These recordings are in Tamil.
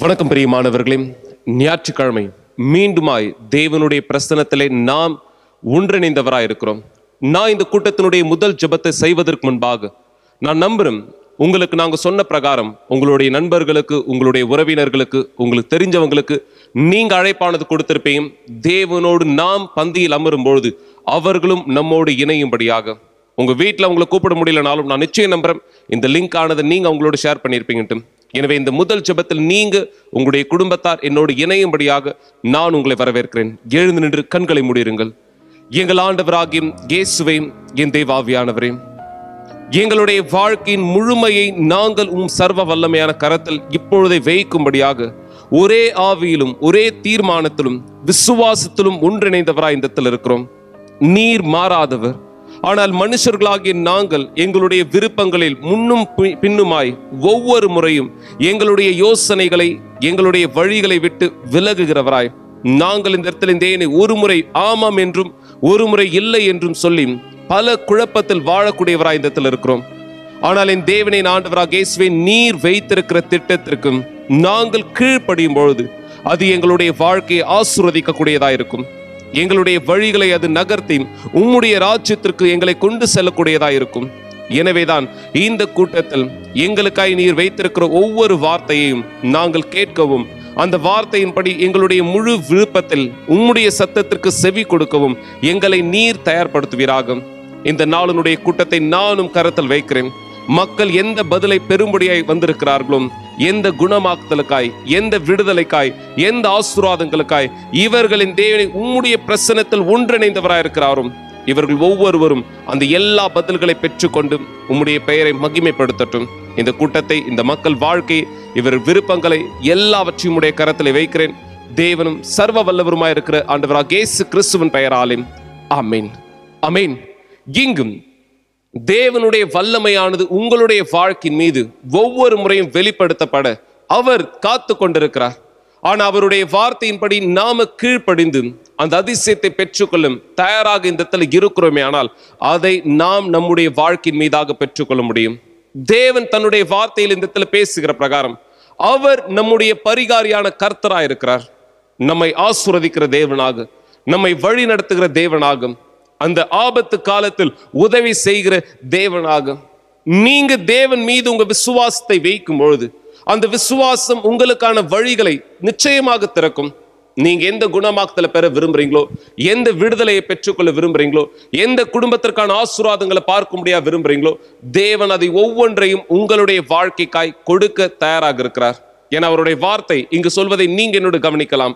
வணக்கம் பிரியமானவர்களே ஞாயிற்றுக்கிழமை மீண்டுமாய் தேவனுடைய பிரசனத்திலே நாம் ஒன்றிணைந்தவராய் இருக்கிறோம் நான் இந்த கூட்டத்தினுடைய முதல் ஜெபத்தை செய்வதற்கு முன்பாக நான் நம்புறேன் உங்களுக்கு நாங்க சொன்ன பிரகாரம் உங்களுடைய நண்பர்களுக்கு உங்களுடைய உறவினர்களுக்கு உங்களுக்கு தெரிஞ்சவங்களுக்கு நீங்க அழைப்பானது கொடுத்திருப்பீங்க தேவனோடு நாம் பந்தியில் அமரும் பொழுது அவர்களும் நம்மோடு இணையும்படியாக உங்க வீட்டில் உங்களை கூப்பிட முடியலனாலும் நான் நிச்சயம் நம்புறேன் இந்த லிங்க் ஆனதை நீங்க அவங்களோட ஷேர் பண்ணியிருப்பீங்கட்டு எனவே இந்த முதல் ஜெபத்தில் நீங்க உங்களுடைய குடும்பத்தார் என்னோடு இணையும்படியாக நான் உங்களை வரவேற்கிறேன் எழுந்து நின்று கண்களை மூடிருங்கள் எங்கள் ஆண்டவராகியும் இயேசுவை என் தேவாவியானவரே எங்களுடைய வாழ்க்கையின் முழுமையை நாங்கள் உம் சர்வ வல்லமையான கரத்தில் இப்பொழுதே வைக்கும்படியாக ஒரே ஆவியிலும் ஒரே தீர்மானத்திலும் விசுவாசத்திலும் ஒன்றிணைந்தவராய் இந்த இடத்தில் இருக்கிறோம் நீர் மாறாதவர் ஆனால் மனுஷர்களாகிய நாங்கள் எங்களுடைய விருப்பங்களில் முன்னும் பி- பின்னுமாய் ஒவ்வொரு முறையும் எங்களுடைய யோசனைகளை எங்களுடைய வழிகளை விட்டு விலகுகிறவராய் நாங்கள் இந்த இடத்துல இந்த ஏனை ஒரு முறை ஆமாம் என்றும் ஒரு முறை இல்லை என்றும் சொல்லி பல குழப்பத்தில் வாழக்கூடியவராய் இந்த இடத்துல இருக்கிறோம் ஆனால் என் தேவனை ஆண்டவராக இயேசுவை நீர் வைத்திருக்கிற திட்டத்திற்கும் நாங்கள் கீழ்ப்படியும் பொழுது அது எங்களுடைய வாழ்க்கையை ஆசுரதிக்கக்கூடியதா இருக்கும் எங்களுடைய வழிகளை அது நகர்த்தி உம்முடைய ராஜ்யத்திற்கு எங்களை கொண்டு செல்லக்கூடியதா இருக்கும் எனவேதான் இந்த கூட்டத்தில் எங்களுக்காய் நீர் வைத்திருக்கிற ஒவ்வொரு வார்த்தையையும் நாங்கள் கேட்கவும் அந்த வார்த்தையின்படி எங்களுடைய முழு விருப்பத்தில் உம்முடைய சத்தத்திற்கு செவி கொடுக்கவும் எங்களை நீர் தயார்படுத்துவீராகும் இந்த நாளினுடைய கூட்டத்தை நானும் கரத்தில் வைக்கிறேன் மக்கள் எந்த பதிலை பெரும்படியாய் வந்திருக்கிறார்களோ எந்த குணமாக்குதலுக்காய் எந்த விடுதலைக்காய் எந்த ஆசீர்வாதங்களுக்காய் இவர்களின் தேவனை உம்முடைய பிரசனத்தில் ஒன்றிணைந்தவராய் இருக்கிறாரும் இவர்கள் ஒவ்வொருவரும் அந்த எல்லா பதில்களை பெற்றுக்கொண்டு உம்முடைய பெயரை மகிமைப்படுத்தட்டும் இந்த கூட்டத்தை இந்த மக்கள் வாழ்க்கை இவர் விருப்பங்களை எல்லாவற்றையும் உடைய கரத்தில் வைக்கிறேன் தேவனும் சர்வ வல்லவருமாய் இருக்கிற ஆண்டவராக இயேசு கிறிஸ்துவின் பெயராலே ஆமென் ஆமென் இங்கும் தேவனுடைய வல்லமையானது உங்களுடைய வாழ்க்கையின் மீது ஒவ்வொரு முறையும் வெளிப்படுத்தப்பட அவர் காத்து கொண்டிருக்கிறார் ஆனா அவருடைய வார்த்தையின்படி நாம கீழ்ப்படிந்து அந்த அதிசயத்தை பெற்றுக்கொள்ளும் தயாராக இந்த இடத்துல இருக்கிறோமே ஆனால் அதை நாம் நம்முடைய வாழ்க்கையின் மீதாக பெற்றுக்கொள்ள முடியும் தேவன் தன்னுடைய வார்த்தையில் இந்த இடத்துல பேசுகிற பிரகாரம் அவர் நம்முடைய பரிகாரியான கர்த்தரா இருக்கிறார் நம்மை ஆசுரதிக்கிற தேவனாக நம்மை வழி நடத்துகிற தேவனாகும் அந்த ஆபத்து காலத்தில் உதவி செய்கிற தேவனாக நீங்க தேவன் மீது உங்க விசுவாசத்தை வைக்கும் பொழுது அந்த விசுவாசம் உங்களுக்கான வழிகளை நிச்சயமாக திறக்கும் நீங்க எந்த குணமாக்குதலை பெற விரும்புறீங்களோ எந்த விடுதலையை பெற்றுக்கொள்ள விரும்புறீங்களோ எந்த குடும்பத்திற்கான ஆசீர்வாதங்களை பார்க்க முடியா விரும்புறீங்களோ தேவன் அதை ஒவ்வொன்றையும் உங்களுடைய வாழ்க்கைக்காய் கொடுக்க தயாராக இருக்கிறார் என அவருடைய வார்த்தை இங்கு சொல்வதை நீங்க என்னோடு கவனிக்கலாம்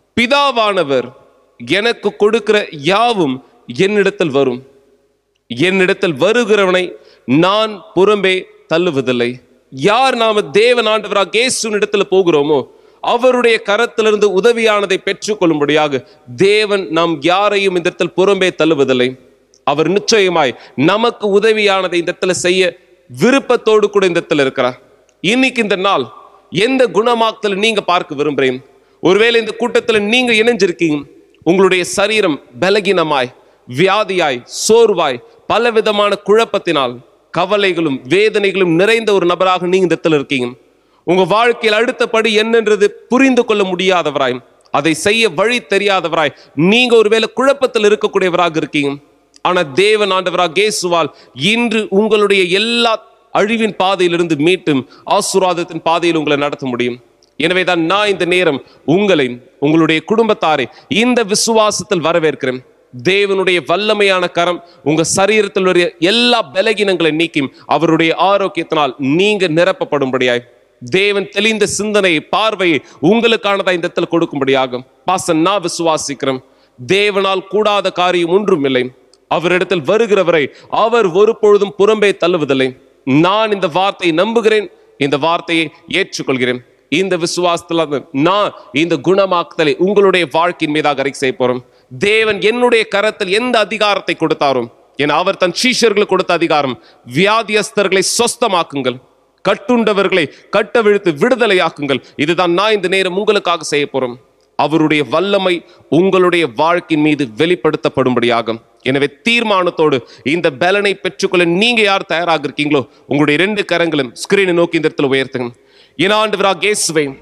பிதாவானவர் எனக்கு கொடுக்கிற யாவும் என்னிடத்தில் வரும் என்னிடத்தில் வருகிறவனை நான் புறம்பே தள்ளுவதில்லை யார் நாம தேவன் ஆண்டவராக இயேசுவின் இடத்துல போகிறோமோ அவருடைய கரத்திலிருந்து உதவியானதை பெற்றுக்கொள்ளும்படியாக தேவன் நாம் யாரையும் இந்த இடத்தில் புறம்பே தள்ளுவதில்லை அவர் நிச்சயமாய் நமக்கு உதவியானதை இந்த இடத்துல செய்ய விருப்பத்தோடு கூட இந்த இடத்துல இருக்கிறார் இன்னைக்கு இந்த நாள் எந்த குணமாக்குதல் நீங்க பார்க்க விரும்புறீங்க ஒருவேளை இந்த கூட்டத்துல நீங்க இணைஞ்சிருக்கீங்க உங்களுடைய சரீரம் பலகீனமாய் வியாதியாய் சோர்வாய் பலவிதமான குழப்பத்தினால் கவலைகளும் வேதனைகளும் நிறைந்த ஒரு நபராக நீங்க இந்த இடத்துல இருக்கீங்க உங்க வாழ்க்கையில் அடுத்த படி என்னன்றது புரிந்து கொள்ள முடியாதவராய் அதை செய்ய வழி தெரியாதவராய் நீங்க ஒருவேளை குழப்பத்தில் இருக்கக்கூடியவராக இருக்கீங்க ஆனா தேவன் ஆண்டவராக இயேசுவால் இன்று உங்களுடைய எல்லா அழிவின் பாதையிலிருந்து மீட்டும் ஆசீர்வாதத்தின் பாதையில் உங்களை நடத்த முடியும் எனவே தான் நான் இந்த நேரம் உங்களை உங்களுடைய குடும்பத்தாரை இந்த விசுவாசத்தில் வரவேற்கிறேன் தேவனுடைய வல்லமையான கரம் உங்க சரீரத்தில் உள்ள எல்லா பலகீனங்களை நீக்கும் அவருடைய ஆரோக்கியத்தினால் நீங்க நிரப்பப்படும்படியாய் தேவன் தெளிந்த சிந்தனையை பார்வையை உங்களுக்கானதா இந்த இடத்துல கொடுக்கும்படியாகும் பாசன் நான் விசுவாசிக்கிறேன் தேவனால் கூடாத காரியம் ஒன்றும் இல்லை அவரிடத்தில் வருகிறவரை அவர் ஒரு பொழுதும் புறம்பே தள்ளுவதில்லை நான் இந்த வார்த்தையை நம்புகிறேன் இந்த வார்த்தையை ஏற்றுக்கொள்கிறேன் இந்த விசுவாசத்துல இருந்து நான் இந்த குணமாக்குதலை உங்களுடைய வாழ்க்கையின் மீதாக அறிக்கை செய்ய போறோம் தேவன் என்னுடைய கரத்தில் எந்த அதிகாரத்தை கொடுத்தாரோ என அவர் தன் சீஷர்களுக்கு கொடுத்த அதிகாரம் வியாதியஸ்தர்களை சொஸ்தமாக்குங்கள் கட்டுண்டவர்களை கட்டவிழ்த்து விடுதலையாக்குங்கள் இதுதான் நான் இந்த நேரம் உங்களுக்காக செய்ய போறோம் அவருடைய வல்லமை உங்களுடைய வாழ்க்கையின் மீது வெளிப்படுத்தப்படும்படியாகும் எனவே தீர்மானத்தோடு இந்த பலனை பெற்றுக்கொள்ள நீங்க யார் தயாராக இருக்கீங்களோ உங்களுடைய ரெண்டு கரங்களும் ஸ்கிரீனை நோக்கி இந்த இடத்துல உயர்த்துங்க என் ஆண்டவராக இயேசுவே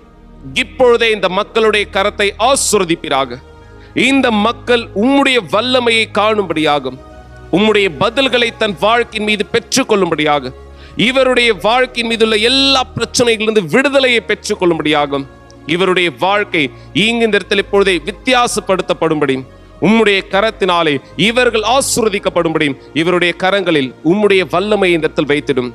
இப்பொழுதே இந்த மக்களுடைய கரத்தை ஆசுரதிப்பீராக இந்த மக்கள் உம்முடைய வல்லமையை காணும்படியாகும் உம்முடைய பதில்களை தன் வாழ்க்கையின் மீது பெற்றுக்கொள்ளும்படியாக இவருடைய வாழ்க்கையின் மீது உள்ள எல்லா பிரச்சனைகளிலிருந்து விடுதலையை பெற்றுக்கொள்ளும்படியாகும் இவருடைய வாழ்க்கை இங்கு இந்த இடத்தில் இப்பொழுதே வித்தியாசப்படுத்தப்படும்படி உம்முடைய கரத்தினாலே இவர்கள் ஆசுரதிக்கப்படும்படி இவருடைய கரங்களில் உம்முடைய வல்லமையை இந்த இடத்தில் வைத்திடும்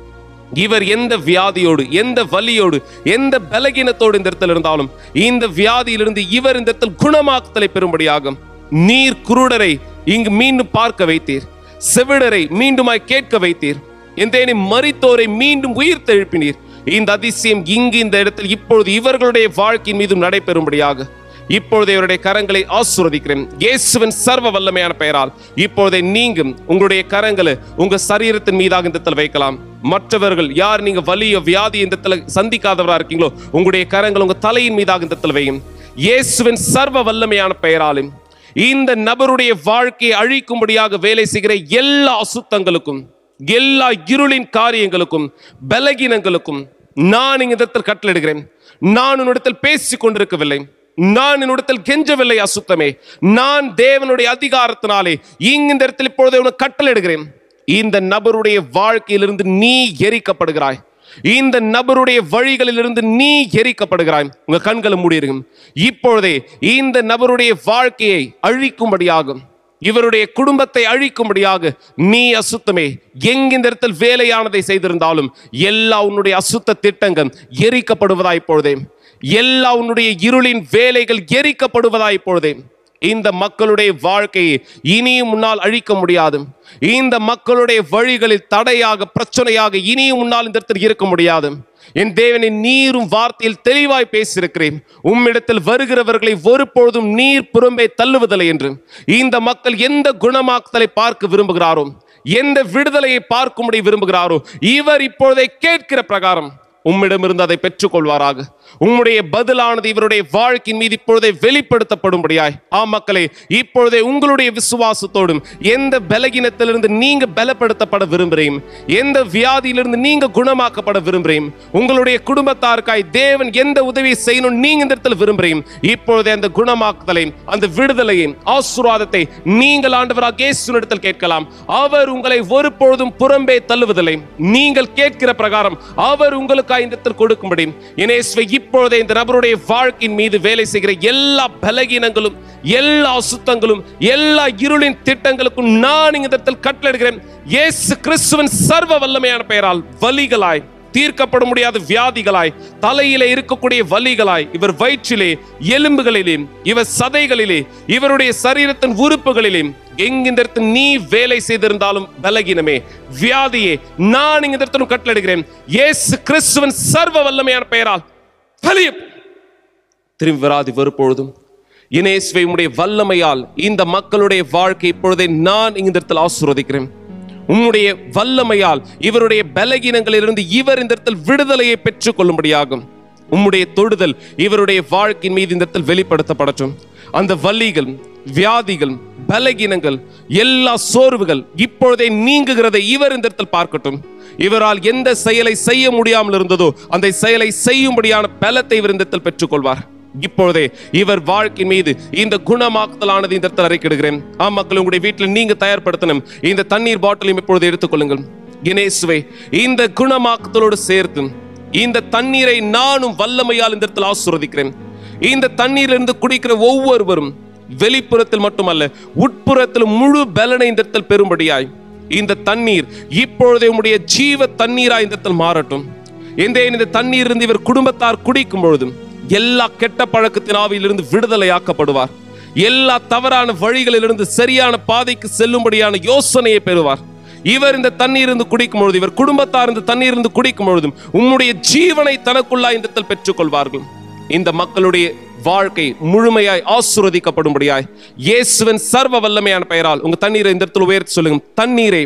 இவர் எந்த வியாதியோடு எந்த வலியோடு எந்த பலகீனத்தோடு இந்த இடத்தில் இருந்தாலும் இந்த வியாதியிலிருந்து இவர் இந்த இடத்தில் குணமாக்குதலை பெறும்படியாகும் நீர் குருடரை இங்கு மீண்டும் பார்க்க வைத்தீர் செவிடரை மீண்டுமாய் கேட்க வைத்தீர் எந்தேனி மரித்தோரை மீண்டும் உயிர் எழுப்பினீர் இந்த அதிசயம் இங்கு இந்த இடத்தில் இப்பொழுது இவர்களுடைய வாழ்க்கையின் மீதும் நடைபெறும்படியாக இப்பொழுது இவருடைய கரங்களை ஆசுரதிக்கிறேன் இயேசுவின் சர்வ வல்லமையான பெயரால் இப்பொழுதே நீங்கும் உங்களுடைய கரங்களை உங்க சரீரத்தின் மீதாக இந்த இடத்துல வைக்கலாம் மற்றவர்கள் யார் நீங்க வலியோ வியாதி இந்த இடத்துல சந்திக்காதவரா இருக்கீங்களோ உங்களுடைய கரங்கள் உங்க தலையின் மீதாக இந்த இடத்துல வையும் இயேசுவின் சர்வ வல்லமையான பெயராலும் இந்த நபருடைய வாழ்க்கையை அழிக்கும்படியாக வேலை செய்கிற எல்லா அசுத்தங்களுக்கும் எல்லா இருளின் காரியங்களுக்கும் பலகீனங்களுக்கும் நான் இங்க இடத்தில் கட்டளிடுகிறேன் நான் உன்னிடத்தில் பேசிக் கொண்டிருக்கவில்லை நான் என்னிடத்தில் கெஞ்சவில்லை அசுத்தமே நான் தேவனுடைய அதிகாரத்தினாலே இங்கு இந்த இடத்தில் இப்பொழுது உனக்கு கட்டளையிடுகிறேன் இந்த நபருடைய வாழ்க்கையிலிருந்து நீ எரிக்கப்படுகிறாய் இந்த நபருடைய வழிகளிலிருந்து நீ எரிக்கப்படுகிறாய் உங்க கண்களை மூடிருங்க இப்பொழுதே இந்த நபருடைய வாழ்க்கையை அழிக்கும்படியாகும் இவருடைய குடும்பத்தை அழிக்கும்படியாக நீ அசுத்தமே எங்க இந்த இடத்தில் வேலையானதை செய்திருந்தாலும் எல்லா உன்னுடைய அசுத்த திட்டங்கள் எரிக்கப்படுவதா இப்பொழுதே எல்லா உன்னுடைய இருளின் வேலைகள் எரிக்கப்படுவதா இப்பொழுதே இந்த மக்களுடைய வாழ்க்கையை இனியும் முன்னால் அழிக்க முடியாது இந்த மக்களுடைய வழிகளில் தடையாக பிரச்சனையாக இனியும் முன்னால் இந்த இடத்தில் இருக்க முடியாது என் தேவனை நீரும் வார்த்தையில் தெளிவாய் பேசியிருக்கிறேன் உம்மிடத்தில் வருகிறவர்களை ஒருபொழுதும் நீர் புறம்பே தள்ளுவதில்லை என்று இந்த மக்கள் எந்த குணமாக்குதலை பார்க்க விரும்புகிறாரோ எந்த விடுதலையை பார்க்கும்படி விரும்புகிறாரோ இவர் இப்பொழுதை கேட்கிற பிரகாரம் உம்மிடமிருந்து அதை பெற்றுக்கொள்வாராக உம்முடைய பதிலானது இவருடைய வாழ்க்கையின் மீது இப்பொழுதே வெளிப்படுத்தப்படும்படியாய் ஆ மக்களே இப்பொழுதே உங்களுடைய விசுவாசத்தோடும் எந்த பலகீனத்திலிருந்து நீங்க பலப்படுத்தப்பட விரும்புகிறேன் எந்த வியாதியிலிருந்து நீங்க குணமாக்கப்பட விரும்புகிறேன் உங்களுடைய குடும்பத்தாருக்காய் தேவன் எந்த உதவி செய்யணும் நீங்க இந்த இடத்துல விரும்புகிறேன் இப்பொழுதே அந்த குணமாக்குதலை அந்த விடுதலையை ஆசீர்வாதத்தை நீங்கள் ஆண்டவராக இயேசுவினிடத்தில் கேட்கலாம் அவர் உங்களை ஒருபொழுதும் புறம்பே தள்ளுவதில்லை நீங்கள் கேட்கிற பிரகாரம் அவர் உங்களுக்காய் இந்த இடத்தில் கொடுக்கும்படி இனேசுவை இப்பொழுதே இந்த நபருடைய வாழ்க்கையின் மீது வேலை செய்கிற எல்லா பலகீனங்களும் எல்லா அசுத்தங்களும் எல்லா இருளின் திட்டங்களுக்கும் நான் இந்த இடத்தில் கட்டளையிடுகிறேன் இயேசு கிறிஸ்துவின் சர்வ வல்லமையான பெயரால் வலிகளாய் தீர்க்கப்பட முடியாத வியாதிகளாய் தலையிலே இருக்கக்கூடிய வலிகளாய் இவர் வயிற்றிலே எலும்புகளிலே இவர் சதைகளிலே இவருடைய சரீரத்தின் உறுப்புகளிலே எங்கிந்த இடத்தில் நீ வேலை செய்திருந்தாலும் பலகீனமே வியாதியே நான் இங்க இடத்திலும் கட்டளையிடுகிறேன் இயேசு கிறிஸ்துவின் சர்வ வல்லமையான பெயரால் வெளியே போ. திரும்பி வராது வருப்பொழுதும் இனேசுவை உம்முடைய வல்லமையால் இந்த மக்களுடைய வாழ்க்கை இப்பொழுதே நான் இந்த இடத்தில் ஆசீர்வதிக்கிறேன் உம்முடைய வல்லமையால் இவருடைய பலகீனங்களிலிருந்து இவர் இந்த இடத்தில் விடுதலையை பெற்றுக் கொள்ளும்படியாகும் உம்முடைய தொடுதல் இவருடைய வாழ்க்கையின் மீது இந்த இடத்தில் வெளிப்படுத்தப்படட்டும் அந்த வலிகள் வியாதிகள் பலகீனங்கள் எல்லா சோர்வுகள் இப்பொழுதே நீங்குகிறதை இவர் இந்த இடத்தில் பார்க்கட்டும் இவரால் எந்த செயலை செய்ய முடியாமல் இருந்ததோ அந்த செயலை செய்யும்படியான பலத்தை இவர் இந்த இடத்தில் பெற்றுக்கொள்வார் இப்பொழுதே இவர் வாழ்க்கை மீது இந்த குணமாக்குதலானது இந்த இடத்தில் அறிக்கிடுகிறேன் ஆ மக்கள் உங்களுடைய வீட்டில் நீங்க தயார்படுத்தணும் இந்த தண்ணீர் பாட்டிலையும் இப்பொழுது எடுத்துக்கொள்ளுங்கள் இனேசுவை இந்த குணமாக்குதலோடு சேர்த்து இந்த தண்ணீரை நானும் வல்லமையால் இந்த இடத்தில் ஆசுரதிக்கிறேன் இந்த தண்ணீரிலிருந்து குடிக்கிற ஒவ்வொருவரும் வெளிப்புறத்தில் மட்டுமல்ல உட்புறத்தில் முழு பலனை இந்த இடத்தில் பெறும்படியாய் இந்த தண்ணீர் இப்பொழுதே உம்முடைய ஜீவ தண்ணீராய் இந்த இடத்தில் மாறட்டும் எந்த இந்த தண்ணீர் இருந்து இவர் குடும்பத்தார் குடிக்கும் பொழுதும் எல்லா கெட்ட பழக்கத்தின் ஆவியிலிருந்து விடுதலையாக்கப்படுவார் எல்லா தவறான வழிகளிலிருந்து சரியான பாதைக்கு செல்லும்படியான யோசனையை பெறுவார் இவர் இந்த தண்ணீர் இருந்து குடிக்கும் பொழுது இவர் குடும்பத்தார் இந்த தண்ணீர் இருந்து குடிக்கும் பொழுதும் உம்முடைய ஜீவனை தனக்குள்ளாய் இந்த இடத்தில் பெற்றுக்கொள்வார்கள் இந்த மக்களுடைய வாழ்க்கை முழுமையாய் ஆசுரதிக்கப்படும்படியாய் இயேசுவின் சர்வ வல்லமையான பெயரால் உங்க தண்ணீரை இந்த இடத்துல உயர்த்தி சொல்லுங்க தண்ணீரை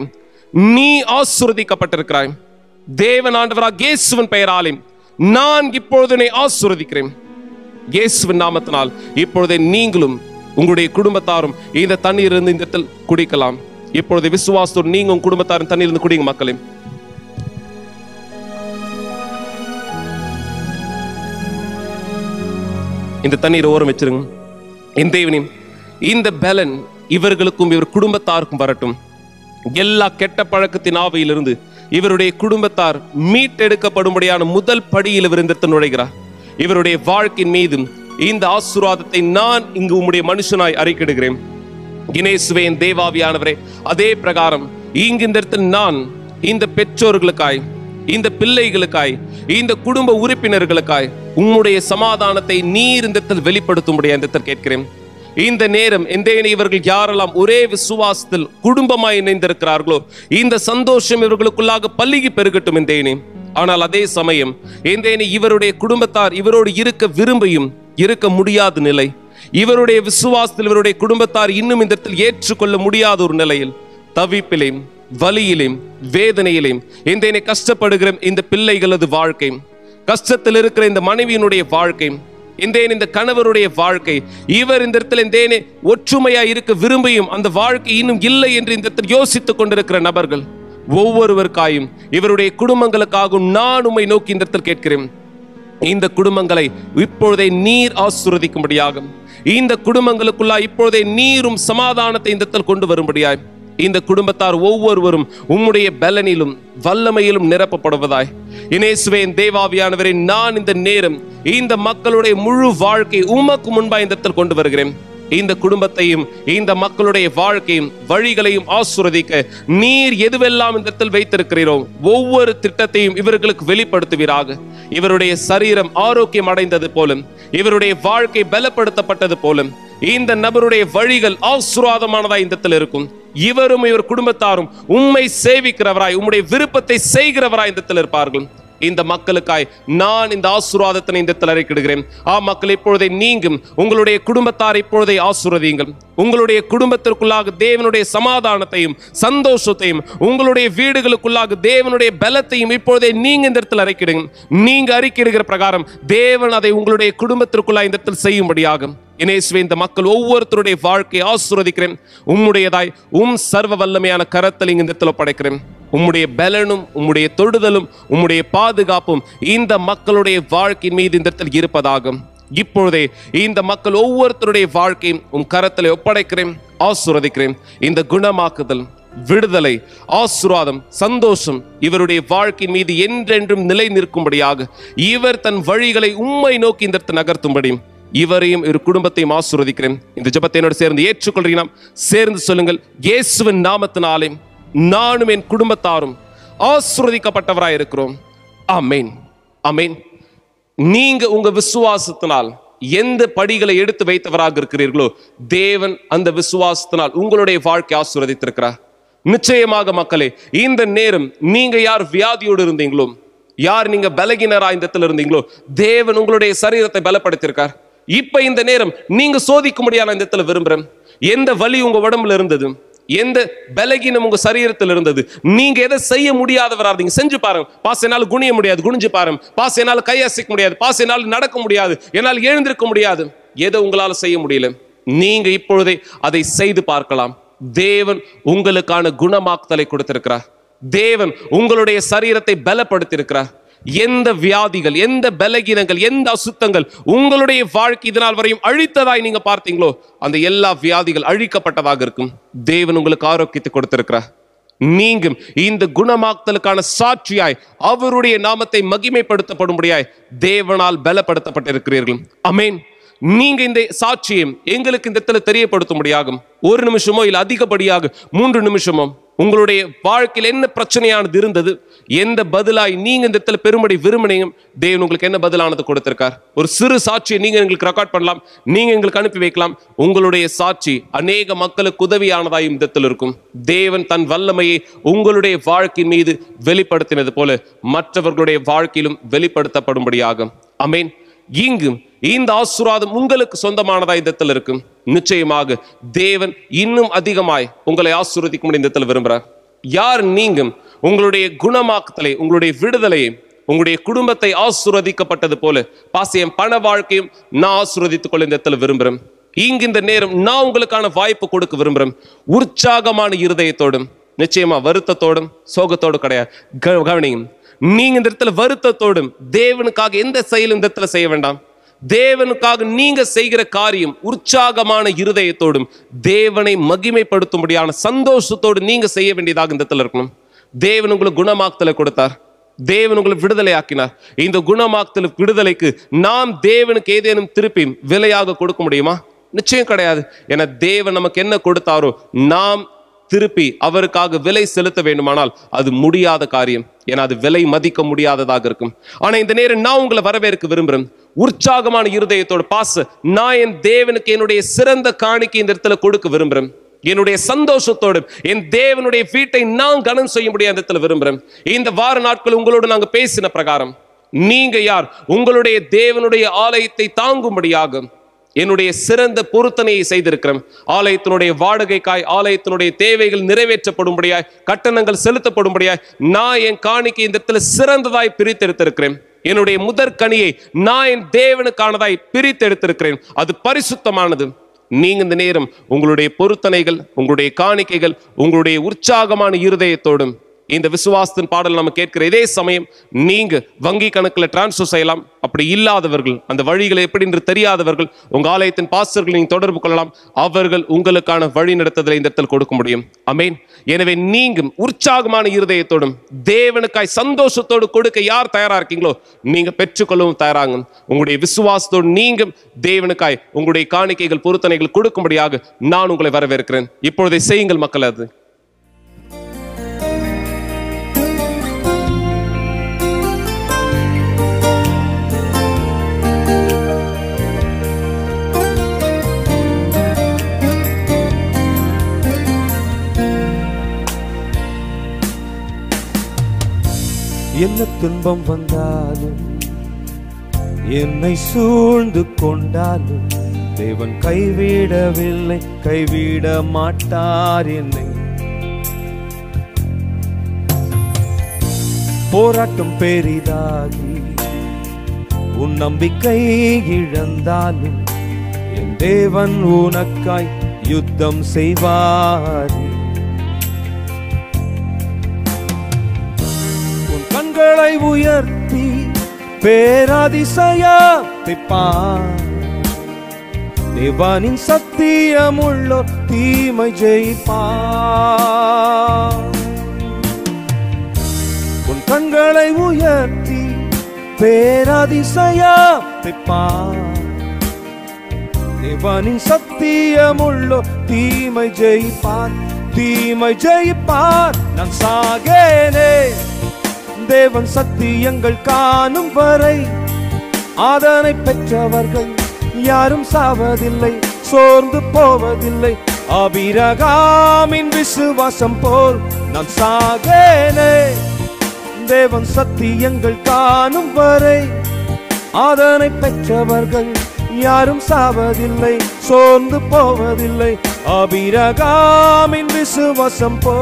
நீ ஆசுரதிக்கப்பட்டிருக்கிறாய் தேவன் ஆண்டவராக இயேசுவின் பெயராலே நான் இப்பொழுது உன்னை ஆசுரதிக்கிறேன் இயேசுவின் நாமத்தினால் இப்பொழுதே நீங்களும் உங்களுடைய குடும்பத்தாரும் இந்த தண்ணீர் இருந்து இந்த இடத்தில் குடிக்கலாம் இப்பொழுது விசுவாசத்தோடு நீங்க உங்க குடும்பத்தாரும் தண்ணீர் இருந்து குடிங்க மக்களே இந்த தண்ணீரை ஓரம் வச்சிருங்க என் தேவனே இந்த பலன் இவர்களுக்கும் இவர் குடும்பத்தாருக்கும் வரட்டும் எல்லா கெட்ட பழக்கத்தின் ஆவையிலிருந்து இவருடைய குடும்பத்தார் மீட்டெடுக்கப்படும்படியான முதல் படியில் இவர் இந்த இடத்தில் நுழைகிறார் இவருடைய வாழ்க்கையின் மீதும் இந்த ஆசீர்வாதத்தை நான் இங்கு உம்முடைய மனுஷனாய் அறிக்கிடுகிறேன் இனேசுவே என் தேவாவியானவரே அதே பிரகாரம் இங்கு இந்த இடத்தில் நான் இந்த பெற்றோர்களுக்காய் இந்த பிள்ளைகளுக்காய் இந்த குடும்ப உறுப்பினர்களுக்காய் உம்முடைய சமாதானத்தை நீர் இந்த இடத்தில் வெளிப்படுத்தும்படியா இந்த இடத்தில் கேட்கிறேன் இந்த நேரம் எந்தேனே இவர்கள் யாரெல்லாம் ஒரே விசுவாசத்தில் குடும்பமாய் இணைந்திருக்கிறார்களோ இந்த சந்தோஷம் இவர்களுக்குள்ளாக பல்லுகி பெருகட்டும் எந்தேனே ஆனால் அதே சமயம் எந்தேனே இவருடைய குடும்பத்தார் இவரோடு இருக்க விரும்பியும் இருக்க முடியாத நிலை இவருடைய விசுவாசத்தில் இவருடைய குடும்பத்தார் இன்னும் இந்த இடத்தில் ஏற்றுக்கொள்ள முடியாத ஒரு நிலையில் தவிப்பிலேயும் வலியிலேயும் வேதனையிலேயும் எந்தேனே கஷ்டப்படுகிற இந்த பிள்ளைகளது வாழ்க்கை கஷ்டத்தில் இருக்கிற இந்த மனைவியினுடைய வாழ்க்கை இந்தேன் இந்த கணவருடைய வாழ்க்கை இவர் இந்த இடத்துல இந்தேனே ஒற்றுமையா இருக்க விரும்பியும் அந்த வாழ்க்கை இன்னும் இல்லை என்று இந்த இடத்தில் யோசித்துக் கொண்டிருக்கிற நபர்கள் ஒவ்வொருவருக்காயும் இவருடைய குடும்பங்களுக்காகவும் நான் உம்மை நோக்கி இந்த இடத்தில் கேட்கிறேன் இந்த குடும்பங்களை இப்பொழுதே நீர் ஆசுரதிக்கும்படியாக இந்த குடும்பங்களுக்குள்ளா இப்பொழுதே நீரும் சமாதானத்தை இந்த இடத்தில் கொண்டு வரும்படியாய் இந்த குடும்பத்தார் ஒவ்வொருவரும் உம்முடைய பலனிலும் வல்லமையிலும் நிரப்பப்படுவதாய் இனேசுவேன் தேவாவியானவரை நான் இந்த நேரம் இந்த மக்களுடைய முழு வாழ்க்கை உமக்கு முன்பாய் இந்த இடத்தில் கொண்டு வருகிறேன் இந்த குடும்பத்தையும் இந்த மக்களுடைய வாழ்க்கையும் வழிகளையும் ஆசுரதிக்க நீர் எதுவெல்லாம் இந்த இடத்தில் வைத்திருக்கிறீரோ ஒவ்வொரு திட்டத்தையும் இவர்களுக்கு வெளிப்படுத்துவீராக இவருடைய சரீரம் ஆரோக்கியம் அடைந்தது போலும் இவருடைய வாழ்க்கை பலப்படுத்தப்பட்டது போலும் இந்த நபருடைய வழிகள் ஆசுராதமானதாய் இந்த இடத்தில் இருக்கும் இவரும் இவர் குடும்பத்தாரும் உண்மை சேவிக்கிறவராய் உம்முடைய விருப்பத்தை செய்கிறவராய் இந்த இடத்தில் இருப்பார்கள் இந்த மக்களுக்காய் நான் இந்த ஆசீர்வாதத்தினை இந்த இடத்தில் அறிக்கிடுகிறேன் ஆ மக்கள் இப்பொழுதே நீங்கும் உங்களுடைய குடும்பத்தார் இப்பொழுதே ஆசீர்வதியுங்கள் உங்களுடைய குடும்பத்திற்குள்ளாக தேவனுடைய சமாதானத்தையும் சந்தோஷத்தையும் உங்களுடைய வீடுகளுக்குள்ளாக தேவனுடைய பலத்தையும் இப்பொழுதே நீங்க இந்த இடத்தில் அறிக்கிடுங்க நீங்க அறிக்கிடுகிற பிரகாரம் தேவன் அதை உங்களுடைய குடும்பத்திற்குள்ளாக இந்த இடத்தில் செய்யும்படியாகும் இனேசுவே இந்த மக்கள் ஒவ்வொருத்தருடைய வாழ்க்கையை ஆசீர்வதிக்கிறேன் உம்முடையதாய் உம் சர்வ வல்லமையான கரத்தில் இங்க இந்த இடத்துல படைக்கிறேன் உம்முடைய பலனும் உம்முடைய தொடுதலும் உம்முடைய பாதுகாப்பும் இந்த மக்களுடைய வாழ்க்கையின் மீது இந்த இடத்தில் இருப்பதாகும் இப்பொழுதே இந்த மக்கள் ஒவ்வொருத்தருடைய வாழ்க்கையும் உம் கரத்தில் ஒப்படைக்கிறேன் ஆசீர்வதிக்கிறேன் இந்த குணமாக்குதல் விடுதலை ஆசீர்வாதம் சந்தோஷம் இவருடைய வாழ்க்கையின் மீது என்றென்றும் நிலை நிற்கும்படியாக இவர் தன் வழிகளை உம்மை நோக்கி இந்த இடத்தை நகர்த்தும்படி இவரையும் இவர் குடும்பத்தையும் ஆசீர்வதிக்கிறேன் இந்த ஜெபத்தை என்னோடு சேர்ந்து ஏற்றுக்கொள்றீங்களா சேர்ந்து சொல்லுங்கள் இயேசுவின் நாமத்தினாலே நானும் என் குடும்பத்தாரும் ஆசீர்வதிக்கப்பட்டவராய் இருக்கிறோம் ஆமென் ஆமென் நீங்க உங்க விசுவாசத்தினால் எந்த படிகளை எடுத்து வைத்தவராக இருக்கிறீர்களோ தேவன் அந்த விசுவாசத்தினால் உங்களுடைய வாழ்க்கை ஆசீர்வதித்திருக்கிறார் நிச்சயமாக மக்களே இந்த நேரம் நீங்க யார் வியாதியோடு இருந்தீங்களோ யார் நீங்க பலகினரா இந்த இடத்துல இருந்தீங்களோ தேவன் உங்களுடைய சரீரத்தை பலப்படுத்தியிருக்கார் இப்ப இந்த நேரம் நீங்க சோதிக்க முடியாத இந்த இடத்துல விரும்புறேன் எந்த வலி உங்க உடம்புல இருந்தது எந்த பலகீனம் உங்க சரீரத்தில் இருந்தது நீங்க எதை செய்ய முடியாதவரா இருந்தீங்க செஞ்சு பாருங்க பாஸ் என்னால குனிய முடியாது குனிஞ்சு பாருங்க பாஸ் என்னால கையசைக்க முடியாது பாஸ் என்னால நடக்க முடியாது என்னால் எழுந்திருக்க முடியாது எதை உங்களால செய்ய முடியல நீங்க இப்பொழுதே அதை செய்து பார்க்கலாம் தேவன் உங்களுக்கான குணமாக்குதலை கொடுத்திருக்கிறார் தேவன் உங்களுடைய சரீரத்தை பலப்படுத்தியிருக்கிறார் எந்த வியாதிகள் எந்த பலகீனங்கள் எந்த அசுத்தங்கள் உங்களுடைய வாழ்க்கை இதனால் வரையும் அழித்ததாய் நீங்க பார்த்தீங்களோ அந்த எல்லா வியாதிகள் அழிக்கப்பட்டதாக இருக்கும் தேவன் உங்களுக்கு ஆரோக்கியத்தை கொடுத்திருக்கிறார் நீங்கும் இந்த குணமாக்குதலுக்கான சாட்சியாய் அவருடைய நாமத்தை மகிமைப்படுத்தப்படும்படியாய் தேவனால் பலப்படுத்தப்பட்டிருக்கிறீர்கள் அமேன் நீங்க இந்த சாட்சியம் எங்களுக்கு இந்த இடத்துல தெரியப்படுத்தும்படியாகும் ஒரு நிமிஷமோ இல்ல அதிகப்படியாக மூன்று நிமிஷமோ உங்களுடைய வாழ்க்கையில் என்ன பிரச்சனையானது இருந்தது எந்த பதிலாய் நீங்க இந்த இடத்துல பெருமடி விரும்பினையும் தேவன் உங்களுக்கு என்ன பதிலானது கொடுத்திருக்கார் ஒரு சிறு சாட்சியை நீங்க எங்களுக்கு ரெக்கார்ட் பண்ணலாம் நீங்க எங்களுக்கு அனுப்பி வைக்கலாம் உங்களுடைய சாட்சி அநேக மக்களுக்கு உதவியானதாயும் இந்த இடத்துல இருக்கும் தேவன் தன் வல்லமையை உங்களுடைய வாழ்க்கையின் மீது வெளிப்படுத்தினது போல மற்றவர்களுடைய வாழ்க்கையிலும் வெளிப்படுத்தப்படும்படியாகும் அமேன் இங்கும் இந்த ஆசீர்வாதம் உங்களுக்கு சொந்தமானதா இந்த இடத்துல இருக்கும் நிச்சயமாக தேவன் இன்னும் அதிகமாய் உங்களை ஆசீர்வதிக்கும் இந்த இடத்துல விரும்புறார் யார் நீங்கும் உங்களுடைய குணமாக்குதலை உங்களுடைய விடுதலையை உங்களுடைய குடும்பத்தை ஆசீர்வதிக்கப்பட்டது போல பாசியம் பண வாழ்க்கையும் நான் ஆசீர்வதித்துக் கொள்ள இந்த இடத்துல விரும்புறேன் இங்கு இந்த நேரம் நான் உங்களுக்கான வாய்ப்பு கொடுக்க விரும்புறேன் உற்சாகமான இருதயத்தோடும் நிச்சயமா வருத்தத்தோடும் சோகத்தோடும் கிடையாது க- கவனியும் நீங்க இந்த இடத்துல வருத்தத்தோடும் தேவனுக்காக எந்த செயலும் இந்த இடத்துல செய்ய வேண்டாம் தேவனுக்காக நீங்க செய்கிற காரியம் உற்சாகமான இருதயத்தோடும் தேவனை மகிமைப்படுத்தும்படியான சந்தோஷத்தோடு நீங்க செய்ய வேண்டியதாக இந்த இடத்துல இருக்கணும் தேவன் உங்களுக்கு குணமாக்குதலை கொடுத்தார் தேவன் உங்களை விடுதலை ஆக்கினார் இந்த குணமாக்குதல் விடுதலைக்கு நாம் தேவனுக்கு ஏதேனும் திருப்பி விலையாக கொடுக்க முடியுமா நிச்சயம் கிடையாது ஏன்னா தேவன் நமக்கு என்ன கொடுத்தாரோ நாம் திருப்பி அவருக்காக விலை செலுத்த வேண்டுமானால் அது முடியாத காரியம் ஏன்னா அது விலை மதிக்க முடியாததாக இருக்கும் ஆனா இந்த நேரம் நான் உங்களை வரவேற்க விரும்புறேன் உற்சாகமான இருதயத்தோட பாச நான் என் தேவனுக்கு என்னுடைய சிறந்த காணிக்கை இந்த இடத்துல கொடுக்க விரும்புறேன் என்னுடைய சந்தோஷத்தோடு என் தேவனுடைய வீட்டை நான் கனம் செய்ய முடியாத இடத்துல விரும்புறேன் இந்த வார நாட்கள் உங்களோடு நாங்க பேசின பிரகாரம் நீங்க யார் உங்களுடைய தேவனுடைய ஆலயத்தை தாங்கும்படியாக என்னுடைய சிறந்த பொருத்தனையை செய்திருக்கிறேன் ஆலயத்தினுடைய வாடகைக்காய் ஆலயத்தினுடைய தேவைகள் நிறைவேற்றப்படும்படியாய் கட்டணங்கள் செலுத்தப்படும்படியாய் நான் என் காணிக்கை இந்த இடத்துல சிறந்ததாய் பிரித்தெடுத்திருக்கிறேன் என்னுடைய முதற் கனியை நான் என் தேவனுக்கானதாய் பிரித்தெடுத்திருக்கிறேன் அது பரிசுத்தமானது நீங்க இந்த நேரம் உங்களுடைய பொருத்தனைகள் உங்களுடைய காணிக்கைகள் உங்களுடைய உற்சாகமான இருதயத்தோடும் இந்த விசுவாசத்தின் பாடல் நம்ம கேட்கிற இதே சமயம் நீங்க வங்கி கணக்குல டிரான்ஸ்ஃபர் செய்யலாம் அப்படி இல்லாதவர்கள் அந்த வழிகளை எப்படி என்று தெரியாதவர்கள் உங்க ஆலயத்தின் பாஸ்டர்கள் நீங்க தொடர்பு கொள்ளலாம் அவர்கள் உங்களுக்கான வழி நடத்துதலை இந்த இடத்தில் கொடுக்க முடியும் அமேன் எனவே நீங்க உற்சாகமான இருதயத்தோடும் தேவனுக்காய் சந்தோஷத்தோடு கொடுக்க யார் தயாரா இருக்கீங்களோ நீங்க பெற்றுக்கொள்ளவும் தயாராங்க உங்களுடைய விசுவாசத்தோடு நீங்க தேவனுக்காய் உங்களுடைய காணிக்கைகள் பொருத்தனைகள் கொடுக்கும்படியாக நான் உங்களை வரவேற்கிறேன் இப்பொழுதை செய்யுங்கள் மக்கள் அது என்ன துன்பம் வந்தாலும் என்னை சூழ்ந்து கொண்டாலும் தேவன் கைவிடவில்லை கைவிட மாட்டார் என்னை போராட்டம் பெரிதாகி உன் நம்பிக்கை இழந்தாலும் என் தேவன் உனக்காய் யுத்தம் செய்வாரே உன் கண்களை உயர்த்தி பேராதிசயத்தை பார் தேவானின் சத்தியமுள்ளோ தீமை ஜெயிப்பார் உன் கண்களை உயர்த்தி பேராதிசயத்தை பார் தேவனின் சத்தியமுள்ளோ தீமை ஜெயிப்பார் தீமை ஜெயிப்பார் நான் சாகேனே தேவன் சத்தியங்கள் காணும் வரை ஆதனை பெற்றவர்கள் யாரும் சாவதில்லை சோர்ந்து போவதில்லை அபிரகாமின் விசுவாசம் போல் நான் சாகேனே தேவன் சத்தியங்கள் காணும் வரை ஆதனை பெற்றவர்கள் யாரும் சாவதில்லை சோர்ந்து போவதில்லை அபிரகாமின் விசுவாசம் போ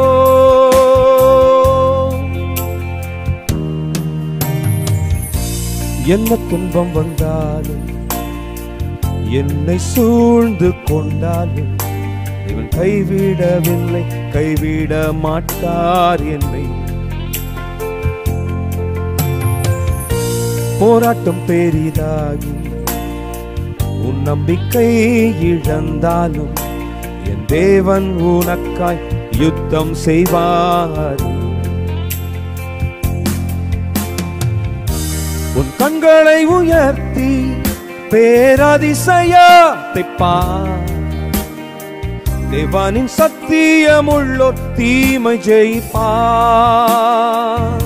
என்ன துன்பம் வந்தாலும் என்னை சூழ்ந்து கொண்டாலும் இவன் கைவிடவில்லை கைவிட மாட்டார் என்னை போராட்டம் பெரிதாகி உன் நம்பிக்கை இழந்தாலும் என் தேவன் உனக்காய் யுத்தம் செய்வார் உன் கண்களை உயர்த்தி பேரதிசயத்தை பார் தேவானின் சத்தியமுள்ளோ தீமை ஜெயிப்பார்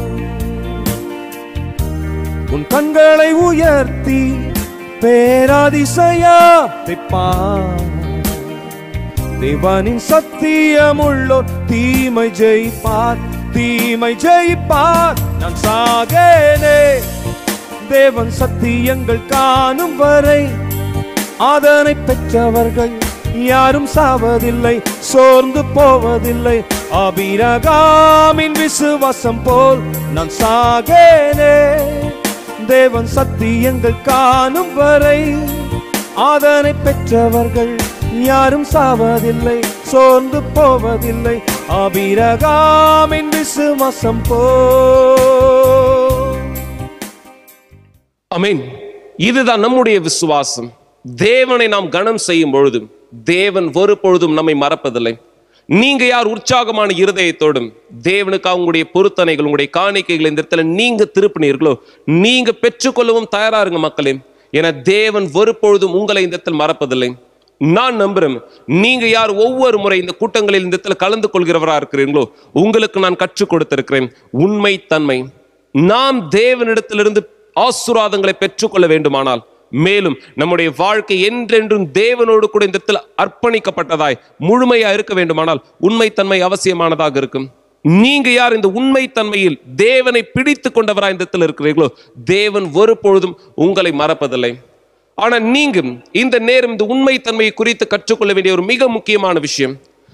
உன் கண்களை உயர்த்தி பேராதிசயத்தை பார் தேவனின் சத்தியமுள்ளோ தீமை ஜெயிப்பார் தீமை ஜெயிப்பார் நான் சாகேனே தேவன் சத்தியங்கள் காணும் வரை ஆதனை பெற்றவர்கள் யாரும் சாவதில்லை சோர்ந்து போவதில்லை அபிரகாமின் விசுவாசம் போல் நான் சாகேனே தேவன் சத்தியங்கள் காணும் வரை ஆதனை பெற்றவர்கள் யாரும் சாவதில்லை சோர்ந்து போவதில்லை அபிரகாமின் விசுவாசம் போ அமேன் இதுதான் நம்முடைய விசுவாசம் தேவனை நாம் கனம் செய்யும் பொழுதும் தேவன் ஒரு பொழுதும் நம்மை மறப்பதில்லை நீங்க யார் உற்சாகமான இருதயத்தோடும் தேவனுக்கு உங்களுடைய பொருத்தனைகள் உங்களுடைய காணிக்கைகள் இந்த இடத்துல நீங்க திருப்பினீர்களோ நீங்க பெற்றுக்கொள்ளவும் தயாரா இருங்க மக்களே என தேவன் ஒரு பொழுதும் உங்களை இந்த இடத்தில் மறப்பதில்லை நான் நம்புறேன் நீங்க யார் ஒவ்வொரு முறை இந்த கூட்டங்களில் இந்த இடத்துல கலந்து கொள்கிறவரா இருக்கிறீங்களோ உங்களுக்கு நான் கற்றுக் கொடுத்திருக்கிறேன் உண்மை தன்மை நாம் தேவனிடத்திலிருந்து ஆசுராதங்களை பெற்றுக்கொள்ள வேண்டுமானால் மேலும் நம்முடைய வாழ்க்கை என்றென்றும் தேவனோடு கூட இந்த இடத்துல அர்ப்பணிக்கப்பட்டதாய் முழுமையா இருக்க வேண்டுமானால் உண்மைத்தன்மை அவசியமானதாக இருக்கும் நீங்க யார் இந்த உண்மைத்தன்மையில் தேவனை பிடித்து கொண்டவராய் இந்த இடத்துல இருக்கிறீர்களோ தேவன் ஒரு பொழுதும் உங்களை மறப்பதில்லை ஆனா நீங்க இந்த நேரம் இந்த உண்மைத்தன்மையை குறித்து கற்றுக்கொள்ள வேண்டிய ஒரு மிக முக்கியமான விஷயம்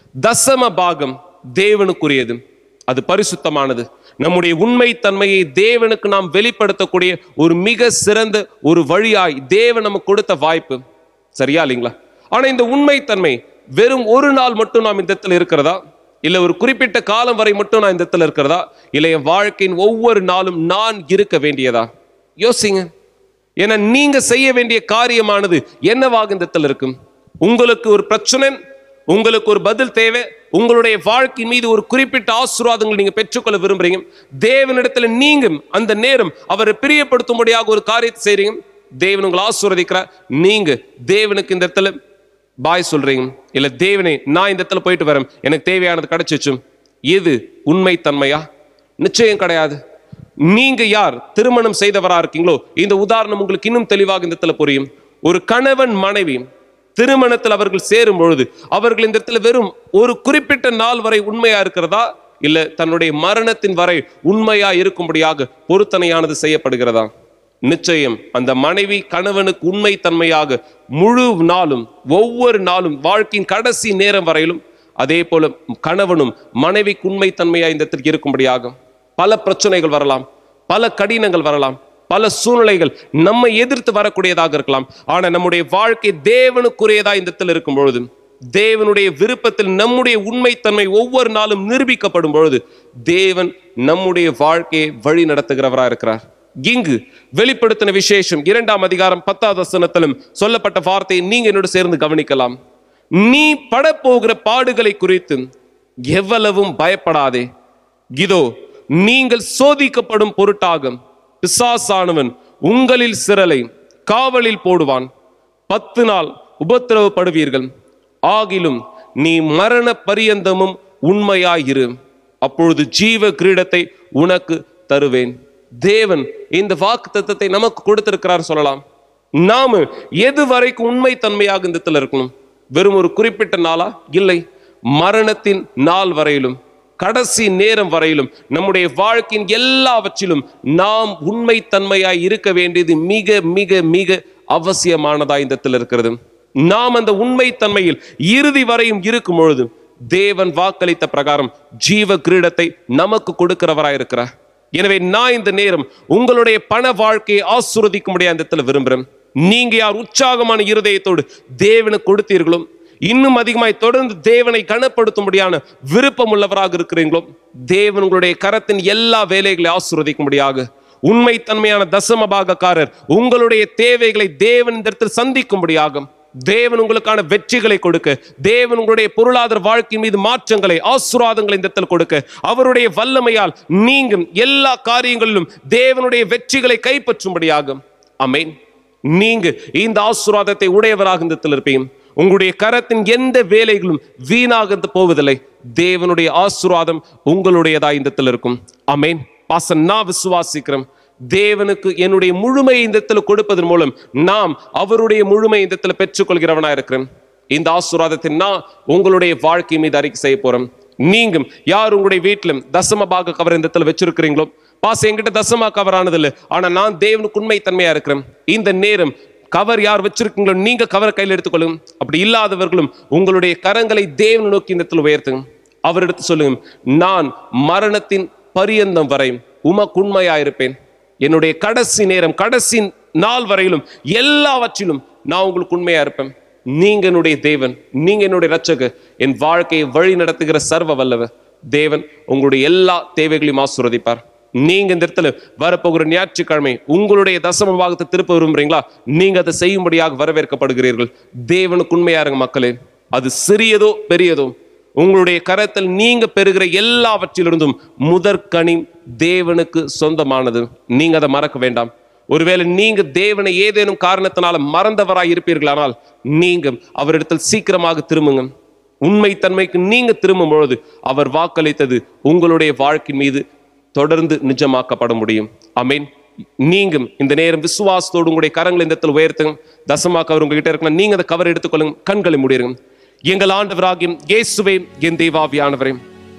தசம பாகம் தேவனுக்குரியது அது பரிசுத்தமானது நம்முடைய உண்மைத்தன்மையை தேவனுக்கு நாம் வெளிப்படுத்தக்கூடிய ஒரு மிக சிறந்த ஒரு வழியாய் தேவன் நமக்கு கொடுத்த வாய்ப்பு சரியா இல்லைங்களா ஆனா இந்த உண்மைத்தன்மை வெறும் ஒரு நாள் மட்டும் நாம் இந்த இடத்துல இருக்கிறதா இல்ல ஒரு குறிப்பிட்ட காலம் வரை மட்டும் நான் இந்த இடத்துல இருக்கிறதா இல்ல என் வாழ்க்கையின் ஒவ்வொரு நாளும் நான் இருக்க வேண்டியதா யோசிங்க ஏன்னா நீங்க செய்ய வேண்டிய காரியமானது என்னவாக இந்த இடத்துல இருக்கும் உங்களுக்கு ஒரு பிரச்சனை உங்களுக்கு ஒரு பதில் தேவை உங்களுடைய வாழ்க்கை மீது ஒரு குறிப்பிட்ட ஆசீர்வாதங்கள் நீங்க பெற்றுக்கொள்ள விரும்புறீங்க தேவனிடத்துல நீங்க அந்த நேரம் அவரை பிரியப்படுத்தும்படியாக ஒரு காரியத்தை செய்றீங்க தேவன் உங்களை ஆசீர்வதிக்கிறார் நீங்க தேவனுக்கு இந்த இடத்துல பாய் சொல்றீங்க இல்ல தேவனே நான் இந்த இடத்துல போயிட்டு வரேன் எனக்கு தேவையானது கிடைச்சிச்சு இது உண்மைத்தன்மையா நிச்சயம் கிடையாது நீங்க யார் திருமணம் செய்தவரா இருக்கீங்களோ இந்த உதாரணம் உங்களுக்கு இன்னும் தெளிவாக இந்த இடத்துல புரியும் ஒரு கணவன் மனைவி திருமணத்தில் அவர்கள் சேரும் பொழுது அவர்கள் இந்த இடத்துல வெறும் ஒரு குறிப்பிட்ட நாள் வரை உண்மையா இருக்கிறதா இல்ல தன்னுடைய மரணத்தின் வரை உண்மையா இருக்கும்படியாக பொருத்தனையானது செய்யப்படுகிறதா நிச்சயம் அந்த மனைவி கணவனுக்கு உண்மை தன்மையாக முழு நாளும் ஒவ்வொரு நாளும் வாழ்க்கையின் கடைசி நேரம் வரையிலும் அதே போல கணவனும் மனைவிக்கு உண்மை தன்மையா இந்த இடத்திற்கு இருக்கும்படியாக பல பிரச்சனைகள் வரலாம் பல கடினங்கள் வரலாம் பல சூழ்நிலைகள் நம்மை எதிர்த்து வரக்கூடியதாக இருக்கலாம் ஆனா நம்முடைய வாழ்க்கை தேவனுக்குரியதா இந்த இடத்தில் இருக்கும் பொழுது தேவனுடைய விருப்பத்தில் நம்முடைய உண்மைத்தன்மை ஒவ்வொரு நாளும் நிரூபிக்கப்படும் பொழுது தேவன் நம்முடைய வாழ்க்கையை வழி நடத்துகிறவரா இருக்கிறார் இங்கு வெளிப்படுத்தின விசேஷம் இரண்டாம் அதிகாரம் பத்தாவது வசனத்திலும் சொல்லப்பட்ட வார்த்தையை நீங்க என்னோடு சேர்ந்து கவனிக்கலாம் நீ படப்போகிற பாடுகளை குறித்து எவ்வளவும் பயப்படாதே இதோ நீங்கள் சோதிக்கப்படும் பொருட்டாக பிசாசானவன் உங்களில் சிரலை காவலில் போடுவான் பத்து நாள் உபத்திரவப்படுவீர்கள் ஆகிலும் நீ மரண பரியந்தமும் உண்மையாயிரு அப்பொழுது ஜீவ கிரீடத்தை உனக்கு தருவேன் தேவன் இந்த வாக்கு தத்தத்தை நமக்கு கொடுத்திருக்கிறார் சொல்லலாம் நாம எது வரைக்கும் உண்மை தன்மையாக இந்த இடத்துல இருக்கணும் வெறும் ஒரு குறிப்பிட்ட நாளா இல்லை மரணத்தின் நாள் வரையிலும் கடைசி நேரம் வரையிலும் நம்முடைய வாழ்க்கையின் எல்லாவற்றிலும் நாம் உண்மைத்தன்மையாய் இருக்க வேண்டியது மிக மிக மிக அவசியமானதா இந்த இடத்துல இருக்கிறது நாம் அந்த உண்மைத்தன்மையில் இறுதி வரையும் இருக்கும் பொழுது தேவன் வாக்களித்த பிரகாரம் ஜீவ கிரீடத்தை நமக்கு கொடுக்கிறவராய் இருக்கிறார் எனவே நான் இந்த நேரம் உங்களுடைய பண வாழ்க்கையை ஆசுரதிக்கும்படியா இந்த இடத்துல விரும்புகிறேன் நீங்க யார் உற்சாகமான இருதயத்தோடு தேவனுக்கு கொடுத்தீர்களோ இன்னும் அதிகமாய் தொடர்ந்து தேவனை கனப்படுத்தும்படியான விருப்பம் உள்ளவராக இருக்கிறீங்களோ தேவன் உங்களுடைய கரத்தின் எல்லா வேலைகளை ஆசுரதிக்கும்படியாக உண்மைத்தன்மையான தசம பாகக்காரர் உங்களுடைய தேவைகளை தேவன் இந்த இடத்தில் சந்திக்கும்படியாக தேவன் உங்களுக்கான வெற்றிகளை கொடுக்க தேவன் உங்களுடைய பொருளாதார வாழ்க்கை மீது மாற்றங்களை ஆசுராதங்களை இந்த இடத்தில் கொடுக்க அவருடைய வல்லமையால் நீங்க எல்லா காரியங்களிலும் தேவனுடைய வெற்றிகளை கைப்பற்றும்படியாக அமேன் நீங்க இந்த ஆசுராதத்தை உடையவராக இந்த இடத்தில் இருப்பீங்க உங்களுடைய கரத்தின் எந்த வேலைகளும் வீணாக போவதில்லை தேவனுடைய ஆசுராதம் உங்களுடையதா இந்த இடத்தில் இருக்கும் அமேன் பாசன் நான் விசுவாசிக்கிறேன் தேவனுக்கு என்னுடைய முழுமையை இந்த இடத்துல கொடுப்பதன் மூலம் நாம் அவருடைய முழுமை இந்த இடத்துல பெற்றுக்கொள்கிறவனா இருக்கிறேன் இந்த ஆசீர்வாதத்தை நான் உங்களுடைய வாழ்க்கை மீது அறிக்கை செய்ய போறேன் நீங்க யார் உங்களுடைய வீட்டிலும் தசம பாக கவர் இந்த இடத்துல வச்சிருக்கிறீங்களோ பாஸ் என்கிட்ட தசமா கவர் ஆனது இல்லை ஆனா நான் தேவனுக்கு உண்மை தன்மையா இருக்கிறேன் இந்த நேரம் கவர் யார் வச்சிருக்கீங்களோ நீங்க கவர் கையில் எடுத்துக்கொள்ளுங்க அப்படி இல்லாதவர்களும் உங்களுடைய கரங்களை தேவன் நோக்கி இந்த இடத்துல உயர்த்துங்க அவர் எடுத்து சொல்லுங்க நான் மரணத்தின் பரியந்தம் வரை உமக்கு உண்மையா இருப்பேன் என்னுடைய கடைசி நேரம் கடைசி நாள் வரையிலும் எல்லாவற்றிலும் நான் உங்களுக்கு உண்மையா இருப்பேன் நீங்க என்னுடைய தேவன் நீங்க என்னுடைய ரட்சகர் என் வாழ்க்கையை வழி நடத்துகிற சர்வ வல்லவர் தேவன் உங்களுடைய எல்லா தேவைகளையும் ஆசீர்வதிப்பார் நீங்க இந்த இடத்துல வரப்போகிற ஞாயிற்றுக்கிழமை உங்களுடைய தசம பாகத்தை திருப்ப விரும்புறீங்களா நீங்க அதை செய்யும்படியாக வரவேற்கப்படுகிறீர்கள் தேவனுக்கு உண்மையா இருங்க மக்களே அது சிறியதோ பெரியதோ உங்களுடைய கரத்தில் நீங்க பெறுகிற எல்லாவற்றிலிருந்தும் முதற்கனி தேவனுக்கு சொந்தமானது நீங்க அதை மறக்க வேண்டாம் ஒருவேளை நீங்க தேவனை ஏதேனும் காரணத்தினால மறந்தவராய் இருப்பீர்களானால் நீங்க அவரிடத்தில் சீக்கிரமாக திரும்புங்க உண்மை தன்மைக்கு நீங்க திரும்பும் பொழுது அவர் வாக்களித்தது உங்களுடைய வாழ்க்கை மீது தொடர்ந்து நிஜமாக்கப்பட முடியும் அமீன் நீங்க இந்த நேரம் விசுவாசத்தோடு உங்களுடைய கரங்களை இந்த இடத்துல உயர்த்துங்க தசமா கவர் உங்ககிட்ட இருக்கலாம் நீங்க அந்த கவர் எடுத்துக்கொள்ளுங்க கண்களை மூடிருங்க எங்கள் ஆண்டவராகிய இயேசுவே என் தெய்வாவியானவரே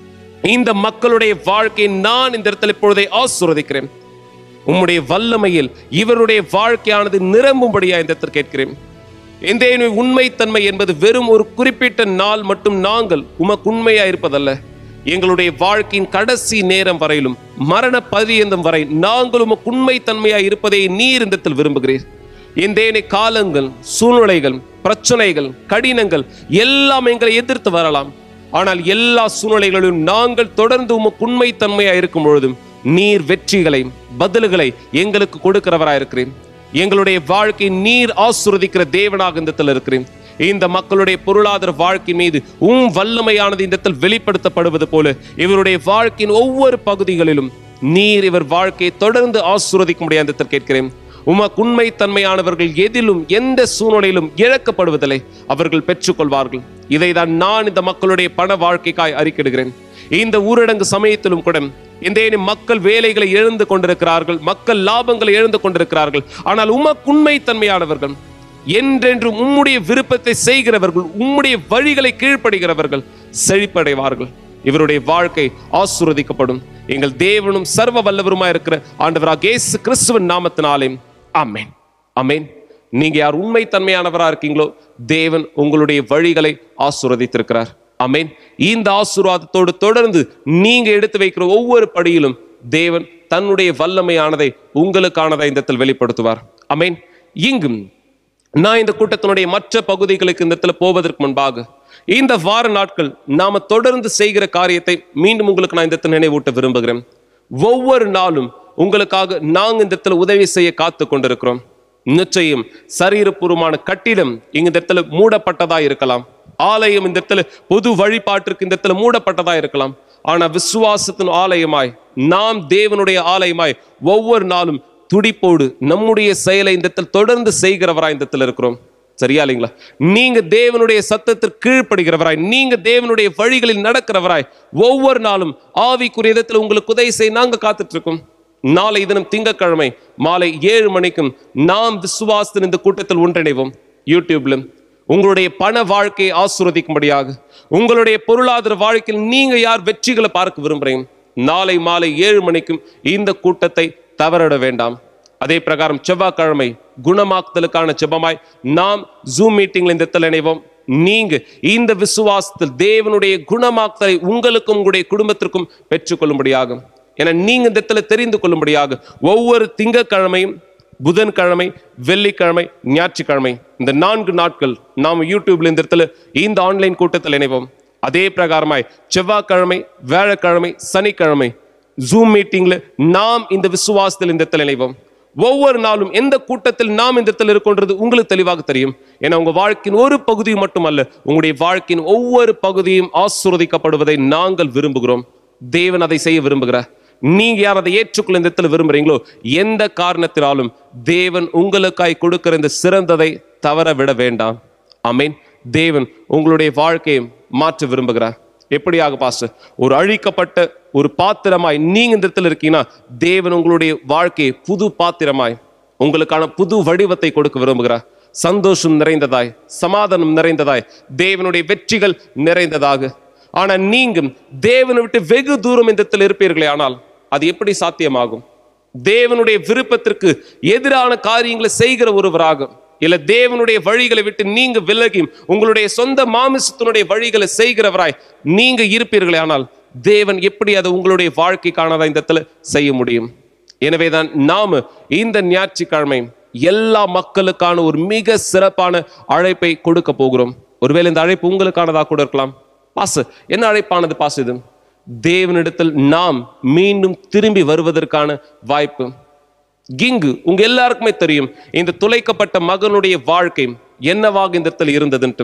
இந்த மக்களுடைய வாழ்க்கையை நான் இந்த இடத்துல இப்பொழுதே ஆசீர்வதிக்கிறேன் உம்முடைய வல்லமையில் இவருடைய வாழ்க்கையானது நிரம்பும்படியா இந்த இடத்தில் கேட்கிறேன் இந்த உண்மைத்தன்மை என்பது வெறும் ஒரு குறிப்பிட்ட நாள் மட்டும் நாங்கள் உமக்கு உண்மையா இருப்பதல்ல எங்களுடைய வாழ்க்கையின் கடைசி நேரம் வரையிலும் மரண பரியந்தம் வரை நாங்கள் உமக்கு உண்மைத்தன்மையா இருப்பதை நீர் இந்த இடத்தில் விரும்புகிறீர் இந்த காலங்கள் சூழ்நிலைகள் பிரச்சனைகள் கடினங்கள் எல்லாம் எங்களை எதிர்த்து வரலாம் ஆனால் எல்லா சூழ்நிலைகளிலும் நாங்கள் தொடர்ந்து உமக்கு உண்மைத்தன்மையா இருக்கும் பொழுதும் நீர் வெற்றிகளை பதில்களை எங்களுக்கு கொடுக்கிறவராய் இருக்கிறேன் எங்களுடைய வாழ்க்கை நீர் ஆசுரதிக்கிற தேவனாக இந்த இடத்துல இருக்கிறேன் இந்த மக்களுடைய பொருளாதார வாழ்க்கை மீது உம் வல்லமையானது இந்த இடத்தில் வெளிப்படுத்தப்படுவது போல இவருடைய வாழ்க்கையின் ஒவ்வொரு பகுதிகளிலும் நீர் இவர் வாழ்க்கையை தொடர்ந்து ஆசுரதிக்க முடியாது இந்த இடத்தில் கேட்கிறேன் உமக்கு உண்மை தன்மையானவர்கள் எதிலும் எந்த சூழ்நிலையிலும் இழக்கப்படுவதில்லை அவர்கள் பெற்றுக்கொள்வார்கள் இதை தான் நான் இந்த மக்களுடைய பண வாழ்க்கைக்காய் அறிக்கிடுகிறேன் இந்த ஊரடங்கு சமயத்திலும் கூட இந்த மக்கள் வேலைகளை இழந்து கொண்டிருக்கிறார்கள் மக்கள் லாபங்களை இழந்து கொண்டிருக்கிறார்கள் ஆனால் உமக்கு உண்மை தன்மையானவர்கள் என்றென்றும் உம்முடைய விருப்பத்தை செய்கிறவர்கள் உம்முடைய வழிகளை கீழ்ப்படுகிறவர்கள் செழிப்படைவார்கள் இவருடைய வாழ்க்கை ஆசுரதிக்கப்படும் எங்கள் தேவனும் சர்வ வல்லவருமா இருக்கிற ஆண்டவராக இயேசு கிறிஸ்துவின் நாமத்தினாலே ஆமென் ஆமென் நீங்க யார் உண்மை தன்மையானவரா இருக்கீங்களோ தேவன் உங்களுடைய வழிகளை ஆசுரதித்திருக்கிறார் ஆமென் இந்த ஆசீர்வாதத்தோடு தொடர்ந்து நீங்க எடுத்து வைக்கிற ஒவ்வொரு படியிலும் தேவன் தன்னுடைய வல்லமையானதை உங்களுக்கானதை இந்த இடத்தில் வெளிப்படுத்துவார் ஆமென் இங்கும் நான் இந்த கூட்டத்தினுடைய மற்ற பகுதிகளுக்கு இந்த இடத்துல போவதற்கு முன்பாக இந்த வார நாட்கள் நாம தொடர்ந்து செய்கிற காரியத்தை மீண்டும் உங்களுக்கு நான் இந்த இடத்துல நினைவூட்ட விரும்புகிறேன் ஒவ்வொரு நாளும் உங்களுக்காக நாங்க இந்த இடத்துல உதவி செய்ய காத்து கொண்டிருக்கிறோம் நிச்சயம் சரீரபூர்வமான கட்டிடம் இங்க இந்த இடத்துல மூடப்பட்டதா இருக்கலாம் ஆலயம் இந்த இடத்துல பொது வழிபாட்டிற்கு இந்த இடத்துல மூடப்பட்டதா இருக்கலாம் ஆனா விசுவாசத்தின் ஆலயமாய் நாம் தேவனுடைய ஆலயமாய் ஒவ்வொரு நாளும் துடிப்போடு நம்முடைய செயலை இந்த இடத்தில் தொடர்ந்து செய்கிறவராய் இந்த இடத்துல இருக்கிறோம் சரியா இல்லைங்களா நீங்க தேவனுடைய சத்தத்திற்கு கீழ்ப்படுகிறவராய் நீங்க தேவனுடைய வழிகளில் நடக்கிறவராய் ஒவ்வொரு நாளும் ஆவிக்குரிய விதத்தில் உங்களுக்கு உதவி செய்ய நாங்க காத்துட்டு இருக்கோம் நாளை தினம் திங்கட்கிழமை மாலை ஏழு மணிக்கும் நாம் விசுவாசத்தின் இந்த கூட்டத்தில் ஒன்றிணைவோம் யூடியூப்ல உங்களுடைய பண வாழ்க்கையை ஆசுரதிக்கும்படியாக உங்களுடைய பொருளாதார வாழ்க்கையில் நீங்க யார் வெற்றிகளை பார்க்க விரும்புறீங்க நாளை மாலை ஏழு மணிக்கும் இந்த கூட்டத்தை தவறிட வேண்டாம் அதே பிரகாரம் செவ்வாய்க்கிழமை குணமாக்குதலுக்கான ஜெபமாய் நாம் ஜூம் மீட்டிங்ல இந்த இடத்துல இணைவோம் நீங்க இந்த விசுவாசத்தில் தேவனுடைய குணமாக்குதலை உங்களுக்கும் உங்களுடைய குடும்பத்திற்கும் பெற்றுக்கொள்ளும்படியாகும் என நீங்க இந்த இடத்துல தெரிந்து கொள்ளும்படியாக ஒவ்வொரு திங்கட்கிழமையும் புதன்கிழமை வெள்ளிக்கிழமை ஞாயிற்றுக்கிழமை இந்த நான்கு நாட்கள் நாம் யூடியூப்ல இந்த இடத்துல இந்த ஆன்லைன் கூட்டத்தில் இணைவோம் அதே பிரகாரமாய் செவ்வாய்க்கிழமை வியாழக்கிழமை சனிக்கிழமை ஜூம் மீட்டிங்ல நாம் இந்த விசுவாசத்தில் இந்த இடத்துல இணைவோம் ஒவ்வொரு நாளும் எந்த கூட்டத்தில் நாம் இந்த இடத்துல இருக்கோன்றது உங்களுக்கு தெளிவாக தெரியும் ஏன்னா உங்க வாழ்க்கையின் ஒரு பகுதி மட்டுமல்ல உங்களுடைய வாழ்க்கையின் ஒவ்வொரு பகுதியும் ஆசுரதிக்கப்படுவதை நாங்கள் விரும்புகிறோம் தேவன் அதை செய்ய விரும்புகிறார் நீங்க யார் அதை ஏற்றுக்கொள்ள இந்த இடத்துல விரும்புறீங்களோ எந்த காரணத்தினாலும் தேவன் உங்களுக்காய் கொடுக்கிற இந்த சிறந்ததை தவற விட வேண்டாம் அமீன் தேவன் உங்களுடைய வாழ்க்கையை மாற்ற விரும்புகிறார் எப்படியாக பாஸ்டர் ஒரு அழிக்கப்பட்ட ஒரு பாத்திரமாய் நீங்க இந்த இடத்துல இருக்கீங்கன்னா தேவன் உங்களுடைய வாழ்க்கையை புது பாத்திரமாய் உங்களுக்கான புது வடிவத்தை கொடுக்க விரும்புகிறார் சந்தோஷம் நிறைந்ததாய் சமாதானம் நிறைந்ததாய் தேவனுடைய வெற்றிகள் நிறைந்ததாக ஆனா நீங்க தேவனை விட்டு வெகு தூரம் இந்த இடத்துல இருப்பீர்களே ஆனால் அது எப்படி சாத்தியமாகும் தேவனுடைய விருப்பத்திற்கு எதிரான காரியங்களை செய்கிற ஒருவராக இல்ல தேவனுடைய வழிகளை விட்டு நீங்க விலகி உங்களுடைய சொந்த மாமிசத்தினுடைய வழிகளை செய்கிறவராய் நீங்க இருப்பீர்களே ஆனால் தேவன் எப்படி அதை உங்களுடைய வாழ்க்கைக்கானதா இந்த இடத்துல செய்ய முடியும் எனவேதான் நாம இந்த ஞாயிற்றுக்கிழமை எல்லா மக்களுக்கான ஒரு மிக சிறப்பான அழைப்பை கொடுக்க போகிறோம் ஒருவேளை இந்த அழைப்பு உங்களுக்கானதா கூட இருக்கலாம் பாசு என்ன அழைப்பானது பாசு இது தேவனிடத்தில் நாம் மீண்டும் திரும்பி வருவதற்கான வாய்ப்பு கிங்கு உங்க எல்லாருக்குமே தெரியும் இந்த துளைக்கப்பட்ட மகனுடைய வாழ்க்கை என்னவாக இந்த இடத்துல இருந்ததுன்ட்டு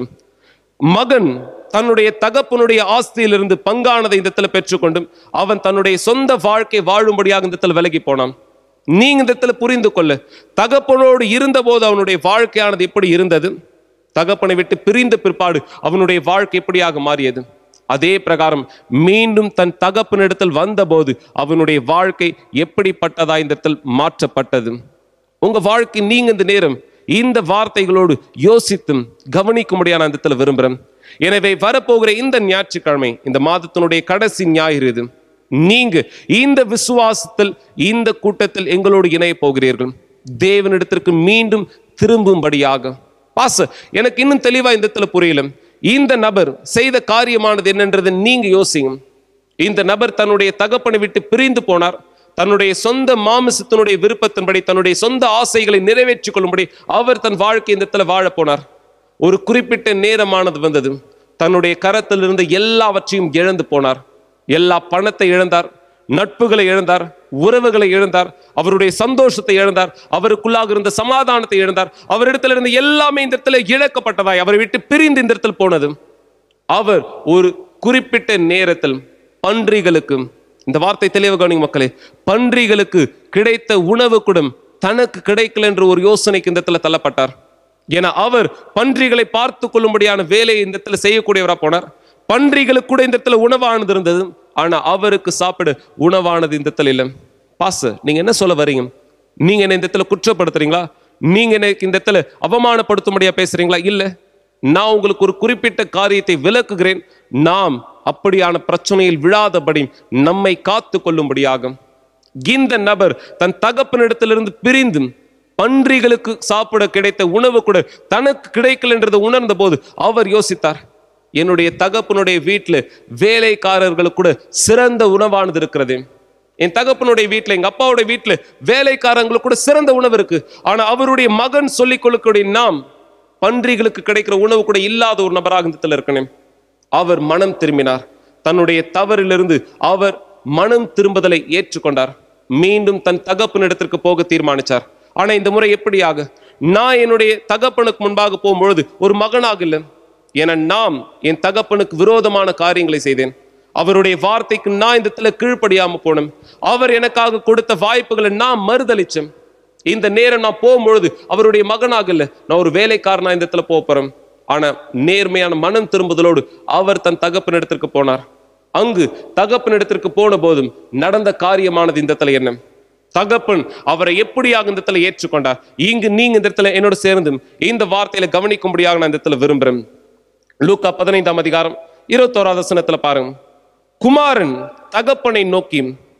மகன் தன்னுடைய தகப்பனுடைய ஆஸ்தியிலிருந்து பங்கானதை இந்த இடத்துல பெற்றுக்கொண்டு அவன் தன்னுடைய சொந்த வாழ்க்கை வாழும்படியாக இந்த இடத்துல விலகி போனான் நீங்க இந்த இடத்துல புரிந்து கொள்ள தகப்பனோடு இருந்தபோது அவனுடைய வாழ்க்கையானது எப்படி இருந்தது தகப்பனை விட்டு பிரிந்த பிற்பாடு அவனுடைய வாழ்க்கை எப்படியாக மாறியது அதே பிரகாரம் மீண்டும் தன் தகப்பனிடத்தில் வந்தபோது அவனுடைய வாழ்க்கை எப்படிப்பட்டதா இந்த இடத்தில் மாற்றப்பட்டது உங்க வாழ்க்கை நீங்க இந்த நேரம் இந்த வார்த்தைகளோடு யோசித்தும் கவனிக்கும்படியான நான் இந்த இடத்துல விரும்புகிறேன் எனவே வரப்போகிற இந்த ஞாயிற்றுக்கிழமை இந்த மாதத்தினுடைய கடைசி ஞாயிறு இது நீங்க இந்த விசுவாசத்தில் இந்த கூட்டத்தில் எங்களோடு இணைய போகிறீர்கள் தேவனிடத்திற்கு மீண்டும் திரும்பும்படியாக பாச எனக்கு இன்னும் தெளிவா இந்த இடத்துல புரியல இந்த நபர் செய்த காரியமானது என்னன்றது நீங்க யோசிங்க இந்த நபர் தன்னுடைய தகப்பனை விட்டு பிரிந்து போனார் தன்னுடைய சொந்த மாமிசத்தினுடைய விருப்பத்தின்படி தன்னுடைய சொந்த ஆசைகளை நிறைவேற்றிக் கொள்ளும்படி அவர் தன் வாழ்க்கை இந்த இடத்துல வாழ போனார் ஒரு குறிப்பிட்ட நேரமானது வந்தது தன்னுடைய கரத்தில் இருந்த எல்லாவற்றையும் இழந்து போனார் எல்லா பணத்தை இழந்தார் நட்புகளை இழந்தார் உறவுகளை இழந்தார் அவருடைய சந்தோஷத்தை இழந்தார் அவருக்குள்ளாக இருந்த சமாதானத்தை இழந்தார் அவரிடத்தில் இருந்த எல்லாமே இந்த இடத்துல இழக்கப்பட்டதாய் அவரை விட்டு பிரிந்து இந்த இடத்தில் போனது அவர் ஒரு குறிப்பிட்ட நேரத்தில் பன்றிகளுக்கு இந்த வார்த்தை தெளிவு கவனிங்க மக்களே பன்றிகளுக்கு கிடைத்த உணவு கூடம் தனக்கு கிடைக்கல என்ற ஒரு யோசனைக்கு இந்த இடத்துல தள்ளப்பட்டார் ஏன்னா அவர் பன்றிகளை பார்த்து கொள்ளும்படியான வேலையை இந்த இடத்துல செய்யக்கூடியவரா போனார் பன்றிகளுக்கு கூட இந்த இடத்துல உணவானது இருந்தது ஆனா அவருக்கு சாப்பிட உணவானது இந்த இடத்துல இல்லை பாச நீங்க என்ன சொல்ல வரீங்க நீங்க என்ன இந்த இடத்துல குற்றப்படுத்துறீங்களா நீங்க எனக்கு இந்த இடத்துல அவமானப்படுத்தும்படியா பேசுறீங்களா இல்ல நான் உங்களுக்கு ஒரு குறிப்பிட்ட காரியத்தை விளக்குகிறேன் நாம் அப்படியான பிரச்சனையில் விழாதபடி நம்மை காத்து கொள்ளும்படியாக இந்த நபர் தன் தகப்பனிடத்திலிருந்து பிரிந்து பன்றிகளுக்கு சாப்பிட கிடைத்த உணவு கூட தனக்கு கிடைக்கல என்றதை உணர்ந்த போது அவர் யோசித்தார் என்னுடைய தகப்பனுடைய வீட்டில் வேலைக்காரர்களுக்கு கூட சிறந்த உணவானது இருக்கிறது என் தகப்பனுடைய வீட்டில் எங்க அப்பாவுடைய வீட்டில் வேலைக்காரங்களுக்கு கூட சிறந்த உணவு இருக்கு ஆனா அவருடைய மகன் சொல்லிக் கொள்ளக்கூடிய நாம் பன்றிகளுக்கு கிடைக்கிற உணவு கூட இல்லாத ஒரு நபராக இந்த இடத்துல இருக்கணும் அவர் மனம் திரும்பினார் தன்னுடைய தவறிலிருந்து அவர் மனம் திரும்புதலை ஏற்றுக்கொண்டார் மீண்டும் தன் தகப்பனிடத்திற்கு போக தீர்மானிச்சார் ஆனா இந்த முறை எப்படியாக நான் என்னுடைய தகப்பனுக்கு முன்பாக போகும்பொழுது ஒரு மகனாக இல்லை என நாம் என் தகப்பனுக்கு விரோதமான காரியங்களை செய்தேன் அவருடைய வார்த்தைக்கு நான் இந்த இடத்துல கீழ்ப்படியாம போனேன் அவர் எனக்காக கொடுத்த வாய்ப்புகளை நான் மறுதளிச்சேன் இந்த நேரம் நான் போகும்பொழுது அவருடைய மகனாக இல்லை நான் ஒரு வேலைக்காரனா இந்த இடத்துல போக போறேன் ஆனா நேர்மையான மனம் திரும்புதலோடு அவர் தன் தகப்பனிடத்திற்கு போனார் அங்கு தகப்பனிடத்திற்கு போன போதும் நடந்த காரியமானது இந்த இடத்துல என்ன தகப்பன் அவரை எப்படியாக இந்த இடத்துல ஏற்றுக்கொண்டார் இங்கு நீங்க இந்த இடத்துல என்னோட சேர்ந்து இந்த வார்த்தையில கவனிக்கும்படியாக நான் இந்த இடத்துல விரும்புறேன் லூக்கா பதினைந்தாம் அதிகாரம் இருபத்தோராவது வசனத்துல பாருங்க குமாரன் தகப்பனை நோக்கி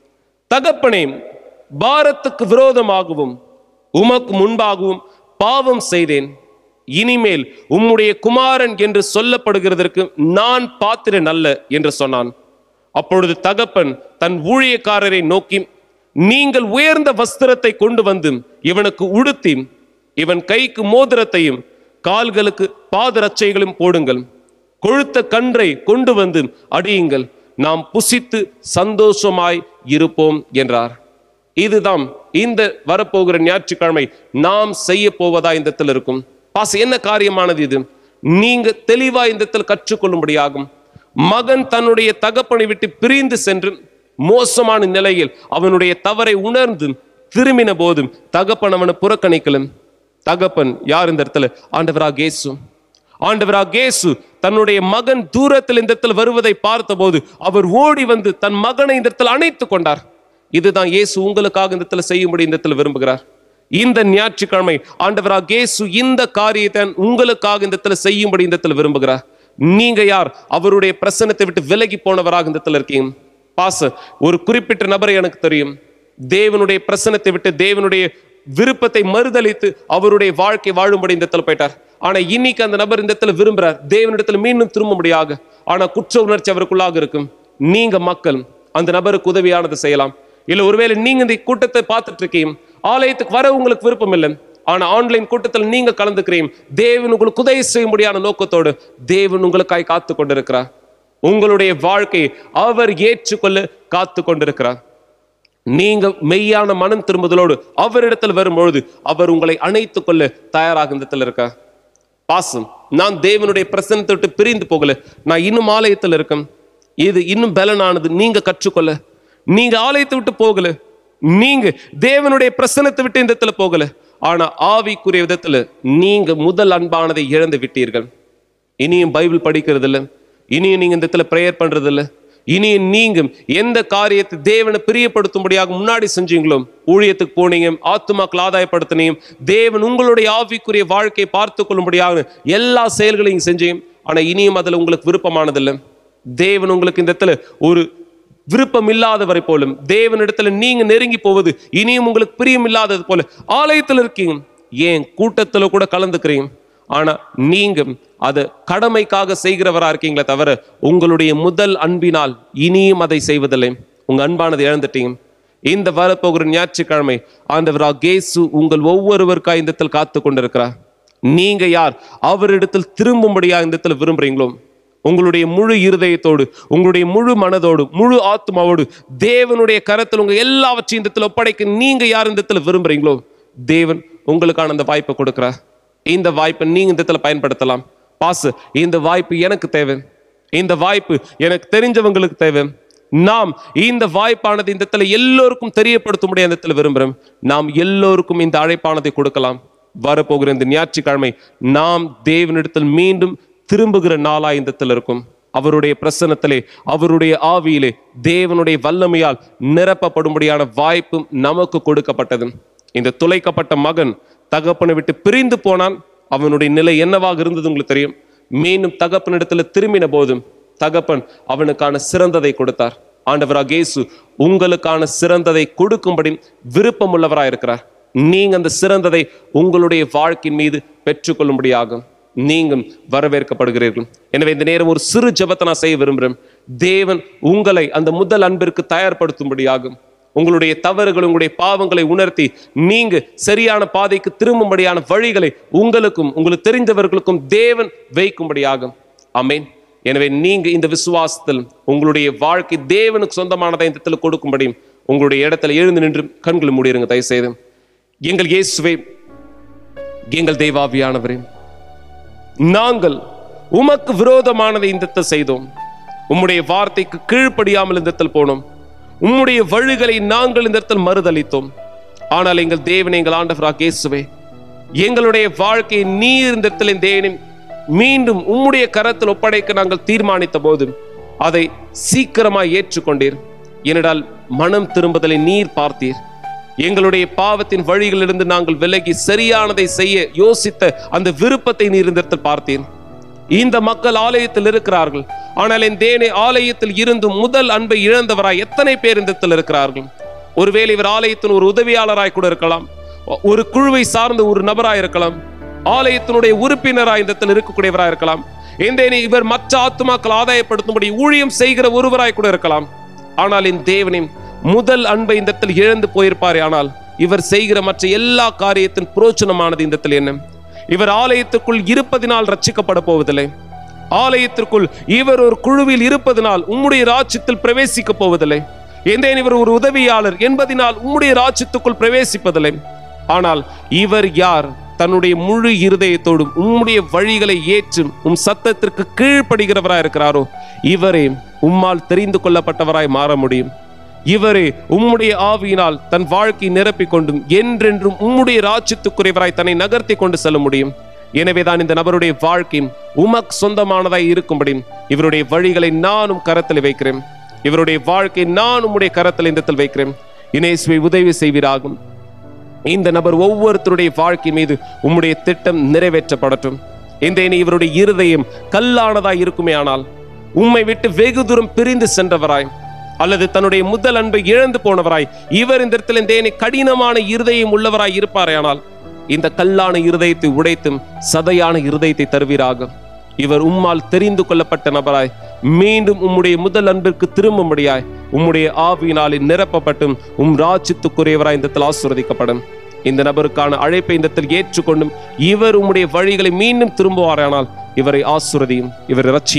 தகப்பனே பாரத்துக்கு விரோதமாகவும் உமக்கு முன்பாகவும் பாவம் செய்தேன் இனிமேல் உம்முடைய குமாரன் என்று சொல்லப்படுகிறதற்கு நான் பாத்திரன் அல்ல என்று சொன்னான் அப்பொழுது தகப்பன் தன் ஊழியக்காரரை நோக்கி நீங்கள் உயர்ந்த வஸ்திரத்தை கொண்டு வந்து இவனுக்கு உடுத்தி இவன் கைக்கு மோதிரத்தையும் கால்களுக்கு பாதரட்சைகளும் போடுங்கள் கொழுத்த கன்றை கொண்டு வந்து அடியுங்கள் நாம் புசித்து சந்தோஷமாய் இருப்போம் என்றார் இதுதான் இந்த வரப்போகிற ஞாயிற்றுக்கிழமை நாம் செய்ய போவதா இந்த இடத்துல இருக்கும் பாச என்ன காரியமானது இது நீங்க தெளிவா இந்த இடத்துல கற்றுக்கொள்ளும்படியாகும் மகன் தன்னுடைய தகப்பனை விட்டு பிரிந்து சென்று மோசமான நிலையில் அவனுடைய தவறை உணர்ந்து திரும்பின போதும் தகப்பன் அவனை புறக்கணிக்கலும் தகப்பன் யார் இந்த இடத்துல ஆண்டவராக இயேசு ஆண்டவராக இயேசு தன்னுடைய மகன் தூரத்தில் இந்த இடத்துல வருவதை பார்த்தபோது அவர் ஓடி வந்து தன் மகனை இந்த இடத்துல அணைத்து கொண்டார் இதுதான் இயேசு உங்களுக்காக இந்த இடத்துல செய்யும்படி இந்த இடத்துல விரும்புகிறார் இந்த ஞாயிற்றுக்கிழமை ஆண்டவராக இயேசு இந்த காரியத்தை உங்களுக்காக இந்த இடத்துல செய்யும்படி இந்த இடத்துல விரும்புகிறார் நீங்க யார் அவருடைய பிரசனத்தை விட்டு விலகி போனவராக இந்த இடத்துல இருக்கீங்க பாச ஒரு குறிப்பிட்ட நபரை எனக்கு தெரியும் தேவனுடைய பிரசனத்தை விட்டு தேவனுடைய விருப்பத்தை மறுதளித்து அவருடைய வாழ்க்கை வாழும்படி இந்த இடத்துல போயிட்டார் ஆனா இன்னைக்கு அந்த நபர் இந்த இடத்துல விரும்புறார் தேவனிடத்துல மீண்டும் திரும்பும்படியாக ஆனா குற்ற உணர்ச்சி அவருக்குள்ளாக இருக்கும் நீங்க மக்கள் அந்த நபருக்கு உதவியானது செய்யலாம் இல்ல ஒருவேளை நீங்க இந்த கூட்டத்தை பார்த்துட்டு இருக்கீங்க ஆலயத்துக்கு வர உங்களுக்கு விருப்பம் இல்லை ஆனா ஆன்லைன் கூட்டத்தில் நீங்க கலந்துக்கிறீங்க தேவன் உங்களுக்கு உதவி செய்யும்படியான நோக்கத்தோடு தேவன் உங்களுக்காய் காத்து கொண்டிருக்கிறார் உங்களுடைய வாழ்க்கையை அவர் ஏற்றுக்கொள்ள காத்து கொண்டிருக்கிறார் நீங்க மெய்யான மனம் திரும்புதலோடு அவரிடத்தில் வரும்பொழுது அவர் உங்களை அணைத்துக் கொள்ள தயாராக இந்த இடத்துல இருக்கா பாசம் நான் தேவனுடைய பிரசனத்தை விட்டு பிரிந்து போகல நான் இன்னும் ஆலயத்தில் இருக்கேன் இது இன்னும் பலனானது நீங்க கற்றுக்கொள்ள நீங்க ஆலயத்தை விட்டு போகல நீங்க தேவனுடைய பிரசனத்தை விட்டு இந்த இடத்துல போகல ஆனா ஆவிக்குரிய விதத்துல நீங்க முதல் அன்பானதை இழந்து விட்டீர்கள் இனியும் பைபிள் படிக்கிறது இல்ல இனியும் நீங்க இந்த இடத்துல ப்ரேயர் பண்றது இல்ல இனியும் நீங்க எந்த காரியத்தை தேவனை பிரியப்படுத்தும்படியாக முன்னாடி செஞ்சீங்களோ ஊழியத்துக்கு போனீங்க ஆத்துமாக்கள் ஆதாயப்படுத்தினீங்க தேவன் உங்களுடைய ஆவிக்குரிய வாழ்க்கையை பார்த்து கொள்ளும்படியாக எல்லா செயல்களையும் செஞ்சீங்க ஆனா இனியும் அதுல உங்களுக்கு விருப்பமானதில்லை தேவன் உங்களுக்கு இந்த இடத்துல ஒரு விருப்பம் இல்லாதவரை போலும் தேவனிடத்துல நீங்க நெருங்கி போவது இனியும் உங்களுக்கு பிரியம் இல்லாதது போல ஆலயத்தில் இருக்கீங்க ஏன் கூட்டத்துல கூட கலந்துக்கிறீங்க ஆனா நீங்க அதை கடமைக்காக செய்கிறவரா இருக்கீங்களே தவிர உங்களுடைய முதல் அன்பினால் இனியும் அதை செய்வதில்லை உங்க அன்பானதை இழந்துட்டீங்க இந்த வரப்போகிற ஞாயிற்றுக்கிழமை ஆண்டவராக கேசு உங்கள் ஒவ்வொருவருக்காக இந்த இடத்தில் காத்து கொண்டிருக்கிறார் நீங்க யார் அவரிடத்தில் திரும்பும்படியா இந்த இடத்துல விரும்புறீங்களோ உங்களுடைய முழு இருதயத்தோடு உங்களுடைய முழு மனதோடு முழு ஆத்மாவோடு தேவனுடைய கரத்தில் உங்க எல்லாவற்றையும் இந்த இடத்துல ஒப்படைக்க நீங்க யார் இந்த இடத்துல விரும்புறீங்களோ தேவன் உங்களுக்கான அந்த வாய்ப்பை கொடுக்கிறார் இந்த வாய்ப்பை நீங்க இந்த இடத்துல பயன்படுத்தலாம் பாசு இந்த வாய்ப்பு எனக்கு தேவை இந்த வாய்ப்பு எனக்கு தெரிஞ்சவங்களுக்கு தேவை நாம் இந்த வாய்ப்பானது இந்த இடத்துல எல்லோருக்கும் தெரியப்படுத்தும்படியா இந்த இடத்துல விரும்புகிறோம் நாம் எல்லோருக்கும் இந்த அழைப்பானதை கொடுக்கலாம் வரப்போகிற இந்த ஞாயிற்றுக்கிழமை நாம் தேவனிடத்தில் மீண்டும் திரும்புகிற நாளா இந்த இடத்துல இருக்கும் அவருடைய பிரசன்னத்திலே அவருடைய ஆவியிலே தேவனுடைய வல்லமையால் நிரப்பப்படும்படியான வாய்ப்பும் நமக்கு கொடுக்கப்பட்டது இந்த துளைக்கப்பட்ட மகன் தகப்பனை விட்டு பிரிந்து போனான் அவனுடைய நிலை என்னவாக இருந்தது உங்களுக்கு தெரியும் மீண்டும் தகப்பனிடத்துல திரும்பின போதும் தகப்பன் அவனுக்கான சிறந்ததை கொடுத்தார் ஆண்டவராக இயேசு உங்களுக்கான சிறந்ததை கொடுக்கும்படி விருப்பம் உள்ளவராக இருக்கிறார் நீங்க அந்த சிறந்ததை உங்களுடைய வாழ்க்கையின் மீது பெற்றுக்கொள்ளும்படியாகும் நீங்கள் வரவேற்கப்படுகிறீர்கள் எனவே இந்த நேரம் ஒரு சிறு ஜெபத்தை நான் செய்ய விரும்புகிறேன் தேவன் உங்களை அந்த முதல் அன்பிற்கு தயார்படுத்தும்படியாகும் உங்களுடைய தவறுகள் உங்களுடைய பாவங்களை உணர்த்தி நீங்க சரியான பாதைக்கு திரும்பும்படியான வழிகளை உங்களுக்கும் உங்களுக்கு தெரிந்தவர்களுக்கும் தேவன் வைக்கும்படியாகும் ஆமென் எனவே நீங்க இந்த விசுவாசத்தில் உங்களுடைய வாழ்க்கை தேவனுக்கு சொந்தமானதை இந்த இடத்துல கொடுக்கும்படியும் உங்களுடைய இடத்துல எழுந்து நின்று கண்களை மூடிருங்க தயவு செய்து எங்கள் இயேசுவே எங்கள் தெய்வாவியானவரே நாங்கள் உமக்கு விரோதமானதை இந்த இடத்தில் செய்தோம் உம்முடைய வார்த்தைக்கு கீழ்ப்படியாமல் இந்த இடத்தில் போனோம் உம்முடைய வழிகளை நாங்கள் இந்த இடத்தில் மறுதளித்தோம் ஆனால் எங்கள் தேவனை எங்கள் ஆண்டவராக இயேசுவே எங்களுடைய வாழ்க்கையை நீர் இந்த இடத்துல தேவனை மீண்டும் உம்முடைய கரத்தில் ஒப்படைக்க நாங்கள் தீர்மானித்த போது அதை சீக்கிரமாய் ஏற்றுக்கொண்டீர் ஏனென்றால் மனம் திரும்புதலை நீர் பார்த்தீர் எங்களுடைய பாவத்தின் வழிகளிலிருந்து நாங்கள் விலகி சரியானதை செய்ய யோசித்த அந்த விருப்பத்தை நீர் இந்த இடத்தில் பார்த்தீர் இந்த மக்கள் ஆலயத்தில் இருக்கிறார்கள் ஆனால் என் தேனே ஆலயத்தில் இருந்தும் முதல் அன்பை இழந்தவராய் எத்தனை பேர் இந்த இடத்தில் இருக்கிறார்கள் ஒருவேளை இவர் ஆலயத்தின் ஒரு உதவியாளராய் கூட இருக்கலாம் ஒரு குழுவை சார்ந்த ஒரு நபராய் இருக்கலாம் ஆலயத்தினுடைய உறுப்பினராய் இந்த இடத்தில் இருக்கக்கூடியவராய் இருக்கலாம் எந்தேனே இவர் மற்ற ஆத்துமாக்கள் ஆதாயப்படுத்தும்படி ஊழியம் செய்கிற ஒருவராய் கூட இருக்கலாம் ஆனால் என் தேவனின் முதல் அன்பை இந்த இடத்தில் இழந்து போயிருப்பாரே ஆனால் இவர் செய்கிற மற்ற எல்லா காரியத்தின் புரோச்சனமானது இந்த இடத்தில் என்ன இவர் ஆலயத்துக்குள் இருப்பதினால் ரட்சிக்கப்பட போவதில்லை ஆலயத்திற்குள் இவர் ஒரு குழுவில் இருப்பதனால் உம்முடைய ராஜ்யத்தில் பிரவேசிக்க போவதில்லை எந்தேன் இவர் ஒரு உதவியாளர் என்பதினால் உம்முடைய ராஜ்யத்துக்குள் பிரவேசிப்பதில்லை ஆனால் இவர் யார் தன்னுடைய முழு இருதயத்தோடும் உம்முடைய வழிகளை ஏற்றும் உம் சத்தத்திற்கு கீழ்ப்படுகிறவராய் இருக்கிறாரோ இவரே உம்மால் தெரிந்து கொள்ளப்பட்டவராய் மாற முடியும் இவரே உம்முடைய ஆவியினால் தன் வாழ்க்கை நிரப்பிக் கொண்டும் என்றென்றும் உம்முடைய ராஜ்யத்துக்குரியவராய் தன்னை நகர்த்தி கொண்டு செல்ல முடியும் எனவேதான் இந்த நபருடைய வாழ்க்கை உமக்கு சொந்தமானதாய் இருக்கும்படி இவருடைய வழிகளை நானும் கரத்தில் வைக்கிறேன் இவருடைய வாழ்க்கை நான் உம்முடைய கரத்தில் இந்த இடத்தில் வைக்கிறேன் இனேசுவை உதவி செய்வீராகும் இந்த நபர் ஒவ்வொருத்தருடைய வாழ்க்கை மீது உம்முடைய திட்டம் நிறைவேற்றப்படட்டும் இந்த இனி இவருடைய இருதயம் கல்லானதாய் இருக்குமே ஆனால் உம்மை விட்டு வெகு தூரம் பிரிந்து சென்றவராய் அல்லது தன்னுடைய முதல் அன்பை இழந்து போனவராய் இவர் இந்த இடத்துல இந்த இனி கடினமான இருதயம் உள்ளவராய் இருப்பாரே ஆனால் இந்த கல்லான இருதயத்தை உடைத்தும் சதையான இருதயத்தை தருவீராக இவர் உம்மால் தெரிந்து கொள்ளப்பட்ட நபராய் மீண்டும் உம்முடைய முதல் அன்பிற்கு திரும்பும்படியாய் உம்முடைய ஆவியினாலே நிரப்பப்பட்டும் உம் ராஜ்யத்துக்குரியவராய் இந்த இடத்தில் ஆசீர்வதிக்கப்படும் இந்த நபருக்கான அழைப்பை இந்த இடத்தில் ஏற்றுக்கொண்டும் இவர் உம்முடைய வழிகளை மீண்டும் திரும்புவாரானால் இவரை ஆசுரதியும் இவரை ரட்சியும்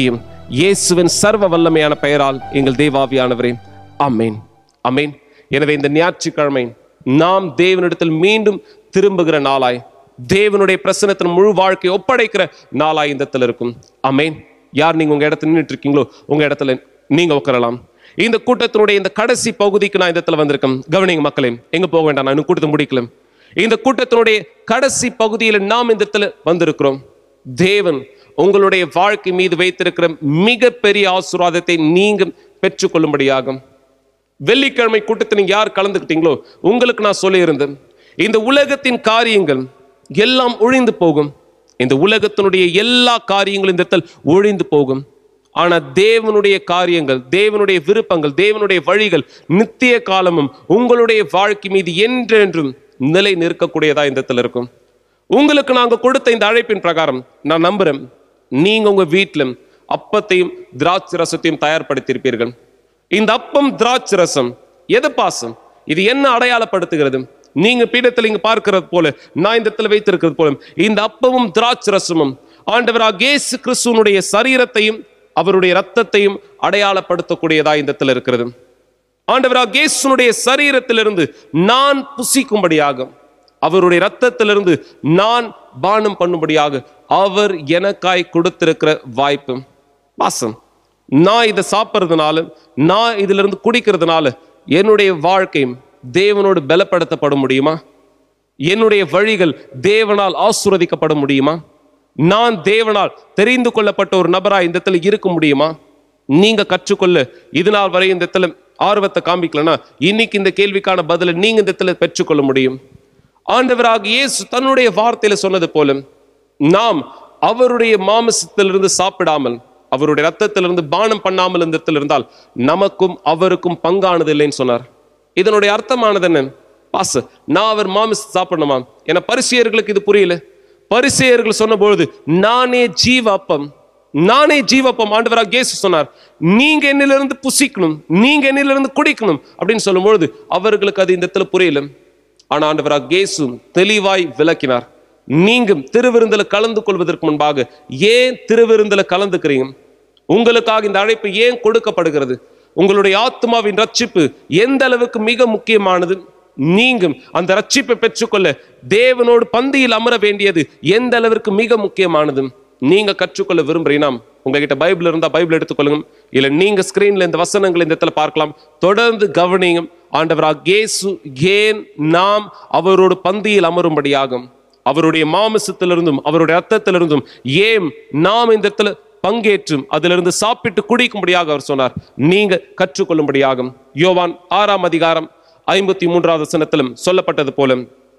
இயேசுவின் சர்வ வல்லமையான பெயரால் எங்கள் தேவாவியானவரே அமேன் அமேன் எனவே இந்த ஞாயிற்றுக்கிழமை நாம் தேவனிடத்தில் மீண்டும் திரும்புகிற நாளாய் தேவனுடைய பிரசனத்தின் முழு வாழ்க்கையை ஒப்படைக்கிற நாளாய் இந்த இடத்துல இருக்கும் அமேன் யார் நீங்க உங்க இடத்துல நின்றுட்டு இருக்கீங்களோ உங்க இடத்துல நீங்க உட்காரலாம் இந்த கூட்டத்தினுடைய இந்த கடைசி பகுதிக்கு நான் இந்த இடத்துல வந்திருக்கேன் கவனிங்க மக்களே எங்க போக வேண்டாம் நான் இன்னும் கூட்டத்தை முடிக்கல இந்த கூட்டத்தினுடைய கடைசி பகுதியில் நாம் இந்த இடத்துல வந்திருக்கிறோம் தேவன் உங்களுடைய வாழ்க்கை மீது வைத்திருக்கிற மிகப்பெரிய ஆசீர்வாதத்தை நீங்க பெற்றுக்கொள்ளும்படியாகும் வெள்ளிக்கிழமை கூட்டத்தில் நீங்க யார் கலந்துக்கிட்டீங்களோ உங்களுக்கு நான் சொல்லியிருந்தேன் இந்த உலகத்தின் காரியங்கள் எல்லாம் ஒழிந்து போகும் இந்த உலகத்தினுடைய எல்லா காரியங்களும் இந்த இடத்தில் ஒழிந்து போகும் ஆனா தேவனுடைய காரியங்கள் தேவனுடைய விருப்பங்கள் தேவனுடைய வழிகள் நித்திய காலமும் உங்களுடைய வாழ்க்கை மீது என்றென்றும் நிலை நிற்கக்கூடியதா இந்த இடத்துல இருக்கும் உங்களுக்கு நாங்க கொடுத்த இந்த அழைப்பின் பிரகாரம் நான் நம்புறேன் நீங்க உங்க வீட்டிலும் அப்பத்தையும் திராட்சை ரசத்தையும் தயார்படுத்தியிருப்பீர்கள் இந்த அப்பம் திராட்சை ரசம் எது பாசம் இது என்ன அடையாளப்படுத்துகிறது நீங்க பீடத்தில் இங்க பார்க்கிறது போல நான் இந்த இடத்துல வைத்திருக்கிறது போல இந்த அப்பமும் திராட்சை ரசமும் ஆண்டவராக இயேசு கிறிஸ்துவனுடைய சரீரத்தையும் அவருடைய ரத்தத்தையும் அடையாளப்படுத்தக்கூடியதா இந்த இடத்துல இருக்கிறது ஆண்டவராக இயேசுனுடைய சரீரத்திலிருந்து நான் புசிக்கும்படியாக அவருடைய ரத்தத்திலிருந்து நான் பானம் பண்ணும்படியாக அவர் எனக்காய் கொடுத்திருக்கிற வாய்ப்பு பாசம் நான் இதை சாப்பிட்றதுனால நான் இதுல இருந்து குடிக்கிறதுனால என்னுடைய வாழ்க்கை தேவனோடு பலப்படுத்தப்பட முடியுமா என்னுடைய வழிகள் தேவனால் ஆசுரதிக்கப்பட முடியுமா நான் தேவனால் தெரிந்து கொள்ளப்பட்ட ஒரு நபரா இந்த இடத்துல இருக்க முடியுமா நீங்க கற்றுக்கொள்ள இது நாள் வரை இந்த இடத்துல ஆர்வத்தை காமிக்கலனா இன்னைக்கு இந்த கேள்விக்கான பதிலை நீங்க இந்த இடத்துல பெற்றுக்கொள்ள முடியும் ஆண்டவராக இயேசு தன்னுடைய வார்த்தையில சொன்னது போல நாம் அவருடைய மாமிசத்திலிருந்து சாப்பிடாமல் அவருடைய ரத்தத்திலிருந்து பானம் பண்ணாமல் இந்த இடத்துல இருந்தால் நமக்கும் அவருக்கும் பங்கானது இல்லைன்னு சொன்னார் இதனுடைய அர்த்தமானது என்ன பாஸ் நான் அவர் மாமிசத்தை சாப்பிடணுமா என பரிசெயர்களுக்கு இது புரியல பரிசெயர்கள் சொன்ன பொழுது நானே ஜீவ அப்பம் நானே ஜீவப்பம் ஆண்டவராக இயேசு சொன்னார் நீங்க என்னிலிருந்து புசிக்கணும் நீங்க என்னிலிருந்து குடிக்கணும் அப்படின்னு சொல்லும்பொழுது அவர்களுக்கு அது இந்த இடத்துல புரியல ஆனா ஆண்டவராக இயேசு தெளிவாய் விளக்கினார் நீங்க திருவிருந்தில கலந்து கொள்வதற்கு முன்பாக ஏன் திருவிருந்தில கலந்துக்கிறீங்க உங்களுக்காக இந்த அழைப்பு ஏன் கொடுக்கப்படுகிறது உங்களுடைய ஆத்மாவின் ரட்சிப்பு எந்த அளவுக்கு மிக முக்கியமானது நீங்கும் அந்த ரட்சிப்பை பெற்றுக்கொள்ள தேவனோடு பந்தியில் அமர வேண்டியது எந்த அளவிற்கு மிக முக்கியமானது நீங்க கற்றுக்கொள்ள விரும்புறீங்கன்னா உங்ககிட்ட பைபிள் இருந்தா பைபிள் எடுத்துக்கொள்ளுங்க இல்ல நீங்க ஸ்கிரீன்ல இந்த வசனங்கள் இந்த இடத்துல பார்க்கலாம் தொடர்ந்து கவனிங்க ஆண்டவராக இயேசு ஏன் நாம் அவரோடு பந்தியில் அமரும்படியாகும் அவருடைய மாமிசத்திலிருந்தும் அவருடைய ரத்தத்திலிருந்தும் ஏன் நாம் இந்த இடத்துல பங்கேற்றும் அதிலிருந்து சாப்பிட்டு குடிக்கும்படியாக அவர் சொன்னார் நீங்க கற்றுக்கொள்ளும்படியாகும் யோவான் ஆறாம் அதிகாரம் ஐம்பத்தி மூன்றாவது வசனத்திலும் சொல்லப்பட்டது போல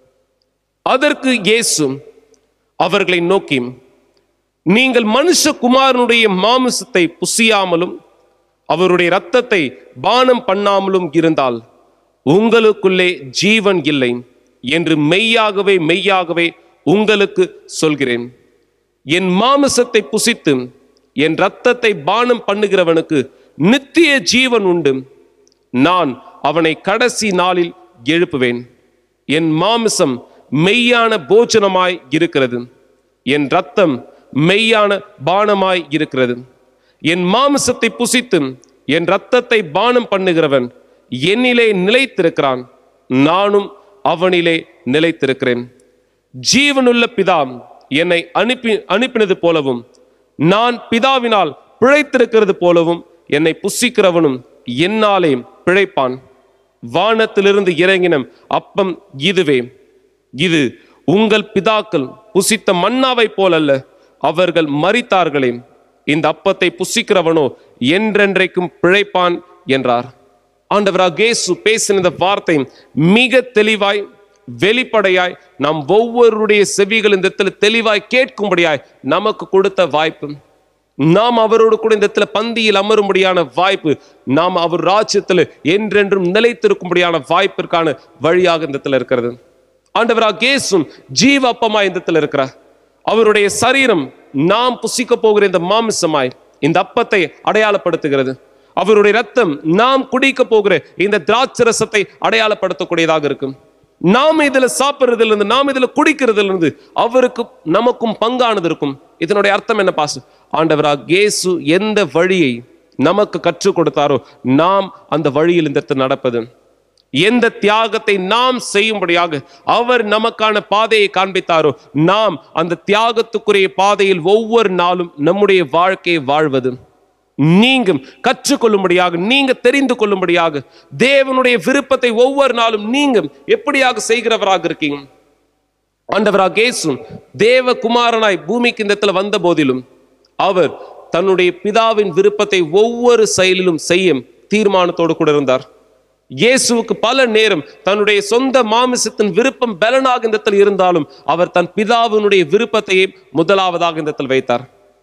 அதற்கு இயேசு அவர்களை நோக்கி நீங்கள் மனுஷகுமாரனுடைய மாமிசத்தை புசியாமலும் அவருடைய இரத்தத்தை பானம் பண்ணாமலும் இருந்தால் உங்களுக்குள்ளே ஜீவன் இல்லை என்று மெய்யாகவே மெய்யாகவே உங்களுக்கு சொல்கிறேன் என் மாமிசத்தை புசித்து என் இரத்தத்தை பானம் பண்ணுகிறவனுக்கு நித்திய ஜீவன் உண்டு நான் அவனை கடைசி நாளில் எழுப்புவேன் என் மாமிசம் மெய்யான போஜனமாய் இருக்கிறது என் ரத்தம் மெய்யான பானமாய் இருக்கிறது என் மாமிசத்தை புசித்து என் ரத்தத்தை பானம் பண்ணுகிறவன் என்னிலே நிலைத்திருக்கிறான் நானும் அவனிலே நிலைத்திருக்கிறேன் ஜீவனுள்ள பிதா என்னை அனுப்பி அனுப்பினது போலவும் நான் பிதாவினால் பிழைத்திருக்கிறது போலவும் என்னை புசிக்கிறவனும் என்னாலே பிழைப்பான் வானத்திலிருந்து இறங்கின அப்பம் இதுவே இது உங்கள் பிதாக்கள் புசித்த மன்னாவை போலல்ல அவர்கள் மரித்தார்களே இந்த அப்பத்தை புசிக்கிறவனோ என்றென்றைக்கும் பிழைப்பான் என்றார் ஆண்டவராக இயேசு பேசின இந்த வார்த்தை மிக தெளிவாய் வெளிப்படையாய் நாம் ஒவ்வொருடைய செவிகள் இந்த இடத்துல தெளிவாய் கேட்கும்படியாய் நமக்கு கொடுத்த வாய்ப்பு நாம் அவரோடு கூட இந்த இடத்துல பந்தியில் அமரும்படியான வாய்ப்பு நாம் அவர் ராஜ்யத்தில் என்றென்றும் நிலைத்திருக்கும்படியான வாய்ப்பிற்கான வழியாக இந்த இடத்துல இருக்கிறது ஆண்டவராக இயேசும் ஜீவ அப்பமா இந்த இடத்துல இருக்கிறார் அவருடைய சரீரம் நாம் புசிக்க போகிற இந்த மாமிசமாய் இந்த அப்பத்தை அடையாளப்படுத்துகிறது அவருடைய ரத்தம் நாம் குடிக்க போகிற இந்த திராட்சை ரசத்தை அடையாளப்படுத்தக்கூடியதாக இருக்கும் நாம் இதுல சாப்பிடுறதுல இருந்து நாம் இதுல குடிக்கிறதுல இருந்து அவருக்கு நமக்கும் பங்கானது இருக்கும் இதனுடைய அர்த்தம் என்ன பாசு ஆண்டவராக இயேசு எந்த வழியை நமக்கு கற்றுக் கொடுத்தாரோ நாம் அந்த வழியில் இந்த இடத்தில் நடப்பது எந்த தியாகத்தை நாம் செய்யும்படியாக அவர் நமக்கான பாதையை காண்பித்தாரோ நாம் அந்த தியாகத்துக்குரிய பாதையில் ஒவ்வொரு நாளும் நம்முடைய வாழ்க்கையை வாழ்வது நீங்க கற்றுக்கொள்ளும்படியாக நீங்க தெரிந்து கொள்ளும்படியாக தேவனுடைய விருப்பத்தை ஒவ்வொரு நாளும் நீங்க எப்படியாக செய்கிறவராக இருக்கீங்க ஆண்டவராக இயேசு தேவகுமாரனாய் பூமிக்கு இந்த இடத்துல வந்த போதிலும் அவர் தன்னுடைய பிதாவின் விருப்பத்தை ஒவ்வொரு செயலிலும் செய்ய தீர்மானத்தோடு கூட இருந்தார் இயேசுவுக்கு பல நேரம் தன்னுடைய சொந்த மாமிசத்தின் விருப்பம் பலனாக இந்த இடத்தில் இருந்தாலும் அவர் தன் பிதாவினுடைய விருப்பத்தையே முதலாவதாக இந்த இடத்தில் வைத்தார்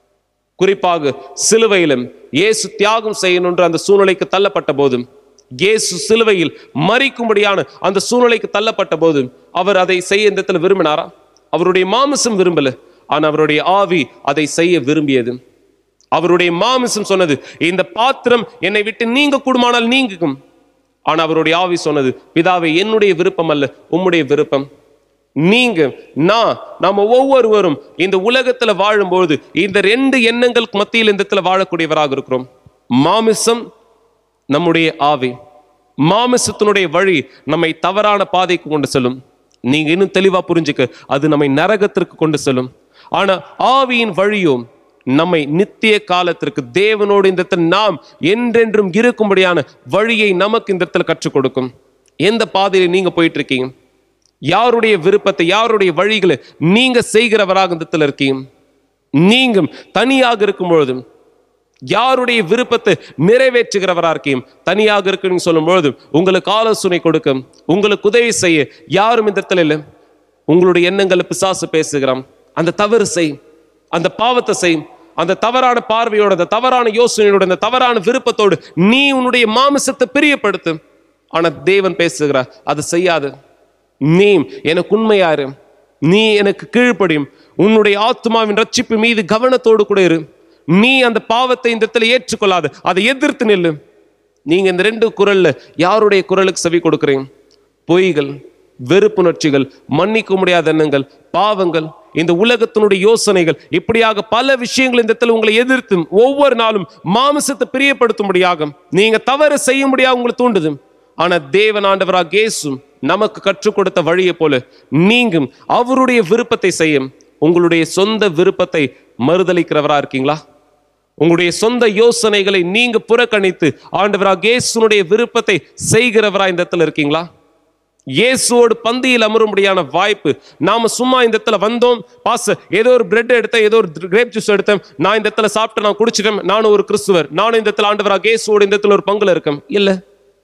குறிப்பாக சிலுவையிலும் இயேசு தியாகம் செய்யணும் என்று அந்த சூழ்நிலைக்கு தள்ளப்பட்ட போதும் இயேசு சிலுவையில் மறிக்கும்படியான அந்த சூழ்நிலைக்கு தள்ளப்பட்ட போதும் அவர் அதை செய்ய இந்த இடத்துல விரும்பினாரா அவருடைய மாமிசம் விரும்பல ஆனா அவருடைய ஆவி அதை செய்ய விரும்பியது அவருடைய மாமிசம் சொன்னது இந்த பாத்திரம் என்னை விட்டு நீங்க கூடுமானால் நீங்கும் ஆனா அவருடைய ஆவி சொன்னது பிதாவை என்னுடைய விருப்பம் அல்ல உம்முடைய விருப்பம் நீங்க நான் நாம ஒவ்வொருவரும் இந்த உலகத்துல வாழும்போது இந்த ரெண்டு எண்ணங்களுக்கு மத்தியில் இந்த இடத்துல வாழக்கூடியவராக இருக்கிறோம் மாமிசம் நம்முடைய ஆவி மாமிசத்தினுடைய வழி நம்மை தவறான பாதைக்கு கொண்டு செல்லும் நீங்க இன்னும் தெளிவா புரிஞ்சுக்க அது நம்மை நரகத்திற்கு கொண்டு செல்லும் ஆனா ஆவியின் வழியோ நம்மை நித்திய காலத்திற்கு தேவனோடு இந்த இடத்தில் நாம் என்றென்றும் இருக்கும்படியான வழியை நமக்கு இந்த இடத்துல கற்றுக் கொடுக்கும் எந்த பாதையில நீங்க போயிட்டு இருக்கீங்க யாருடைய விருப்பத்தை யாருடைய வழிகளை நீங்க செய்கிறவராக இந்த இடத்துல இருக்கீங்க நீங்க தனியாக இருக்கும் பொழுதும் யாருடைய விருப்பத்தை நிறைவேற்றுகிறவரா இருக்கீங்க தனியாக இருக்குன்னு சொல்லும் பொழுது உங்களுக்கு ஆலோசனை கொடுக்கும் உங்களுக்கு உதவி செய்ய யாரும் இந்த இடத்துல இல்லை உங்களுடைய எண்ணங்களை பிசாசு பேசுகிறான் அந்த தவறு செய் அந்த பாவத்தை செய் அந்த தவறான பார்வையோட அந்த தவறான யோசனையோட அந்த தவறான விருப்பத்தோடு நீ உன்னுடைய மாமிசத்தை பிரியப்படுத்து ஆனா தேவன் பேசுகிறார் அதை செய்யாது நீ எனக்கு உண்மையாரு நீ எனக்கு கீழ்ப்படியும் உன்னுடைய ஆத்மாவின் ரட்சிப்பு மீது கவனத்தோடு கூட இரு நீ அந்த பாவத்தை இந்த இடத்துல ஏற்றுக்கொள்ளாத அதை எதிர்த்து நில்லு நீங்க இந்த ரெண்டு குரல்ல யாருடைய குரலுக்கு செவி கொடுக்குறீங்க பொய்கள் வெறுப்புணர்ச்சிகள் மன்னிக்க முடியாத எண்ணங்கள் பாவங்கள் இந்த உலகத்தினுடைய யோசனைகள் இப்படியாக பல விஷயங்கள் இந்த இடத்துல உங்களை எதிர்த்து ஒவ்வொரு நாளும் மாமிசத்தை பிரியப்படுத்தும்படியாக நீங்க தவறு செய்யும்படியாக உங்களை தூண்டுது ஆனா தேவன் ஆண்டவராக இயேசு நமக்கு கற்றுக் கொடுத்த வழியை போல நீங்கும் அவருடைய விருப்பத்தை செய்யும் உங்களுடைய சொந்த விருப்பத்தை மறுதளிக்கிறவரா இருக்கீங்களா உங்களுடைய சொந்த யோசனைகளை நீங்க புறக்கணித்து ஆண்டவராக இயேசுனுடைய விருப்பத்தை செய்கிறவரா இந்த இடத்துல இருக்கீங்களா இயேசுவோடு பந்தியில் அமரும்படியான வாய்ப்பு நாம சும்மா இந்த இடத்துல வந்தோம் பாஸ் ஏதோ ஒரு பிரெட் எடுத்தேன் ஏதோ ஒரு கிரேப் ஜூஸ் எடுத்தேன் நான் இந்த இடத்துல சாப்பிட்டு நான் குடிச்சிட்டேன் நானும் ஒரு கிறிஸ்துவர் நானும் இந்த இடத்துல ஆண்டவராக இயேசுவோடு இந்த இடத்துல ஒரு பங்குல இருக்கேன் இல்ல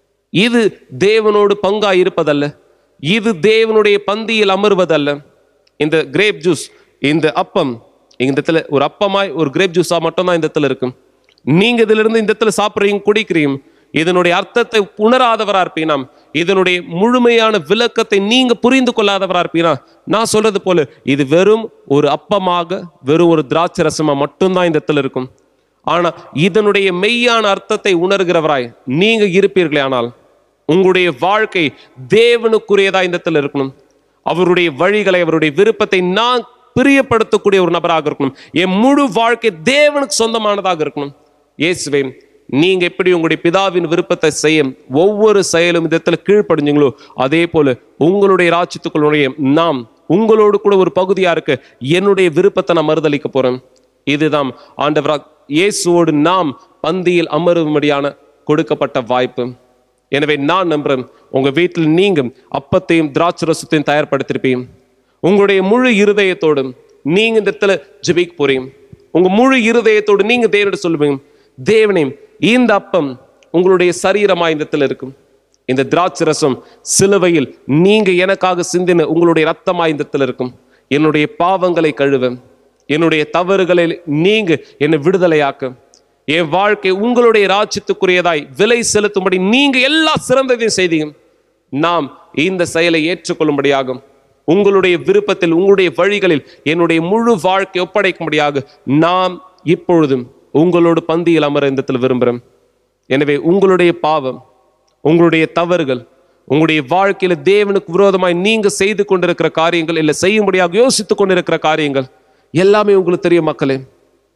இது தேவனோடு பங்கா இருப்பதல்ல இது தேவனுடைய பந்தியில் அமர்வதல்ல இந்த கிரேப் ஜூஸ் இந்த அப்பம் இந்த இடத்துல ஒரு அப்பமாய் ஒரு கிரேப் ஜூஸா மட்டும் தான் இந்த இடத்துல இருக்கும் நீங்க இதுல இருந்து இந்த இடத்துல சாப்பிட்றீங்க குடிக்கிறீங்க இதனுடைய அர்த்தத்தை உணராதவரா இருப்பீனா இதனுடைய முழுமையான விளக்கத்தை நீங்க புரிந்து கொள்ளாதவரா இருப்பீனா நான் சொல்றது போல இது வெறும் ஒரு அப்பமாக வெறும் ஒரு திராட்சை ரசமா மட்டும்தான் இந்த இடத்துல இருக்கும் ஆனா இதனுடைய மெய்யான அர்த்தத்தை உணர்கிறவராய் நீங்க இருப்பீர்களே ஆனால் உங்களுடைய வாழ்க்கை தேவனுக்குரியதா இந்த இடத்துல இருக்கணும் அவருடைய வழிகளை அவருடைய விருப்பத்தை நான் பிரியப்படுத்தக்கூடிய ஒரு நபராக இருக்கணும் என் முழு வாழ்க்கை தேவனுக்கு சொந்தமானதாக இருக்கணும் இயேசுவே நீங்க எப்படி உங்களுடைய பிதாவின் விருப்பத்தை செய்ய ஒவ்வொரு செயலும் இந்த இடத்துல கீழ்ப்படிஞ்சீங்களோ அதே போல உங்களுடைய ராஜ்யத்துக்குள்ளுடைய நாம் உங்களோடு கூட ஒரு பகுதியா இருக்க என்னுடைய விருப்பத்தை நான் மறுதளிக்க போறேன் இதுதான் ஆண்டவராக இயேசுவோடு நாம் பந்தியில் அமரும்படியான கொடுக்கப்பட்ட வாய்ப்பு எனவே நான் நம்புறேன் உங்க வீட்டில் நீங்க அப்பத்தையும் திராட்சை ரசத்தையும் தயார்படுத்திருப்பீங்க உங்களுடைய முழு இருதயத்தோடும் நீங்க இந்த இடத்துல ஜெபிக்க போறீங்க உங்க முழு இருதயத்தோடு நீங்க தேவனிடம் சொல்லுவீங்க தேவனே இந்த அப்பம் உங்களுடைய சரீரமா இந்த இடத்துல இருக்கும் இந்த திராட்சை ரசம் சிலுவையில் நீங்க எனக்காக சிந்தின உங்களுடைய ரத்தமா இந்த இடத்துல இருக்கும் என்னுடைய பாவங்களை கழுவ என்னுடைய தவறுகளை நீங்க என்னை விடுதலையாக்க என் வாழ்க்கை உங்களுடைய ராஜ்யத்துக்குரியதாய் விலை செலுத்தும்படி நீங்க எல்லா சிறந்ததையும் செய்தீங்க நாம் இந்த செயலை ஏற்றுக்கொள்ளும்படியாகும் உங்களுடைய விருப்பத்தில் உங்களுடைய வழிகளில் என்னுடைய முழு வாழ்க்கை ஒப்படைக்கும்படியாக நாம் இப்பொழுதும் உங்களோடு பந்தியில் அமர இந்த இடத்துல விரும்புகிறேன் எனவே உங்களுடைய பாவம் உங்களுடைய தவறுகள் உங்களுடைய வாழ்க்கையில தேவனுக்கு விரோதமாய் நீங்க செய்து கொண்டிருக்கிற காரியங்கள் இல்லை செய்யும்படியாக யோசித்துக் கொண்டிருக்கிற காரியங்கள் எல்லாமே உங்களுக்கு தெரியும் மக்களே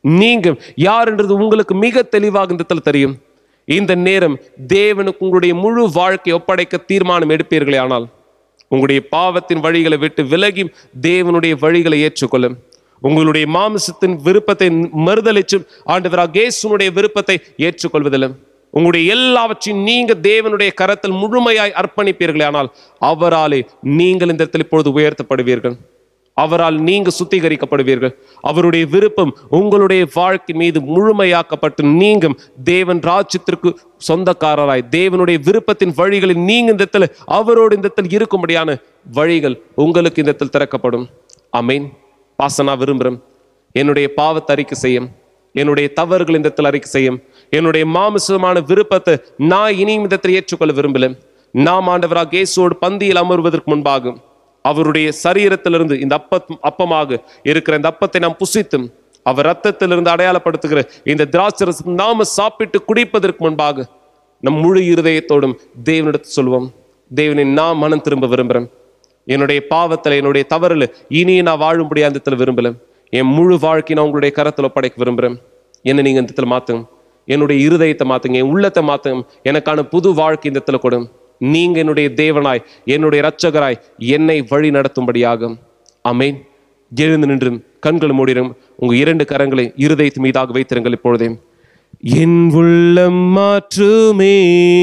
நீங்க யாருன்றது உங்களுக்கு மிக தெளிவாக இந்த இடத்துல தெரியும் இந்த நேரம் தேவனுக்கு உங்களுடைய முழு வாழ்க்கை ஒப்படைக்க தீர்மானம் எடுப்பீர்களே ஆனால் உங்களுடைய பாவத்தின் வழிகளை விட்டு விலகி தேவனுடைய வழிகளை ஏற்றுக்கொள்ளும் உங்களுடைய மாமிசத்தின் விருப்பத்தை மறுதளிச்சும் ஆண்டவராக இயேசுனுடைய விருப்பத்தை ஏற்றுக்கொள்வதில்லை உங்களுடைய எல்லாவற்றையும் நீங்க தேவனுடைய கரத்தில் முழுமையாய் அர்ப்பணிப்பீர்களே ஆனால் அவராலே நீங்கள் இந்த இடத்தில் இப்பொழுது உயர்த்தப்படுவீர்கள் அவரால் நீங்க சுத்திகரிக்கப்படுவீர்கள் அவருடைய விருப்பம் உங்களுடைய வாழ்க்கை மீது முழுமையாக்கப்பட்டு நீங்கும் தேவன் ராஜ்யத்திற்கு சொந்தக்காரராய் தேவனுடைய விருப்பத்தின் வழிகளில் நீங்க இந்த இடத்துல அவரோடு இந்த இடத்தில் இருக்கும்படியான வழிகள் உங்களுக்கு இந்த இடத்தில் திறக்கப்படும் அமீன் பாசனா விரும்புகிறேன் என்னுடைய பாவத்தை அறிக்கை செய்யும் என்னுடைய தவறுகள் இந்த இடத்தில் அறிக்கை செய்யும் என்னுடைய மாமிசமான விருப்பத்தை நான் இனியும் இந்த இடத்தில் ஏற்றுக்கொள்ள விரும்பல நாம் ஆண்டவராக இயேசுவோடு பந்தியில் அமர்வதற்கு முன்பாகும் அவருடைய சரீரத்திலிருந்து இந்த அப்ப அப்பமாக இருக்கிற இந்த அப்பத்தை நாம் புசித்தும் அவர் ரத்தத்திலிருந்து அடையாளப்படுத்துகிற இந்த திராட்சரசம் நாம சாப்பிட்டு குடிப்பதற்கு முன்பாக நம் முழு இருதயத்தோடும் தேவனிடத்து சொல்வோம் தேவனை நான் மனம் திரும்ப விரும்புகிறேன் என்னுடைய பாவத்தில் என்னுடைய தவறுல இனி நான் வாழும்படி அந்த இடத்துல விரும்பல என் முழு வாழ்க்கை நான் உங்களுடைய கரத்தில் ஒப்படைக்க விரும்புகிறேன் என்ன நீங்க இந்த இடத்துல மாத்துங்க என்னுடைய இருதயத்தை மாத்துங்க என் உள்ளத்தை மாத்துங்க எனக்கான புது வாழ்க்கை இந்த இடத்துல கொடுங்க நீங்க என்னுடைய தேவனாய் என்னுடைய இரட்சகராய் என்னை வழி நடத்தும்படியாகும் அமேன் எழுந்து நின்று கண்கள் மூடிடும் உங்க இரண்டு கரங்களை இருதயத்து மீதாக வைத்திருங்கள் இப்பொழுதே என் உள்ளம் மாற்றுமே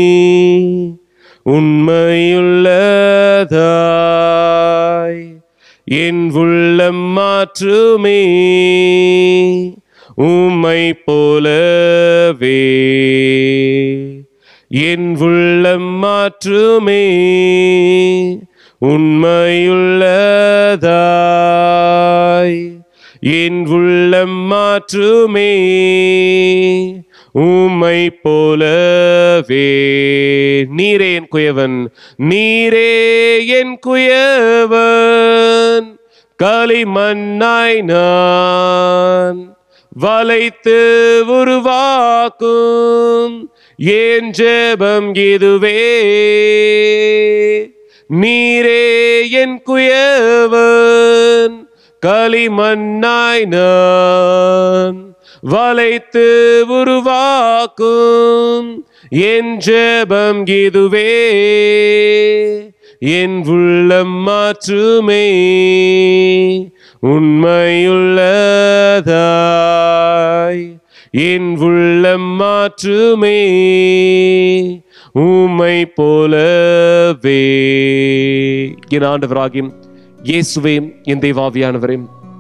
உண்மையுள்ளதாய் என் உள்ளம் மாற்றுமே உம்மை போலவே என் உள்ளம் மாற்றுமே உண்மையுள்ளதாய் என் உள்ளம் மாற்றுமே உம்மை போலவே நீரே என் குயவன் நீரே என் குயவன் களிமண்ணாய் நான் வளைத்து உருவாக்கும் ஏன் ஜெபம் இதுவே நீரே என் குயவன் களிமண்ணாய் நான் வளைத்து உருவாக்கும் என் ஜெபம் இதுவே என் உள்ளம் மாற்றுமே உண்மையுள்ளதாய் என் உள்ளம் மாற்றுமே உம்மை போலவே என் ஆண்டவராகி இயேசுவே என் தெய்வாவியானவரே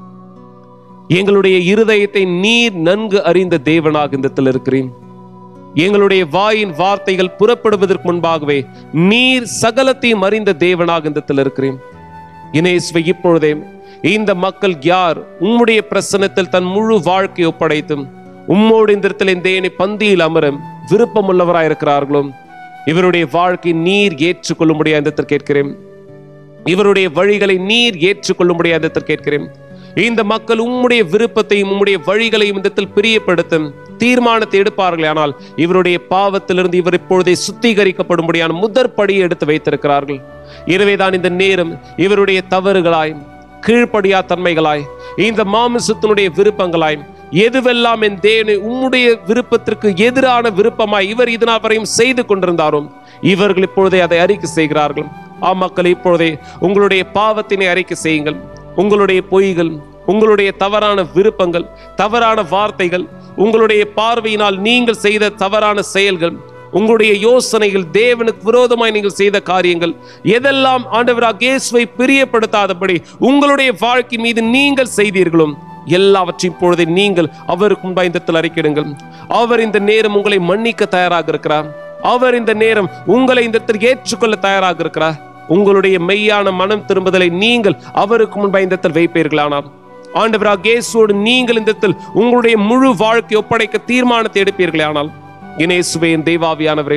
எங்களுடைய இருதயத்தை நீர் நன்கு அறிந்த தேவனாக இந்த இடத்தில் இருக்கிறேன் எங்களுடைய வாயின் வார்த்தைகள் புறப்படுவதற்கு முன்பாகவே நீர் சகலத்தையும் அறிந்த தேவனாக இந்த இடத்தில் இருக்கிறேன் இனேசுவை இப்பொழுதே இந்த மக்கள் யார் உம்முடைய பிரசனத்தில் தன் முழு வாழ்க்கை ஒப்படைத்தும் உம்மோடு இந்த இடத்தில் இந்த தேவனை பந்தியில் அமரும் விருப்பமுள்ளவராய் இருக்கிறார்களோ இவருடைய வாழ்க்கை நீர் ஏற்றுக்கொள்ளும்படியா இந்த இடத்தில் கேட்கிறேன் இவருடைய வழிகளை நீர் ஏற்றுக்கொள்ளும்படியா இந்த இடத்தில் கேட்கிறேன் இந்த மக்கள் உம்முடைய விருப்பத்தையும் உம்முடைய வழிகளையும் இந்த இடத்தில் பிரியப்படுத்தும் தீர்மானத்தை எடுப்பார்கள் ஆனால் இவருடைய பாவத்திலிருந்து இவர் இப்பொழுதே சுத்திகரிக்கப்படும்படியான முதற் படியை எடுத்து வைத்திருக்கிறார்கள் எனவேதான் இந்த நேரம் இவருடைய தவறுகளாய் கீழ்ப்படியா தன்மைகளாய் இந்த மாமிசத்தினுடைய விருப்பங்களாய் எதுவெல்லாம் என் தேவனை உம்முடைய விருப்பத்திற்கு எதிரான விருப்பமாய் இவர் இதனால் வரையும் செய்து கொண்டிருந்தாரும் இவர்கள் இப்பொழுதே அதை அறிக்கை செய்கிறார்கள் ஆ மக்கள் இப்பொழுதே உங்களுடைய பாவத்தினை அறிக்கை செய்யுங்கள் உங்களுடைய பொய்கள் உங்களுடைய தவறான விருப்பங்கள் தவறான வார்த்தைகள் உங்களுடைய பார்வையினால் நீங்கள் செய்த தவறான செயல்கள் உங்களுடைய யோசனைகள் தேவனுக்கு விரோதமாய் நீங்கள் செய்த காரியங்கள் எதெல்லாம் ஆண்டவராக இயேசுவை பிரியப்படுத்தாதபடி உங்களுடைய வாழ்க்கை மீது நீங்கள் செய்தீர்களும் எல்லாவற்றையும் இப்பொழுதே நீங்கள் அவருக்கு முன்பாக இந்த இடத்தில் அறிக்கையிடுங்கள் அவர் இந்த நேரம் உங்களை மன்னிக்க தயாராக இருக்கிறார் அவர் இந்த நேரம் உங்களை இந்த இடத்தில் ஏற்றுக்கொள்ள தயாராக இருக்கிறார் உங்களுடைய மெய்யான மனம் திரும்புதலை நீங்கள் அவருக்கு முன்பாக இந்த இடத்தில் வைப்பீர்களானால் ஆண்டவராக இயேசுவோடு நீங்கள் இந்த இடத்தில் உங்களுடைய முழு வாழ்க்கை ஒப்படைக்க தீர்மானத்தை எடுப்பீர்களே ஆனால் இனேசுவே என் தெய்வாவியானவரே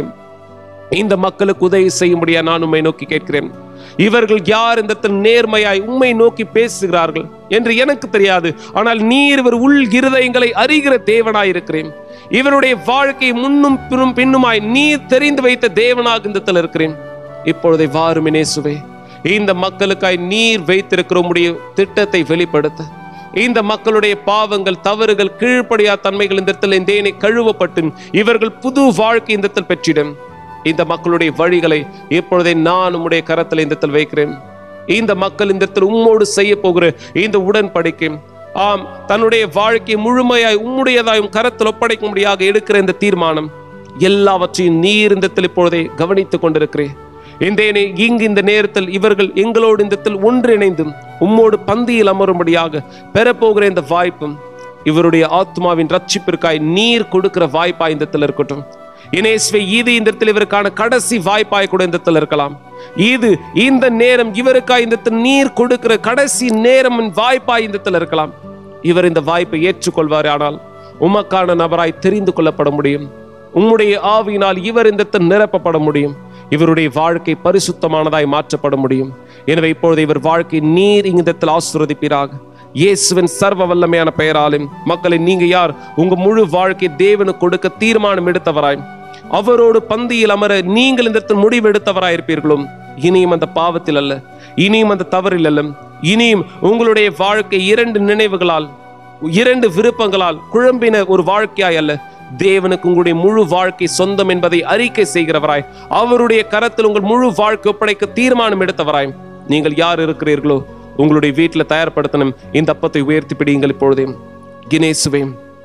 இந்த மக்களுக்கு உதவி செய்யும்படியா நான் உம்மை நோக்கி கேட்கிறேன் இவர்கள் யார் இந்த இடத்தில் நேர்மையாய் உம்மை நோக்கி பேசுகிறார்கள் என்று எனக்கு தெரியாது ஆனால் நீர் இவர் உள் இருதயங்களை அறிகிற தேவனாய் இருக்கிறேன் இவருடைய வாழ்க்கை முன்னும் பின்னும் பின்னுமாய் நீர் தெரிந்து வைத்த தேவனாக இந்த இடத்தில் இருக்கிறேன் இப்பொழுதை வாரும் இனேசுவே இந்த மக்களுக்காய் நீர் வைத்திருக்கிற உம்முடைய திட்டத்தை வெளிப்படுத்த இந்த மக்களுடைய பாவங்கள் தவறுகள் கீழ்ப்படியா தன்மைகள் இந்த இடத்துல இந்த தேனை கழுவப்பட்டு இவர்கள் புது வாழ்க்கை இந்த இடத்தில் பெற்றிடும் இந்த மக்களுடைய வழிகளை இப்பொழுதே நான் உம்முடைய கரத்தில் இந்த இடத்தில் வைக்கிறேன் இந்த மக்கள் இந்த இடத்தில் உம்மோடு செய்ய போகிற இந்த உடன்படிக்கை ஆம் தன்னுடைய வாழ்க்கை முழுமையாய் உம்முடையதாயும் கரத்தில் ஒப்படைக்கும்படியாக எடுக்கிற இந்த தீர்மானம் எல்லாவற்றையும் நீர் இந்த இடத்தில் இப்பொழுதே கவனித்துக் கொண்டிருக்கிறேன் இந்த இங்கு இந்த நேரத்தில் இவர்கள் எங்களோடு இந்த இடத்தில் ஒன்றிணைந்தும் உம்மோடு பந்தியில் அமரும்படியாக பெறப்போகிற இந்த வாய்ப்பும் இவருடைய ஆத்மாவின் ரட்சிப்பிற்காய் நீர் கொடுக்கிற வாய்ப்பாய் இந்த இடத்தில் இருக்கட்டும் இனேஸ்வே இது இந்த இடத்தில் இவருக்கான கடைசி வாய்ப்பாய் கூட இந்த இடத்தில் இருக்கலாம் இது இந்த நேரம் இவருக்காய் இந்த இடத்தில் நீர் கொடுக்கிற கடைசி நேரம் வாய்ப்பாய் இந்த இடத்தில் இருக்கலாம் இவர் இந்த வாய்ப்பை ஏற்றுக்கொள்வார் ஆனால் உமக்கான நபராய் தெரிந்து கொள்ளப்பட முடியும் உம்முடைய ஆவியினால் இவர் இந்த இடத்தில் நிரப்பப்பட முடியும் இவருடைய வாழ்க்கை பரிசுத்தமானதாய் மாற்றப்பட முடியும் எனவே இப்பொழுது இவர் வாழ்க்கை நீர் இந்த இடத்தில் ஆசீர்வதிப்பீராக இயேசுவின் சர்வ வல்லமையான பெயராலும் மக்களை நீங்க யார் உங்க முழு வாழ்க்கை தேவனுக்கு கொடுக்க தீர்மானம் எடுத்தவராய் அவரோடு பந்தியில் அமர நீங்கள் இந்த இடத்தில் முடிவு எடுத்தவராய் இருப்பீர்களோ இனியும் அந்த பாவத்தில் அல்ல இனியும் அந்த தவறில் அல்ல இனியும் உங்களுடைய வாழ்க்கை இரண்டு நினைவுகளால் இரண்டு விருப்பங்களால் குழம்பின ஒரு வாழ்க்கையாய் அல்ல தேவனுக்கு உங்களுடைய முழு வாழ்க்கை சொந்தம் என்பதை அறிக்கை செய்கிறவராய் அவருடைய கரத்தில் உங்கள் முழு வாழ்க்கை ஒப்படைக்க தீர்மானம் எடுத்தவராய் நீங்கள் யார் இருக்கிறீர்களோ உங்களுடைய வீட்டில் தயார்படுத்தணும் இந்த அப்பத்தை உயர்த்தி பிடியுங்கள் இப்பொழுதே கினேசுவே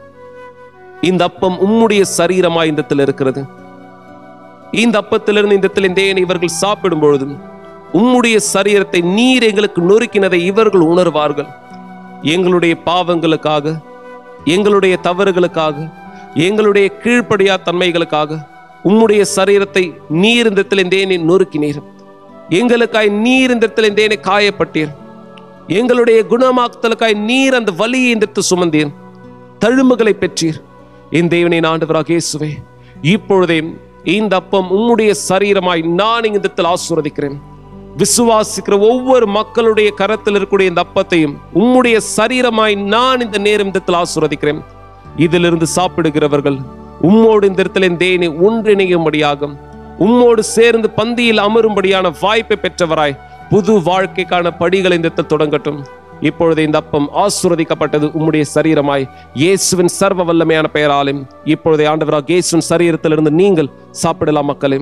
இந்த அப்பம் உம்முடைய சரீரமாய் இந்த இடத்தில் இருக்கிறது இந்த அப்பத்திலிருந்து இந்த இடத்தில் இந்த தேனை இவர்கள் சாப்பிடும் பொழுதும் உம்முடைய சரீரத்தை நீர் எங்களுக்கு நொறுக்கினதை இவர்கள் உணர்வார்கள் எங்களுடைய பாவங்களுக்காக எங்களுடைய தவறுகளுக்காக எங்களுடைய கீழ்ப்படியா தன்மைகளுக்காக உம்முடைய சரீரத்தை நீர் இந்த இடத்தில் இந்த தேனை நொறுக்கினீர் எங்களுக்காய் நீர் இந்த இடத்தில் இந்த தேனை காயப்பட்டீர் எங்களுடைய குணமாக்குதலுக்காய் நீர் அந்த வலியை இந்த இடத்தில் சுமந்தீர் தழும்புகளை பெற்றீர் என் தேவனை ஆண்டவராக இயேசுவே இப்பொழுதே இந்த அப்பம் உம்முடைய சரீரமாய் நான் இந்த இடத்தில் ஆசீர்வதிக்கிறேன் விசுவாசிக்கிற ஒவ்வொரு மக்களுடைய கரத்தில் இருக்கக்கூடிய இந்த அப்பத்தையும் உம்முடைய சரீரமாய் நான் இந்த நேரம் இந்த இடத்தில் ஆசீர்வதிக்கிறேன் இதிலிருந்து சாப்பிடுகிறவர்கள் உம்மோடு இந்த இடத்துல இந்த தேனை ஒன்றிணையும்படியாகும் உம்மோடு சேர்ந்து பந்தியில் அமரும்படியான வாய்ப்பை பெற்றவராய் புது வாழ்க்கைக்கான படிகளை இந்த இடத்தில் தொடங்கட்டும் இப்பொழுது இந்த அப்பம் ஆசுரதிக்கப்பட்டது உம்முடைய சரீரமாய் இயேசுவின் சர்வ வல்லமையான பெயராலும் இப்பொழுது ஆண்டவராக இயேசுவின் சரீரத்திலிருந்து நீங்கள் சாப்பிடலாம் மக்களே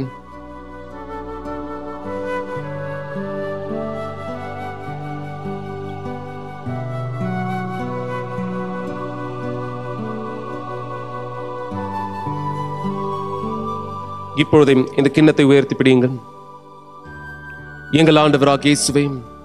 இப்பொழுது இந்த கிண்ணத்தை உயர்த்தி பிடியுங்கள் எங்கள் ஆண்டவராக இயேசுவே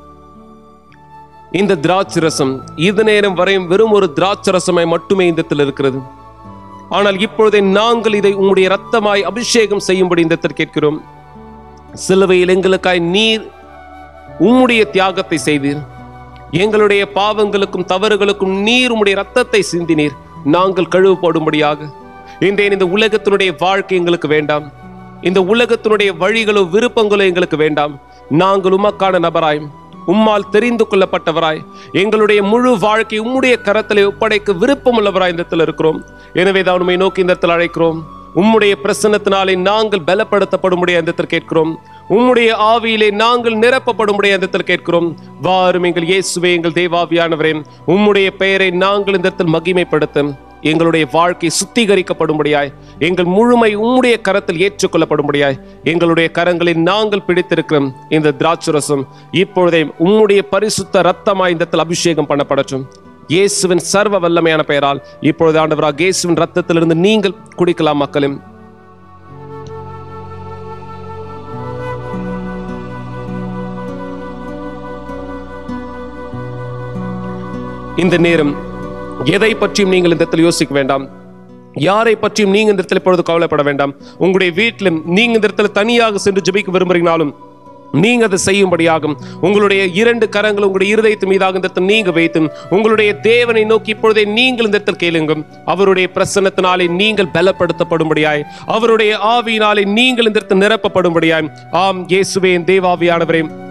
இந்த திராட்சை ரசம் இது நேரம் வரையும் வெறும் ஒரு திராட்சை ரசமாய் மட்டுமே இந்த இடத்தில் இருக்கிறது ஆனால் இப்பொழுதே நாங்கள் இதை உம்முடைய ரத்தமாய் அபிஷேகம் செய்யும்படி இந்த இடத்தில் கேட்கிறோம் சிலுவையில் எங்களுக்காய் நீர் உம்முடைய தியாகத்தை செய்தீர் எங்களுடைய பாவங்களுக்கும் தவறுகளுக்கும் நீர் உம்முடைய ரத்தத்தை சிந்தினீர் நாங்கள் கழுவப்படும்படியாக இன்றைய இந்த உலகத்தினுடைய வாழ்க்கை எங்களுக்கு வேண்டாம் இந்த உலகத்தினுடைய வழிகளோ விருப்பங்களோ எங்களுக்கு வேண்டாம் நாங்கள் உமக்கான நபராய் உம்மால் தெரிந்து கொள்ளப்பட்டவராய் எங்களுடைய முழு வாழ்க்கை உம்முடைய கரத்திலே ஒப்படைக்க விருப்பமுள்ளவராய் இந்த இடத்துல இருக்கிறோம் எனவே தான் உண்மை நோக்கி இந்த இடத்துல அழைக்கிறோம் உம்முடைய பிரசன்னத்தினாலே நாங்கள் பலப்படுத்தப்படும்படிய அந்த இடத்தில் கேட்கிறோம் உம்முடைய ஆவியிலே நாங்கள் நிரப்பப்படும்படிய அந்த இடத்தில் கேட்கிறோம் வாரும் எங்கள் இயேசுவே எங்கள் தேவாவியானவரே உம்முடைய பெயரை நாங்கள் இந்த இடத்தில் மகிமைப்படுத்தும் எங்களுடைய வாழ்க்கை சுத்திகரிக்கப்படும்படியாய் எங்கள் முழுமை உம்முடைய கரத்தில் ஏற்றுக்கொள்ளப்படும்படியாய் எங்களுடைய கரங்களில் நாங்கள் பிடித்திருக்கிறோம் இந்த திராட்சரசம் இப்பொழுதே உம்முடைய பரிசுத்த ரத்தமாய் இந்த இடத்தில் அபிஷேகம் பண்ணப்படட்டும் இயேசுவின் சர்வ வல்லமையான பெயரால் இப்பொழுது ஆண்டவராக இயேசுவின் ரத்தத்திலிருந்து நீங்கள் குடிக்கலாம் மக்களும் இந்த நேரம் எதை பற்றியும் நீங்கள் இந்த இடத்தில் யோசிக்க வேண்டாம் யாரை பற்றியும் நீங்க இந்த இடத்துல இப்பொழுது கவலைப்பட வேண்டாம் உங்களுடைய வீட்டிலும் நீங்க இந்த இடத்துல தனியாக சென்று ஜெபிக்க விரும்புறீங்கனாலும் நீங்க அதை செய்யும்படியாகும் உங்களுடைய இரண்டு கரங்கள் உங்களுடைய இருதயத்து மீதாக இந்த இடத்தில் நீங்க வைத்தும் உங்களுடைய தேவனை நோக்கி இப்பொழுதே நீங்கள் இந்த இடத்தில் கேளுங்கள் அவருடைய பிரசன்னத்தினாலே நீங்கள் பலப்படுத்தப்படும்படியாய் அவருடைய ஆவியினாலே நீங்கள் இந்த இடத்தில் நிரப்பப்படும்படியாய் ஆம் இயேசுவே என் தேவாவியானவரே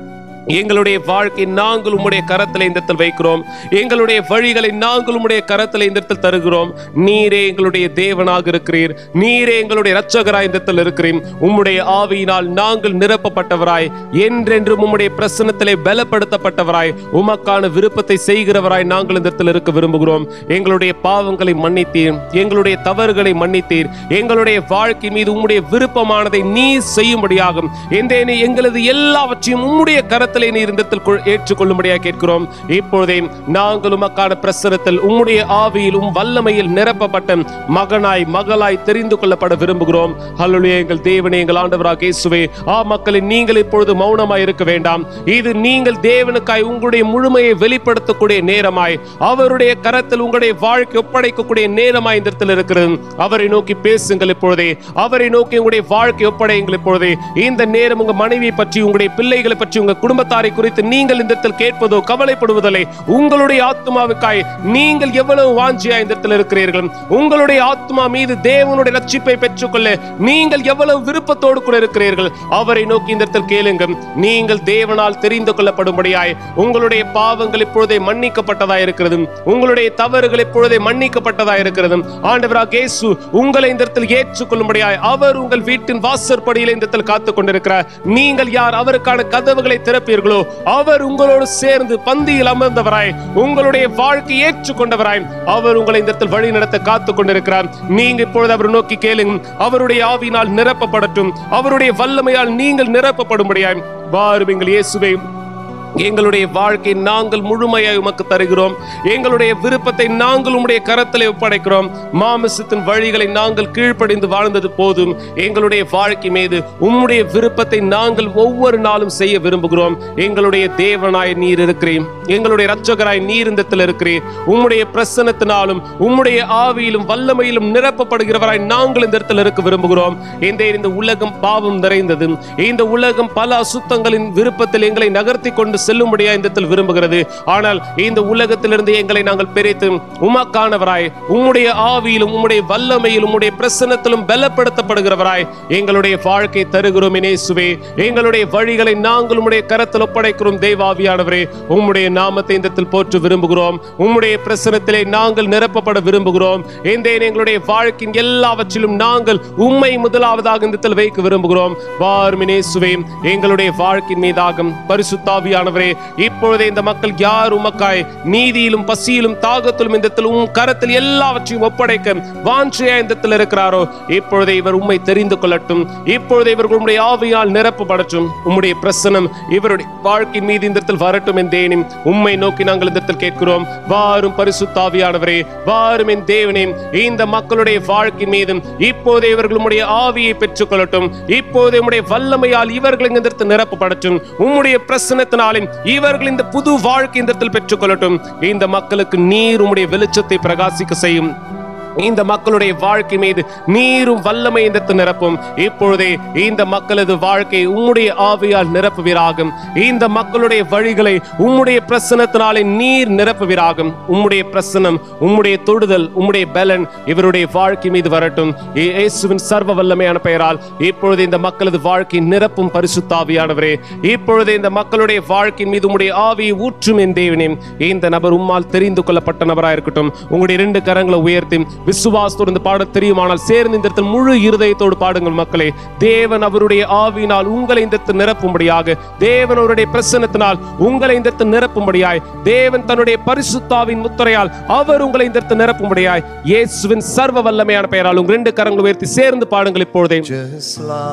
எங்களுடைய வாழ்க்கை நாங்கள் உம்முடைய கரத்தில் இந்த இடத்தில் வைக்கிறோம் எங்களுடைய வழிகளை நாங்கள் உம்முடைய கரத்தில் இந்த இடத்தில் தருகிறோம் நீரே எங்களுடைய தேவனாக இருக்கிறீர் நீரே எங்களுடைய இரட்சகராய் இந்த இடத்தில் இருக்கிறீர் உம்முடைய ஆவியினால் நாங்கள் நிரப்பப்பட்டவராய் என்றென்றும் உம்முடைய பிரசன்னத்திலே பலப்படுத்தப்பட்டவராய் உமக்கான விருப்பத்தை செய்கிறவராய் நாங்கள் இந்த இடத்தில் இருக்க விரும்புகிறோம் எங்களுடைய பாவங்களை மன்னித்தீர் எங்களுடைய தவறுகளை மன்னித்தீர் எங்களுடைய வாழ்க்கை மீது உம்முடைய விருப்பமானதை நீ செய்யும்படியாகும் எந்த எங்களது எல்லாவற்றையும் உம்முடைய கரத்திலே நீர் இந்த இடத்தில் கொள்- ஏற்றுக்கொள்ளும்படியாக கேட்கிறோம் இப்பொழுதே நாங்கள் உமக்கான பிரசனத்தில் உம்முடைய ஆவியில் உம் வல்லமையில் நிரப்பப்பட்ட மகனாய் மகளாய் தெரிந்து கொள்ளப்பட விரும்புகிறோம் ஹல்லேலூயா எங்கள் தேவனே எங்கள் ஆண்டவராக இயேசுவே ஆ மக்களே நீங்கள் இப்பொழுது மௌனமாய் இருக்க வேண்டாம் இது நீங்கள் தேவனுக்காய் உங்களுடைய முழுமையை வெளிப்படுத்தக்கூடிய நேரமாய் அவருடைய கரத்தில் உங்களுடைய வாழ்க்கை ஒப்படைக்கக்கூடிய நேரமாய் இந்த இடத்தில் இருக்கிறது அவரை நோக்கி பேசுங்கள் இப்பொழுதே அவரை நோக்கி உங்களுடைய வாழ்க்கை ஒப்படையுங்கள் இப்பொழுதே இந்த நேரம் உங்க மனைவியை பற்றி உங்களுடைய பிள்ளைகளை பற்றி உங்க குடும்பத்தாரை குறித்து நீங்கள் இந்த இடத்தில் கேட்பதோ கவலைப்படுவதில்லை உங்களுடைய ஆத்மாவுக்காய் நீங்கள் எவ்வளவு வாஞ்சியா இந்த இடத்தில் இருக்கிறீர்கள் உங்களுடைய ஆத்மா மீது தேவனுடைய ரட்சிப்பை பெற்றுக்கொள்ள நீங்கள் எவ்வளவு விருப்பத்தோடு கூட இருக்கிறீர்கள் அவரை நோக்கி இந்த இடத்தில் கேளுங்க நீங்கள் தேவனால் தெரிந்து கொள்ளப்படும்படியாய் உங்களுடைய பாவங்கள் இப்பொழுதே மன்னிக்கப்பட்டதாய் இருக்கிறது உங்களுடைய தவறுகள் இப்பொழுதே மன்னிக்கப்பட்டதாய் இருக்கிறது ஆண்டவராக இயேசு உங்களை இந்த இடத்தில் ஏற்றுக்கொள்ளும்படியாய் அவர் உங்கள் வீட்டின் வாசற்படியில் இந்த இடத்தில் காத்துக் கொண்டிருக்கிறார் நீங்கள் யார் அவருக்கான கதவுகளை திறப்பீர்களோ அவர் உங்களோடு சேர்ந்து பந்தியில் அமர்ந்தவராய் உங்களுடைய வாழ்க்கை ஏற்றுக்கொண்டவராய் அவர் உங்களை இந்த இடத்தில் வழி நடத்த காத்துக் கொண்டிருக்கிறார் நீங்க இப்பொழுது அவர் நோக்கி கேளுங்க அவருடைய ஆவியினால் நிரப்பப்படட்டும் அவருடைய வல்லமையால் நீங்கள் நிரப்பப்படும்படியாய் வாரும் எங்கள் இயேசுவை எங்களுடைய வாழ்க்கை நாங்கள் முழுமையாய் உமக்கு தருகிறோம் எங்களுடைய விருப்பத்தை நாங்கள் உம்முடைய கரத்திலே ஒப்படைக்கிறோம் மாமிசத்தின் வழிகளை நாங்கள் கீழ்ப்படிந்து வாழ்ந்தது போதும் எங்களுடைய வாழ்க்கை மீது உம்முடைய விருப்பத்தை நாங்கள் ஒவ்வொரு நாளும் செய்ய விரும்புகிறோம் எங்களுடைய தேவனாய் நீர் இருக்கிறேன் எங்களுடைய இரட்சகராய் நீர் இந்த இடத்தில் இருக்கிறேன் உம்முடைய பிரசன்னத்தினாலும் உம்முடைய ஆவியிலும் வல்லமையிலும் நிரப்பப்படுகிறவராய் நாங்கள் இந்த இடத்தில் இருக்க விரும்புகிறோம் இந்த இந்த உலகம் பாவம் நிறைந்தது இந்த உலகம் பல அசுத்தங்களின் விருப்பத்தில் எங்களை நகர்த்தி கொண்டு செல்லும்படியா இந்த இடத்தில் விரும்புகிறது ஆனால் இந்த உலகத்திலிருந்து எங்களை நாங்கள் பிரித்து உமக்கானவராய் உம்முடைய ஆவியிலும் உம்முடைய வல்லமையிலும் உம்முடைய பிரசன்னத்திலும் பலப்படுத்தப்படுகிறவராய் எங்களுடைய வாழ்க்கை தருகிறோம் இனேசுவே எங்களுடைய வழிகளை நாங்கள் உம்முடைய கரத்தில் ஒப்படைக்கிறோம் தெய்வாவியானவரே உம்முடைய நாமத்தை இந்த இடத்தில் போற்று விரும்புகிறோம் உம்முடைய பிரசனத்திலே நாங்கள் நிரப்பப்பட விரும்புகிறோம் இந்த எங்களுடைய வாழ்க்கையின் எல்லாவற்றிலும் நாங்கள் உம்மை முதலாவதாக இந்த இடத்தில் வைக்க விரும்புகிறோம் வார்மினேசுவே எங்களுடைய வாழ்க்கையின் மீதாக பரிசுத்தாவியானவரே இப்பொழுதே இந்த மக்கள் யார் உமக்காய் நீதியிலும் பசியிலும் தாகத்திலும் இந்த இடத்தில் உம் கரத்தில் எல்லாவற்றையும் ஒப்படைக்க வாஞ்சியா இந்த இடத்தில் இருக்கிறாரோ இப்பொழுதே இவர் உம்மை தெரிந்து கொள்ளட்டும் இப்பொழுதே இவர்கள் உம்முடைய ஆவியால் நிரப்பப்படட்டும் உம்முடைய பிரசனம் இவருடைய வாழ்க்கை மீது இந்த இடத்தில் வரட்டும் என் தேவனே உம்மை நோக்கி நாங்கள் இந்த இடத்தில் கேட்கிறோம் வாரும் பரிசுத்தாவியானவரே வாரும் என் தேவனே இந்த மக்களுடைய வாழ்க்கை மீதும் இப்போதே இவர்கள் உம்முடைய ஆவியை பெற்றுக்கொள்ளட்டும் இப்போதே உம்முடைய வல்லமையால் இவர்கள் இந்த இடத்தில் நிரப்பப்படட்டும் உம்முடைய பிரசனத்தினாலே இவர்கள் இந்த புது வாழ்க்கை இந்த இடத்தில் பெற்றுக்கொள்ளட்டும் இந்த மக்களுக்கு நீர் உம்முடைய வெளிச்சத்தை பிரகாசிக்க செய்யும் இந்த மக்களுடைய வாழ்க்கை மீது நீரும் வல்லமை இந்த இடத்தில் நிரப்பும் இப்பொழுதே இந்த மக்களது வாழ்க்கை உம்முடைய ஆவியால் நிரப்புவீராகும் இந்த மக்களுடைய வழிகளை உம்முடைய பிரசனத்தினாலே நீர் நிரப்புவீராகும் உம்முடைய பிரசனம் உம்முடைய தொடுதல் உம்முடைய பலன் இவருடைய வாழ்க்கை மீது வரட்டும் இயே- இயேசுவின் சர்வ வல்லமையான பெயரால் இப்பொழுது இந்த மக்களது வாழ்க்கை நிரப்பும் பரிசுத்தாவியானவரே இப்பொழுது இந்த மக்களுடைய வாழ்க்கையின் மீது உம்முடைய ஆவியை ஊற்றும் என் தேவனே இந்த நபர் உம்மால் தெரிந்து கொள்ளப்பட்ட நபராக இருக்கட்டும் உங்களுடைய இரண்டு கரங்களை உயர்த்தி விசுவாசத்தோடு இந்த பாட தெரியுமானால் சேர்ந்து இந்த இடத்தில் முழு இருதயத்தோடு பாடுங்கள் மக்களே தேவன் அவருடைய ஆவியினால் உங்களை இந்த இடத்தில் நிரப்பும்படியாக தேவன் அவருடைய பிரசன்னத்தினால் உங்களை இந்த இடத்தில் நிரப்பும்படியாய் தேவன் தன்னுடைய பரிசுத்தாவின் முத்திரையால் அவர் உங்களை இந்த இடத்தில் நிரப்பும்படியாய் இயேசுவின் சர்வ வல்லமையான பெயரால் உங்க ரெண்டு கரங்களை உயர்த்தி சேர்ந்து பாடுங்கள் இப்பொழுதே Just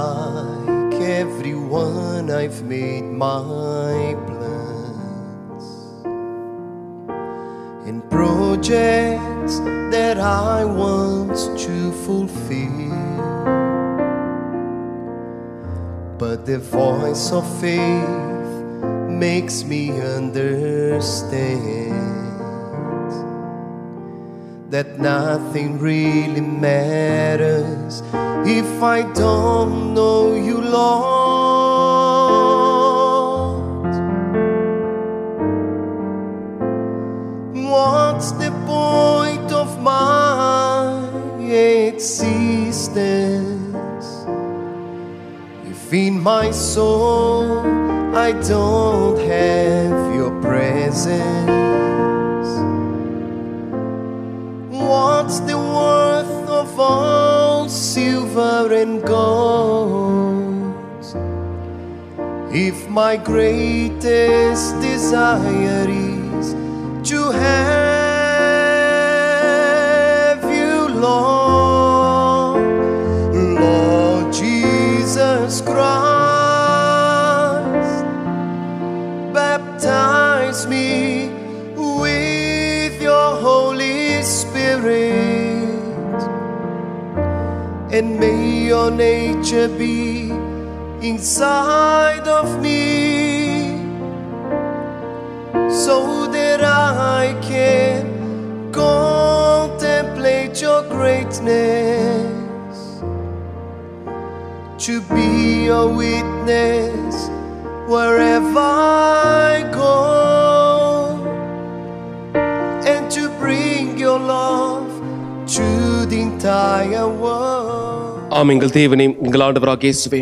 like everyone, I've made my plans and projects that I want to fulfill. But the voice of faith makes me understand that nothing really matters if I don't know you, Lord. What's the point of my existence if in my soul I don't have your presence. What's the worth of all silver and gold? If my greatest desire is to have you, Lord, Lord Jesus Christ, baptize me with your Holy Spirit, and may your nature be inside of me so that I can contemplate your greatness, to be your witness wherever I go, and to bring your love to the entire world. ஆம் எங்கள் தேவனே எங்கள் ஆண்டவராக இயேசுவே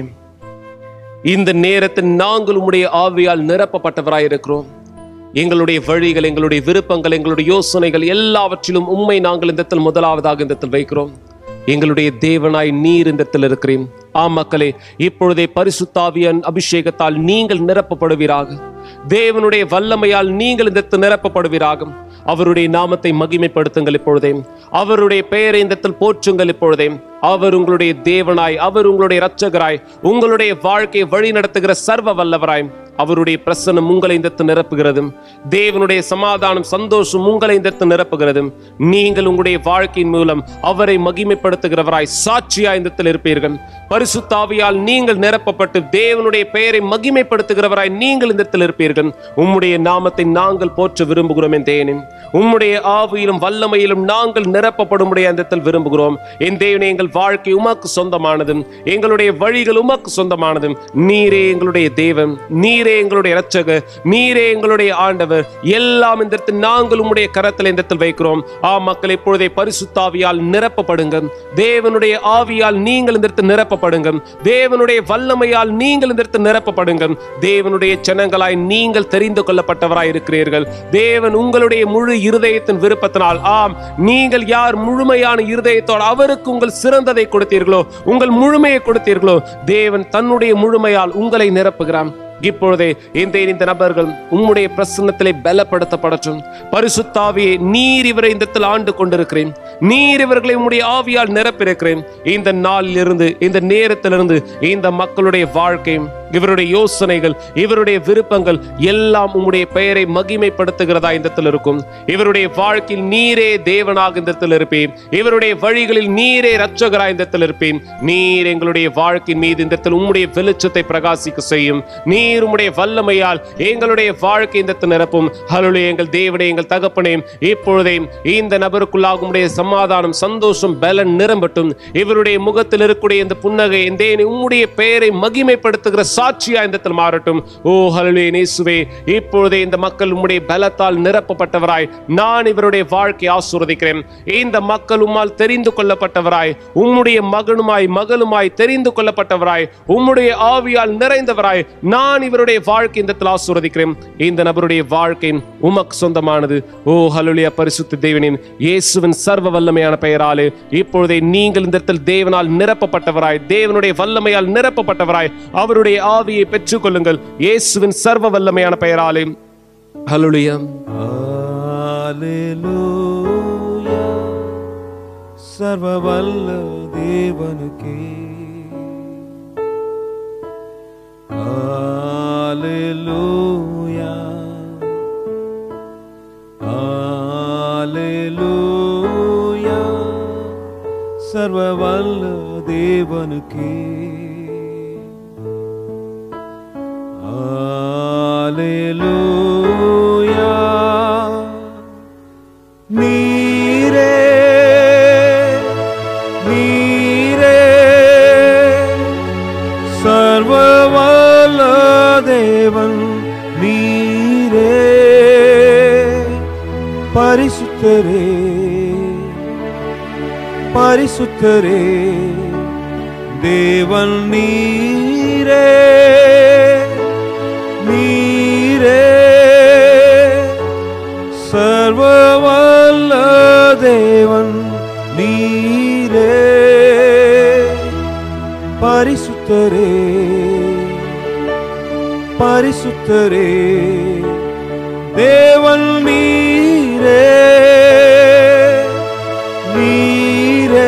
இந்த நேரத்தில் நாங்கள் உம்முடைய ஆவியால் நிரப்பப்பட்டவராய் இருக்கிறோம் எங்களுடைய வழிகள் எங்களுடைய விருப்பங்கள் எங்களுடைய யோசனைகள் எல்லாவற்றிலும் உண்மை நாங்கள் இந்த இடத்தில் முதலாவதாக இந்த இடத்தில் வைக்கிறோம் எங்களுடைய தேவனாய் நீர் இந்த இடத்தில் இருக்கிறேன் ஆம் மக்களே இப்பொழுதே பரிசுத்தாவியன் அபிஷேகத்தால் நீங்கள் நிரப்பப்படுவீராக தேவனுடைய வல்லமையால் நீங்கள் இந்த இடத்தில் நிரப்பப்படுவீராக அவருடைய நாமத்தை மகிமைப்படுத்துங்கள் இப்பொழுதே அவருடைய பெயரை இந்த இடத்தில் போற்றுங்கள் இப்பொழுதே அவர் உங்களுடைய தேவனாய் அவர் உங்களுடைய இரட்சகராய் உங்களுடைய வாழ்க்கையை வழி நடத்துகிற சர்வ வல்லவராய் அவருடைய பிரசன்னம் உங்களை இந்த இடத்தில் நிரப்புகிறது தேவனுடைய சமாதானம் சந்தோஷம் உங்களை இந்த இடத்தில் நிரப்புகிறது நீங்கள் உங்களுடைய வாழ்க்கையின் மூலம் அவரை மகிமைப்படுத்துகிறவராய் சாட்சியாய் இந்த இடத்தில் இருப்பீர்கள் பரிசுத்தாவியால் நீங்கள் நிரப்பப்பட்டு தேவனுடைய பெயரை மகிமைப்படுத்துகிறவராய் நீங்கள் இந்த இடத்தில் இருப்பீர்கள் உம்முடைய நாமத்தை நாங்கள் போற்ற விரும்புகிறோம் என் தேவனே உம்முடைய ஆவியிலும் வல்லமையிலும் நாங்கள் நிரப்பப்படும்படிய அந்த இடத்தில் விரும்புகிறோம் என் தேவனே எங்கள் வாழ்க்கை உமக்கு சொந்தமானதும் எங்களுடைய வழிகள் உமக்கு சொந்தமானதும் நீரே எங்களுடைய தேவன் நீரே எங்களுடைய இரட்சகர் நீரே எங்களுடைய ஆண்டவர் எல்லாம் இந்த இடத்தில் நாங்கள் உம்முடைய கரத்தில் இந்த இடத்தில் வைக்கிறோம் ஆ மக்கள் இப்பொழுதே பரிசுத்தாவியால் நிரப்பப்படுங்க தேவனுடைய ஆவியால் நீங்கள் இந்த இடத்தில் நிரப்பப்படுங்க தேவனுடைய வல்லமையால் நீங்கள் இந்த இடத்தில் நிரப்பப்படுங்க தேவனுடைய ஜனங்களாய் நீங்கள் தெரிந்து கொள்ளப்பட்டவராய் இருக்கிறீர்கள் தேவன் உங்களுடைய முழு இருதயத்தின் விருப்பத்தினால் ஆம் நீங்கள் யார் முழுமையான இருதயத்தோடு அவருக்கு உங்கள் சிறந்ததை கொடுத்தீர்களோ உங்கள் முழுமையை கொடுத்தீர்களோ தேவன் தன்னுடைய முழுமையால் உங்களை நிரப்புகிறான் இப்பொழுதே இந்த இந்த நபர்கள் உம்முடைய பிரசன்னத்திலே பலப்படுத்தப்படட்டும் பரிசுத்தாவியே நீர் இவரை இந்த இடத்தில் ஆண்டு கொண்டிருக்கிறேன் நீர் இவர்களை உம்முடைய ஆவியால் நிரப்பிருக்கிறேன் இந்த நாளில் இருந்து இந்த நேரத்திலிருந்து இந்த மக்களுடைய வாழ்க்கை இவருடைய யோசனைகள் இவருடைய விருப்பங்கள் எல்லாம் உம்முடைய பெயரை மகிமைப்படுத்துகிறதா இந்த இடத்தில் இருக்கும் இவருடைய வாழ்க்கையில் நீரே தேவனாக இந்த இடத்தில் இருப்பேன் இவருடைய வழிகளில் நீரே ரட்சகராய் இந்த இடத்தில் இருப்பேன் நீர் எங்களுடைய வாழ்க்கையின் மீது இந்த இடத்தில் உம்முடைய வெளிச்சத்தை பிரகாசிக்க செய்யும் நீர் உம்முடைய வல்லமையால் எங்களுடைய வாழ்க்கை இந்த இடத்தில் நிரப்பும் ஹலுலே எங்கள் தேவனே எங்கள் தகப்பனே இப்பொழுதே இந்த நபருக்குள்ளாக உம்முடைய சமாதானம் சந்தோஷம் பலன் நிரம்பட்டும் இவருடைய முகத்தில் இருக்கக்கூடிய இந்த புன்னகை இந்த உம்முடைய பெயரை மகிமைப்படுத்துகிற சாட்சியா இந்த இடத்தில் மாறட்டும் ஓ ஹலுலே நேசுவே இப்பொழுதே இந்த மக்கள் உம்முடைய பலத்தால் நிரப்பப்பட்டவராய் நான் இவருடைய வாழ்க்கையை ஆசீர்வதிக்கிறேன் இந்த மக்கள் உம்மால் தெரிந்து கொள்ளப்பட்டவராய் உம்முடைய மகனுமாய் மகளுமாய் தெரிந்து கொள்ளப்பட்டவராய் உம்முடைய ஆவியால் நிறைந்தவராய் நான் இவருடைய வாழ்க்கை இந்த இடத்தில் ஆசீர்வதிக்கிறேன் இந்த நபருடைய வாழ்க்கை உமக்கு சொந்தமானது ஓ ஹலுலியா பரிசுத்த தேவனின் இயேசுவின் சர்வ வல்லமையான பெயராலே இப்பொழுதே நீங்கள் இந்த இடத்தில் தேவனால் நிரப்பப்பட்டவராய் தேவனுடைய வல்லமையால் நிரப்பப்பட்டவராய் அவருடைய ஆவியை பெற்றுக்கொள்ளுங்கள் இயேசுவின் சர்வ வல்லமையான பெயராலே ஹலுலியா ஹalleluya சர்வவல்ல தேவனுக்கே ஹalleluya ஹalleluya சர்வவல்ல தேவனுக்கே ஹalleluya நீரே நீரே சர்வவல்ல தேவன் நீரே பரிசுத்தரே பரிசுத்தரே தேவன் நீரே பரிசுத்தரே தேவன் நீரே நீரே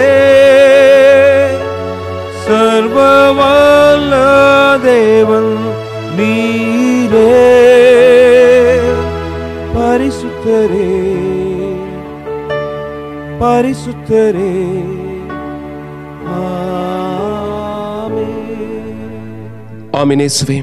சர்வவல்ல தேவன் நீரே பரிசுத்தரே பரிசுத்தரே ஆமென் ஆமினேசுவே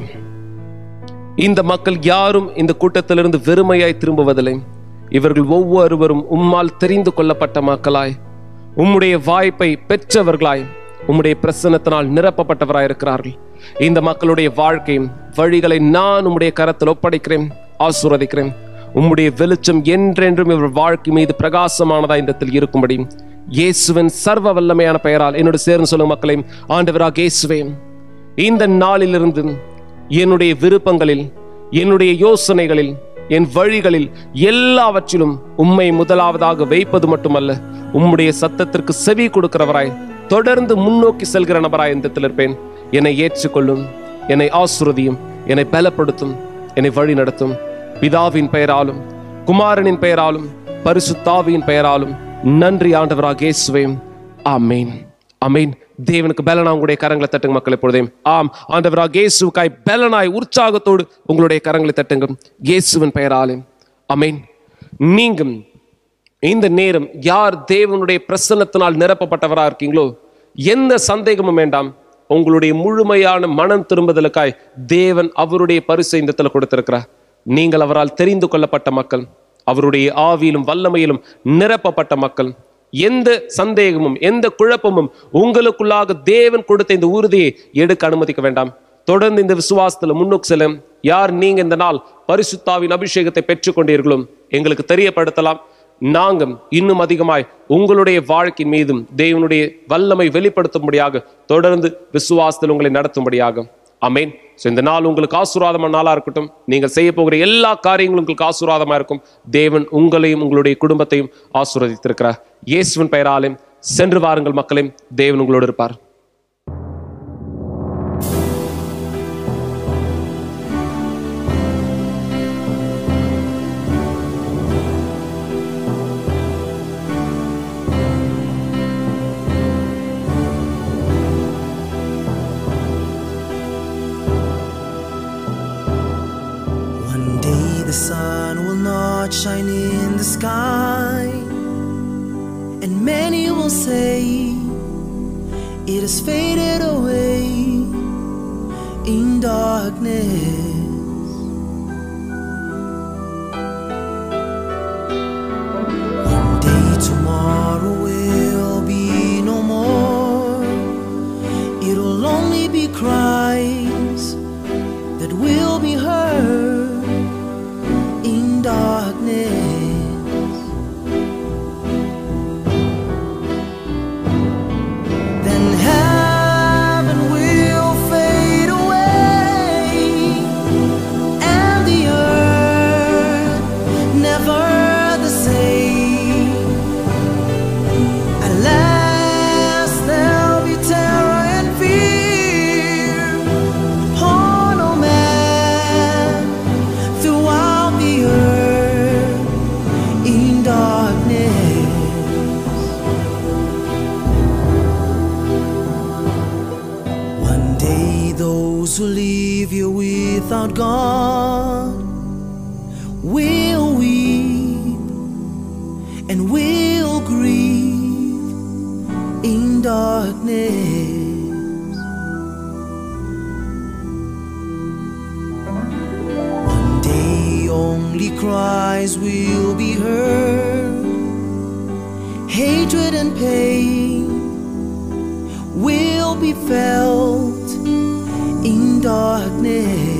இந்த மக்கள் யாரும் இந்த கூட்டத்திலிருந்து வெறுமையாய் திரும்புவதில்லை இவர்கள் ஒவ்வொருவரும் உம்மால் தெரிந்து கொள்ளப்பட்ட மக்களாய் உம்முடைய வாய்ப்பை பெற்றவர்களாய் உம்முடைய பிரசன்னத்தினால் நிரப்பப்பட்டவராய் இருக்கிறார்கள் இந்த மக்களுடைய வாழ்க்கை வழிகளை நான் உம்முடைய கரத்தில் ஒப்படைக்கிறேன் ஆசீர்வதிக்கிறேன் உம்முடைய வெளிச்சம் என்றென்றும் இவர் வாழ்க்கை மீது பிரகாசமானதா இந்த இடத்தில் இருக்கும்படி இயேசுவின் சர்வ வல்லமையான பெயரால் என்னோடு சேர்ந்து சொல்லும் மக்களை ஆண்டவராக இயேசுவே இந்த நாளிலிருந்து என்னுடைய விருப்பங்களில் என்னுடைய யோசனைகளில் என் வழிகளில் எல்லாவற்றிலும் உம்மை முதலாவதாக வைப்பது மட்டுமல்ல உம்முடைய சத்தத்திற்கு செவி கொடுக்கிறவராய் தொடர்ந்து முன்னோக்கி செல்கிற நபராய் இந்த இடத்தில் இருப்பேன் என்னை ஏற்றுக்கொள்ளும் என்னை ஆசுரதியும் என்னை பலப்படுத்தும் என்னை வழி நடத்தும் பிதாவின் பெயராலும் குமாரனின் பெயராலும் பரிசுத்தாவியின் பெயராலும் நன்றி ஆண்டவராக இயேசுவே ஆமேன் ஆமேன் தேவனுக்கு பலனா உங்களுடைய கரங்களை தட்டுங்க மக்கள் எப்பொழுதையும் ஆம் ஆண்டவராக இயேசுக்காய் பலனாய் உற்சாகத்தோடு உங்களுடைய கரங்களை தட்டுங்க இயேசுவின் பெயராலே ஆமேன் நீங்களும் இந்த நேரம் யார் தேவனுடைய பிரசன்னத்தினால் நிரப்பப்பட்டவரா இருக்கீங்களோ எந்த சந்தேகமும் வேண்டாம் உங்களுடைய முழுமையான மனம் திரும்புதலுக்காய் தேவன் அவருடைய பரிசை இந்த இடத்துல கொடுத்திருக்கிறார் நீங்கள் அவரால் தெரிந்து கொள்ளப்பட்ட மக்கள் அவருடைய ஆவியிலும் வல்லமையிலும் நிரப்பப்பட்ட மக்கள் எந்த சந்தேகமும் எந்த குழப்பமும் உங்களுக்குள்ளாக தேவன் கொடுத்த இந்த உறுதியை எடுக்க அனுமதிக்க வேண்டாம் தொடர்ந்து இந்த விசுவாசத்துல முன்னுக்கு செல்லும் யார் நீங்க இந்த நாள் பரிசுத்தாவின் அபிஷேகத்தை பெற்றுக்கொண்டீர்களோ எங்களுக்கு தெரியப்படுத்தலாம் நாங்கள் இன்னும் அதிகமாய் உங்களுடைய வாழ்க்கையின் மீதும் தேவனுடைய வல்லமை வெளிப்படுத்தும்படியாக தொடர்ந்து விசுவாசத்தில் உங்களை நடத்தும்படியாக அமேன் ஸோ இந்த நாள் உங்களுக்கு ஆசீர்வாதமான நாளா இருக்கட்டும் நீங்கள் செய்ய போகிற எல்லா காரியங்களும் உங்களுக்கு ஆசீர்வாதமா இருக்கும் தேவன் உங்களையும் உங்களுடைய குடும்பத்தையும் ஆசீர்வதித்திருக்கிறார் இயேசுவின் பெயராலும் சென்று வாருங்கள் மக்களையும் தேவன் உங்களோடு இருப்பார் One day the sun will not shine in the sky, and many will say it has faded away in darkness. One day tomorrow will be no more, it'll only be cries that will be heard in darkness. Then heaven will fade away, and the earth never the same. Alas, there'll be terror and fear upon all man throughout the earth in darkness. One day, those who leave here without God will weep and will grieve in darkness. One day only cries will be heard, hatred and pain will be felt in darkness.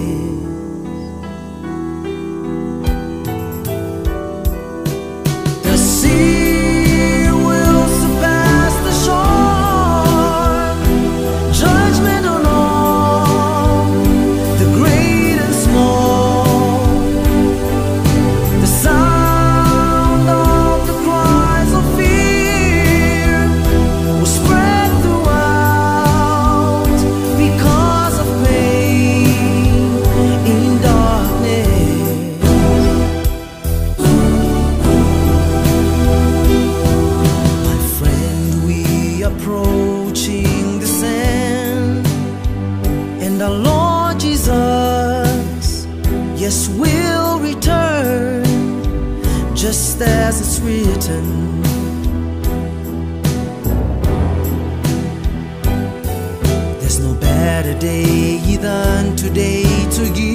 The sea will surpass the shore. Judgment on all, the great and small. The sound of the cries of fear will spread throughout because of pain. yes, we'll return just as it's written. There's no better day than today to give